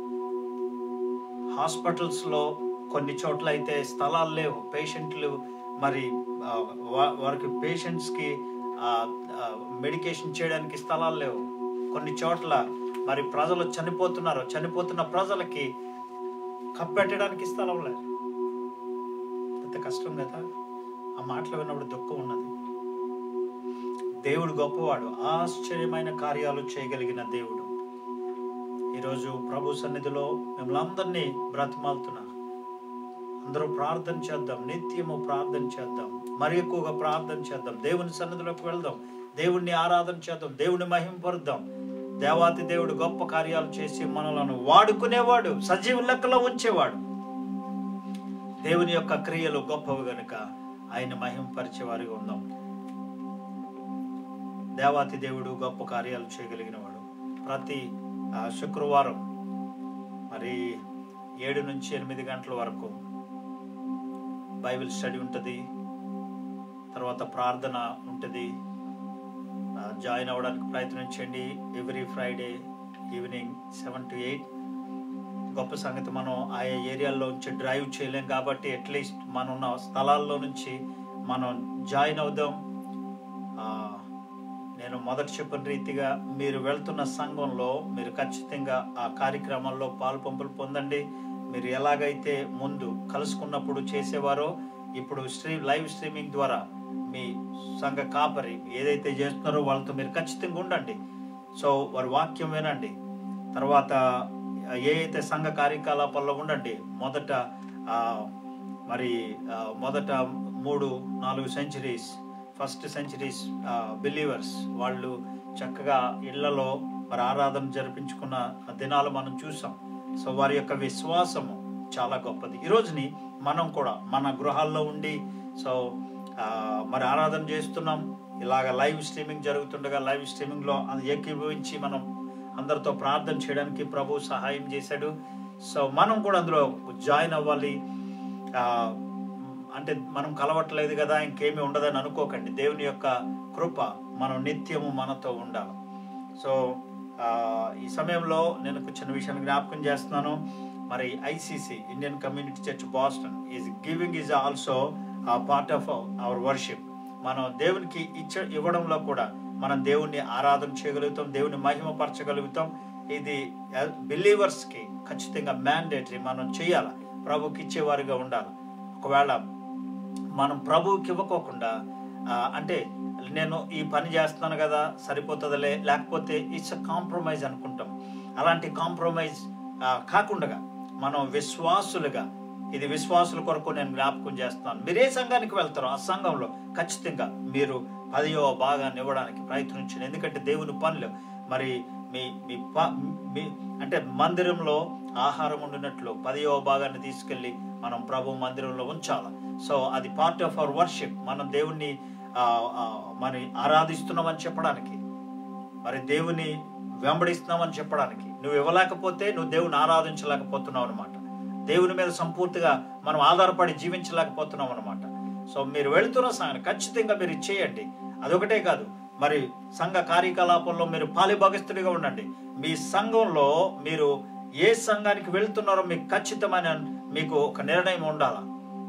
హాస్పిటల్స్లో కొన్ని చోట్ల అయితే స్థలాలు లేవు పేషెంట్లు మరి ఆ, వా- వారికి పేషెంట్స్కి మెడికేషన్ చేయడానికి స్థలాలు లేవు కొన్ని చోట్ల మరి ప్రజలు చనిపోతున్నారు చనిపోతున్న ప్రజలకి కప్పెట్టడానికి స్థలం లేదు ఎంత కష్టం కదా ఆ మాటలు విన్నప్పుడు దుఃఖం ఉన్నది దేవుడు గొప్పవాడు ఆశ్చర్యమైన కార్యాలు చేయగలిగిన దేవుడు ఈరోజు ప్రభు సన్నిధిలో మిమ్మల్ని అందరినీ బ్రతిమాలుతున్నా అందరూ ప్రార్థన చేద్దాం నిత్యము ప్రార్థన చేద్దాం మరి ఎక్కువగా ప్రార్థన చేద్దాం దేవుని సన్నిధిలోకి వెళ్దాం దేవుణ్ణి ఆరాధన చేద్దాం దేవుని మహింపరుద్దాం దేవాతి దేవుడు గొప్ప కార్యాలు చేసి మనలను వాడుకునేవాడు సజీవ లెక్కలో ఉంచేవాడు దేవుని యొక్క క్రియలు గొప్పవి గనుక ఆయన మహింపరిచే వారిగా ఉందాం దేవాతి దేవుడు గొప్ప కార్యాలు చేయగలిగిన వాడు ప్రతి ఆ, శుక్రవారం మరి ఏడు నుంచి ఎనిమిది గంటల వరకు బైబిల్ స్టడీ ఉంటుంది తర్వాత ప్రార్థన ఉంటుంది ఆ, జాయిన్ అవ్వడానికి ప్రయత్నించండి every Friday evening seven to eight గొప్ప సంగతి మనం ఆయా ఏరియాల్లో నుంచి డ్రైవ్ చేయలేం కాబట్టి అట్లీస్ట్ మనం ఉన్న స్థలాల్లో నుంచి మనం జాయిన్ అవుదాం ఆ, నేను మొదట చెప్పిన రీతిగా మీరు వెళ్తున్న సంఘంలో మీరు ఖచ్చితంగా ఆ కార్యక్రమాల్లో పాల్పంపులు పొందండి మీరు ఎలాగైతే ముందు కలుసుకున్నప్పుడు చేసేవారో ఇప్పుడు స్ట్రీ లైవ్ స్ట్రీమింగ్ ద్వారా మీ సంఘ కాపరి ఏదైతే చేస్తున్నారో వాళ్ళతో మీరు ఖచ్చితంగా ఉండండి సో వారి వాక్యం వినండి తర్వాత ఏ అయితే సంఘ కార్యకలాపాల్లో ఉండండి మొదట ఆ, మరి ఆ, మొదట మూడు నాలుగు సెంచరీస్ ఫస్ట్ సెంచరీస్ బిలీవర్స్ వాళ్ళు చక్కగా ఇళ్లలో మరి ఆరాధన జరిపించుకున్న దినాలు మనం చూసాం సో వారి యొక్క విశ్వాసము చాలా గొప్పది ఈ రోజుని మనం కూడా మన గృహాల్లో ఉండి సో ఆ, మరి ఆరాధన చేస్తున్నాం ఇలాగ లైవ్ స్ట్రీమింగ్ జరుగుతుండగా లైవ్ స్ట్రీమింగ్ లో అది ఏకీభవించి మనం అందరితో ప్రార్థన చేయడానికి ప్రభు సహాయం చేశాడు సో మనం కూడా అందులో జాయిన్ అవ్వాలి ఆ, అంటే మనం కలవట్లేదు కదా ఇంకేమీ ఉండదని అనుకోకండి దేవుని యొక్క కృప మనం నిత్యము మనతో ఉండాలి సో ఆ, ఈ సమయంలో నేను ఒక చిన్న విషయాన్ని జ్ఞాపకం చేస్తున్నాను మరి ICC Indian community church Boston is giving is also part of our worship మనం దేవునికి ఇచ్చ ఇవ్వడంలో కూడా మనం దేవుణ్ణి ఆరాధన చేయగలుగుతాం దేవుని మహిమపరచగలుగుతాం ఇది బిలీవర్స్ కి ఖచ్చితంగా మ్యాండేటరీ మనం చేయాలి ప్రభుకి ఇచ్చేవారిగా ఉండాలి ఒకవేళ మనం ప్రభువుకి ఇవ్వకోకుండా ఆ, అంటే నేను ఈ పని చేస్తున్నాను కదా సరిపోతుందిలే లేకపోతే ఇట్స్ కాంప్రమైజ్ అనుకుంటాం అలాంటి కాంప్రమైజ్ కాకుండా మనం విశ్వాసులుగా ఇది విశ్వాసుల కొరకు నేను జ్ఞాపకం చేస్తున్నాను మీరు ఏ సంఘానికి వెళ్తారో ఆ సంఘంలో ఖచ్చితంగా మీరు పదియో భాగాన్ని ఇవ్వడానికి ప్రయత్నించండి ఎందుకంటే దేవుని పనులు మరి మీ మీ ప- మీ అంటే మందిరంలో ఆహారం ఉండినట్లు పదియో భాగాన్ని తీసుకెళ్ళి మనం ప్రభు మందిరంలో ఉంచాలి సో అది పార్ట్ ఆఫ్ అవర్ వర్షిప్ మనం దేవుణ్ణి ఆ, ఆ, మరి ఆరాధిస్తున్నామని చెప్పడానికి మరి దేవుని వెంబడిస్తున్నామని చెప్పడానికి నువ్వు ఇవ్వలేకపోతే నువ్వు దేవుని ఆరాధించలేకపోతున్నావు అనమాట దేవుని మీద సంపూర్తిగా మనం ఆధారపడి జీవించలేకపోతున్నాం అనమాట సో మీరు వెళుతున్న సంఘాన్ని ఖచ్చితంగా మీరు చేయండి అదొకటే కాదు మరి సంఘ కార్యకలాపాల్లో మీరు పాలిభాగస్తుడిగా ఉండండి మీ సంఘంలో మీరు ఏ సంఘానికి వెళ్తున్నారో మీకు ఖచ్చితమైన మీకు ఒక నిర్ణయం ఉండాలా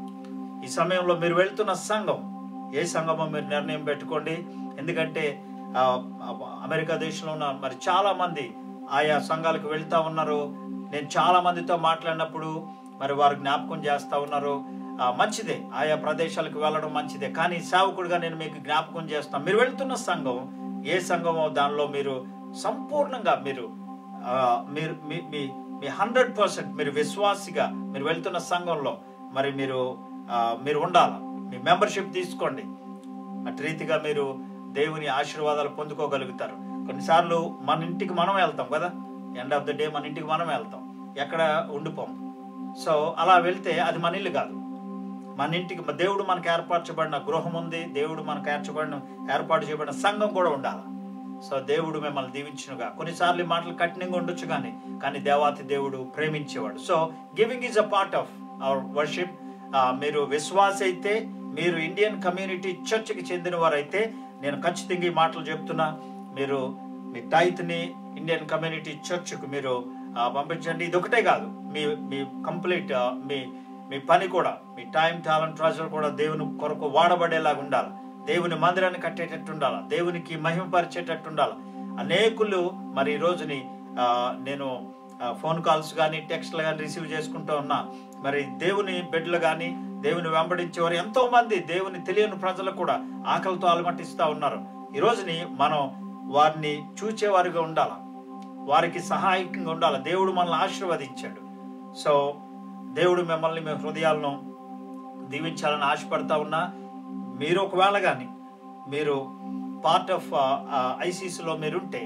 ఈ సమయంలో మీరు వెళ్తున్న సంఘం ఏ సంఘమో మీరు నిర్ణయం పెట్టుకోండి ఎందుకంటే ఆ, ఆ, అమెరికా దేశంలో ఉన్న మరి చాలా మంది ఆయా సంఘాలకు వెళ్తా ఉన్నారు నేను చాలా మందితో మాట్లాడినప్పుడు మరి వారు జ్ఞాపకం చేస్తా ఉన్నారు ఆ, మంచిదే ఆయా ప్రదేశాలకు వెళ్ళడం మంచిదే కానీ సేవకుడిగా నేను మీకు జ్ఞాపకం చేస్తాను మీరు వెళ్తున్న సంఘం ఏ సంఘమో దానిలో మీరు సంపూర్ణంగా మీరు ఆ, మీరు మీ మీ మీ హండ్రెడ్ పర్సెంట్ మీరు విశ్వాసిగా మీరు వెళ్తున్న సంఘంలో మరి మీరు ఆ, మీరు ఉండాలి మీ మెంబర్షిప్ తీసుకోండి అటు రీతిగా మీరు దేవుని ఆశీర్వాదాలు పొందుకోగలుగుతారు కొన్నిసార్లు మన ఇంటికి మనం వెళ్తాం కదా ఎండ్ ఆఫ్ ద డే మన ఇంటికి మనం వెళ్తాం ఎక్కడ ఉండిపోం సో అలా వెళ్తే అది మన ఇల్లు కాదు మన ఇంటికి దేవుడు మనకు ఏర్పరచబడిన గృహం ఉంది దేవుడు మనకు ఏర్చబడిన ఏర్పాటు చేయబడిన సంఘం కూడా ఉండాలి సో దేవుడు మిమ్మల్ని దీవించునుగా కొన్నిసార్లు ఈ మాటలు కఠినంగా ఉండొచ్చు కానీ కానీ దేవాతి దేవుడు ప్రేమించేవాడు so giving is a part of our worship మీరు విశ్వాస అయితే మీరు ఇండియన్ కమ్యూనిటీ చర్చ్కి చెందిన వారైతే నేను ఖచ్చితంగా ఈ మాటలు చెప్తున్నా మీరు మీ టైత్ని ఇండియన్ కమ్యూనిటీ చర్చ్కు మీరు ఆ, పంపించండి ఇది ఒకటే కాదు మీ మీ కంప్లీట్ మీ మీ పని కూడా మీ టైం టాలెంట్ ట్రెజర్ కూడా దేవుని కొరకు వాడబడేలాగా ఉండాలి దేవుని మందిరాన్ని కట్టేటట్టు ఉండాలి దేవునికి మహిమపరిచేటట్టు ఉండాలి అనేకులు మరి ఈ రోజుని ఆ, నేను ఆ, ఫోన్ కాల్స్ కానీ టెక్స్ట్లు కానీ రిసీవ్ చేసుకుంటూ ఉన్నా మరి దేవుని బిడ్డలు కానీ దేవుని వెంబడించేవారు ఎంతో మంది దేవుని తెలియని ప్రజలు కూడా ఆకలితో అలమటిస్తూ ఉన్నారు ఈ రోజుని మనం వారిని చూచేవారిగా ఉండాలి వారికి సహాయకంగా ఉండాలి దేవుడు మనల్ని ఆశీర్వదించాడు సో దేవుడు మిమ్మల్ని మీ హృదయాలను దీవించాలని ఆశపడతా ఉన్నా మీరు ఒకవేళ కానీ మీరు పార్ట్ ఆఫ్ ఐసీసీలో మీరుంటే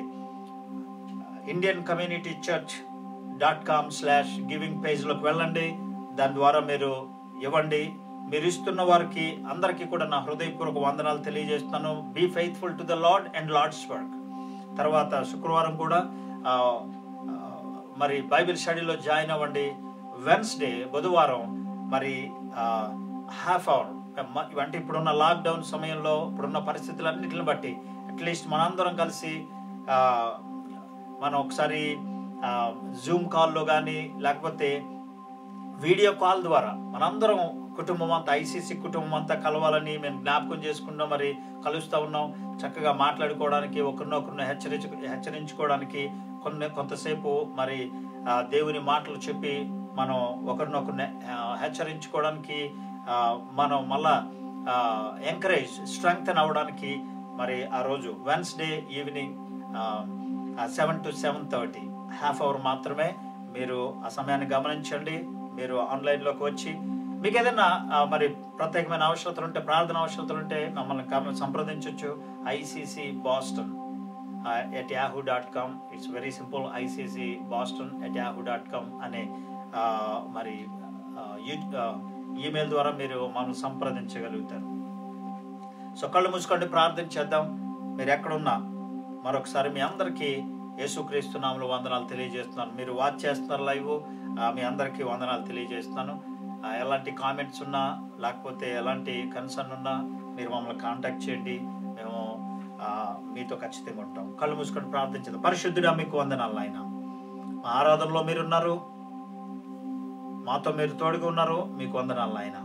Indian community church dot com slash giving పేజ్లోకి వెళ్ళండి దాని ద్వారా మీరు ఇవ్వండి మీరు ఇస్తున్న వారికి అందరికీ కూడా నా హృదయపూర్వక వందనాలు తెలియజేస్తున్నాను be faithful to the Lord and Lord's work తర్వాత శుక్రవారం కూడా ఆ, ఆ, మరి బైబిల్ స్టడీలో జాయిన్ అవ్వండి వెన్స్డే బుధవారం మరి హాఫ్ అవర్ అంటే ఇప్పుడున్న లాక్డౌన్ సమయంలో ఇప్పుడున్న పరిస్థితులన్నిటిని బట్టి అట్లీస్ట్ మనందరం కలిసి ఆ, మనం ఒకసారి జూమ్ కాల్లో కానీ లేకపోతే వీడియో కాల్ ద్వారా మనందరం కుటుంబం అంతా ఐసీసీ కుటుంబం అంతా కలవాలని మేము జ్ఞాపకం చేసుకున్నాం మరి కలుస్తూ ఉన్నాం చక్కగా మాట్లాడుకోవడానికి ఒకరినొకరిని హెచ్చరించు హెచ్చరించుకోవడానికి కొన్ని కొంతసేపు మరి ఆ, దేవుని మాటలు చెప్పి మనం ఒకరినొకరిని ఆ, హెచ్చరించుకోవడానికి ఆ, మనం మళ్ళా ఎంకరేజ్ స్ట్రెంగ్త్ అవ్వడానికి మరి ఆ రోజు Wednesday evening seven to seven thirty half hour మాత్రమే మీరు ఆ సమయాన్ని గమనించండి మీరు ఆన్లైన్లోకి వచ్చి మీకు ఏదైనా ఆ, మరి ప్రత్యేకమైన అవసరతలు ఉంటే ప్రార్థన అవసరతలు ఉంటే మమ్మల్ని గమ- సంప్రదించవచ్చు ICC Boston at Yahoo dot com it's very simple ICC Boston at Yahoo dot com అనే ఆ, మరి ఆ, యూ- ఆ, ఈమెయిల్ ద్వారా మీరు మనం సంప్రదించగలుగుతారు సో కళ్ళు మూసుకోండి ప్రార్థన చేద్దాం మీరు ఎక్కడున్నా మరొకసారి మీ అందరికీ యేసుక్రీస్తు నామములో వందనాలు తెలియజేస్తున్నాను మీరు వాచ్ చేస్తున్నారు లైవ్ ఆ, మీ అందరికీ వందనాలు తెలియజేస్తున్నాను ఆ, ఎలాంటి కామెంట్స్ ఉన్నా లేకపోతే ఎలాంటి కన్సర్న్ ఉన్నా మీరు మమ్మల్ని కాంటాక్ట్ చేయండి మేము ఆ, మీతో ఖచ్చితంగా ఉంటాం కళ్ళు మూసుకొని ప్రార్థించదు పరిశుద్ధుడా మీకు వందనాలు ఆయన మా ఆరాధనలో మీరున్నారు మాతో మీరు తోడుగా ఉన్నారు మీకు వందనాలు ఆయన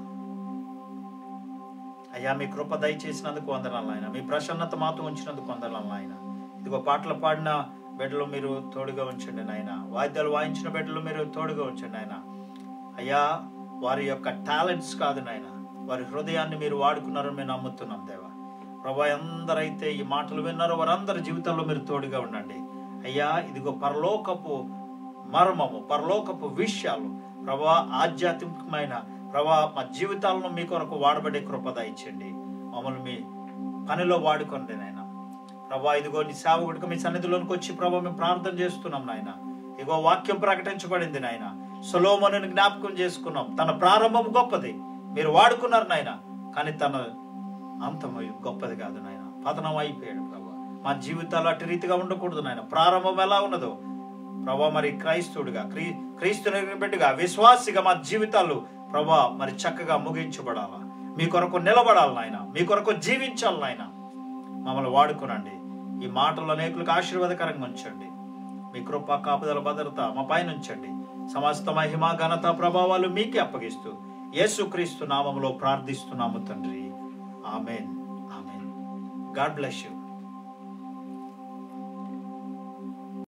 అయ్యా మీ కృప దయచేసినందుకు వందనాలు ఆయన మీ ప్రసన్నత మాతో ఉంచినందుకు వందనాలు ఆయన ఇదిగో పాటలు పాడిన బిడ్డలు మీరు తోడుగా ఉంచండి నాయన వాయిద్యాలు వాయించిన బిడ్డలు మీరు తోడుగా ఉంచండి ఆయన అయ్యా వారి యొక్క టాలెంట్స్ కాదు నాయన వారి హృదయాన్ని మీరు వాడుకున్నారని మేము నమ్ముతున్నాం దేవా ప్రభా ఎందరైతే ఈ మాటలు విన్నారో వారందరి జీవితంలో మీరు తోడుగా ఉండండి అయ్యా ఇదిగో పరలోకపు మర్మము పరలోకపు విషయాలు ప్రభా ఆధ్యాత్మికమైన ప్రభా మా జీవితాలను మీ కొరకు వాడబడే కృప దయచండి మమ్మల్ని మీ పనిలో వాడుకోండి నాయన ప్రభా ఇదిగో నీ సేవకుడికి మీ సన్నిధిలోనికి వచ్చి ప్రభా మేము ప్రార్థన చేస్తున్నాం నాయన ఇగో వాక్యం ప్రకటించబడింది నాయన సొలోమోనుని జ్ఞాపకం చేసుకున్నాం తన ప్రారంభం గొప్పది మీరు వాడుకున్నారు నాయన కానీ తన అంతం గొప్పది కాదు నాయన పతనం అయిపోయాడు ప్రభా మా జీవితాలు అటు రీతిగా ఉండకూడదు నాయన ప్రారంభం ఎలా ఉన్నదో ప్రభా మరి క్రైస్తవుడిగా క్రీ క్రీస్తుని బిడ్డగా విశ్వాసిగా మా జీవితాలు ప్రభా మరి చక్కగా ముగించబడాలా మీ కొరకు నిలబడాలి నాయన మీ కొరకు జీవించాలి నాయన మమ్మల్ని వాడుకునండి ఈ మాటలు అనేకులకు ఆశీర్వాదకరంగా ఉంచండి మీ కృప కాపుదల భద్రత మా పైన ఉంచండి సమస్త మహిమ ఘనత ప్రభావాలు మీకే అప్పగిస్తూ యేసుక్రీస్తు నామములో ప్రార్థిస్తున్నాము తండ్రి amen amen God bless you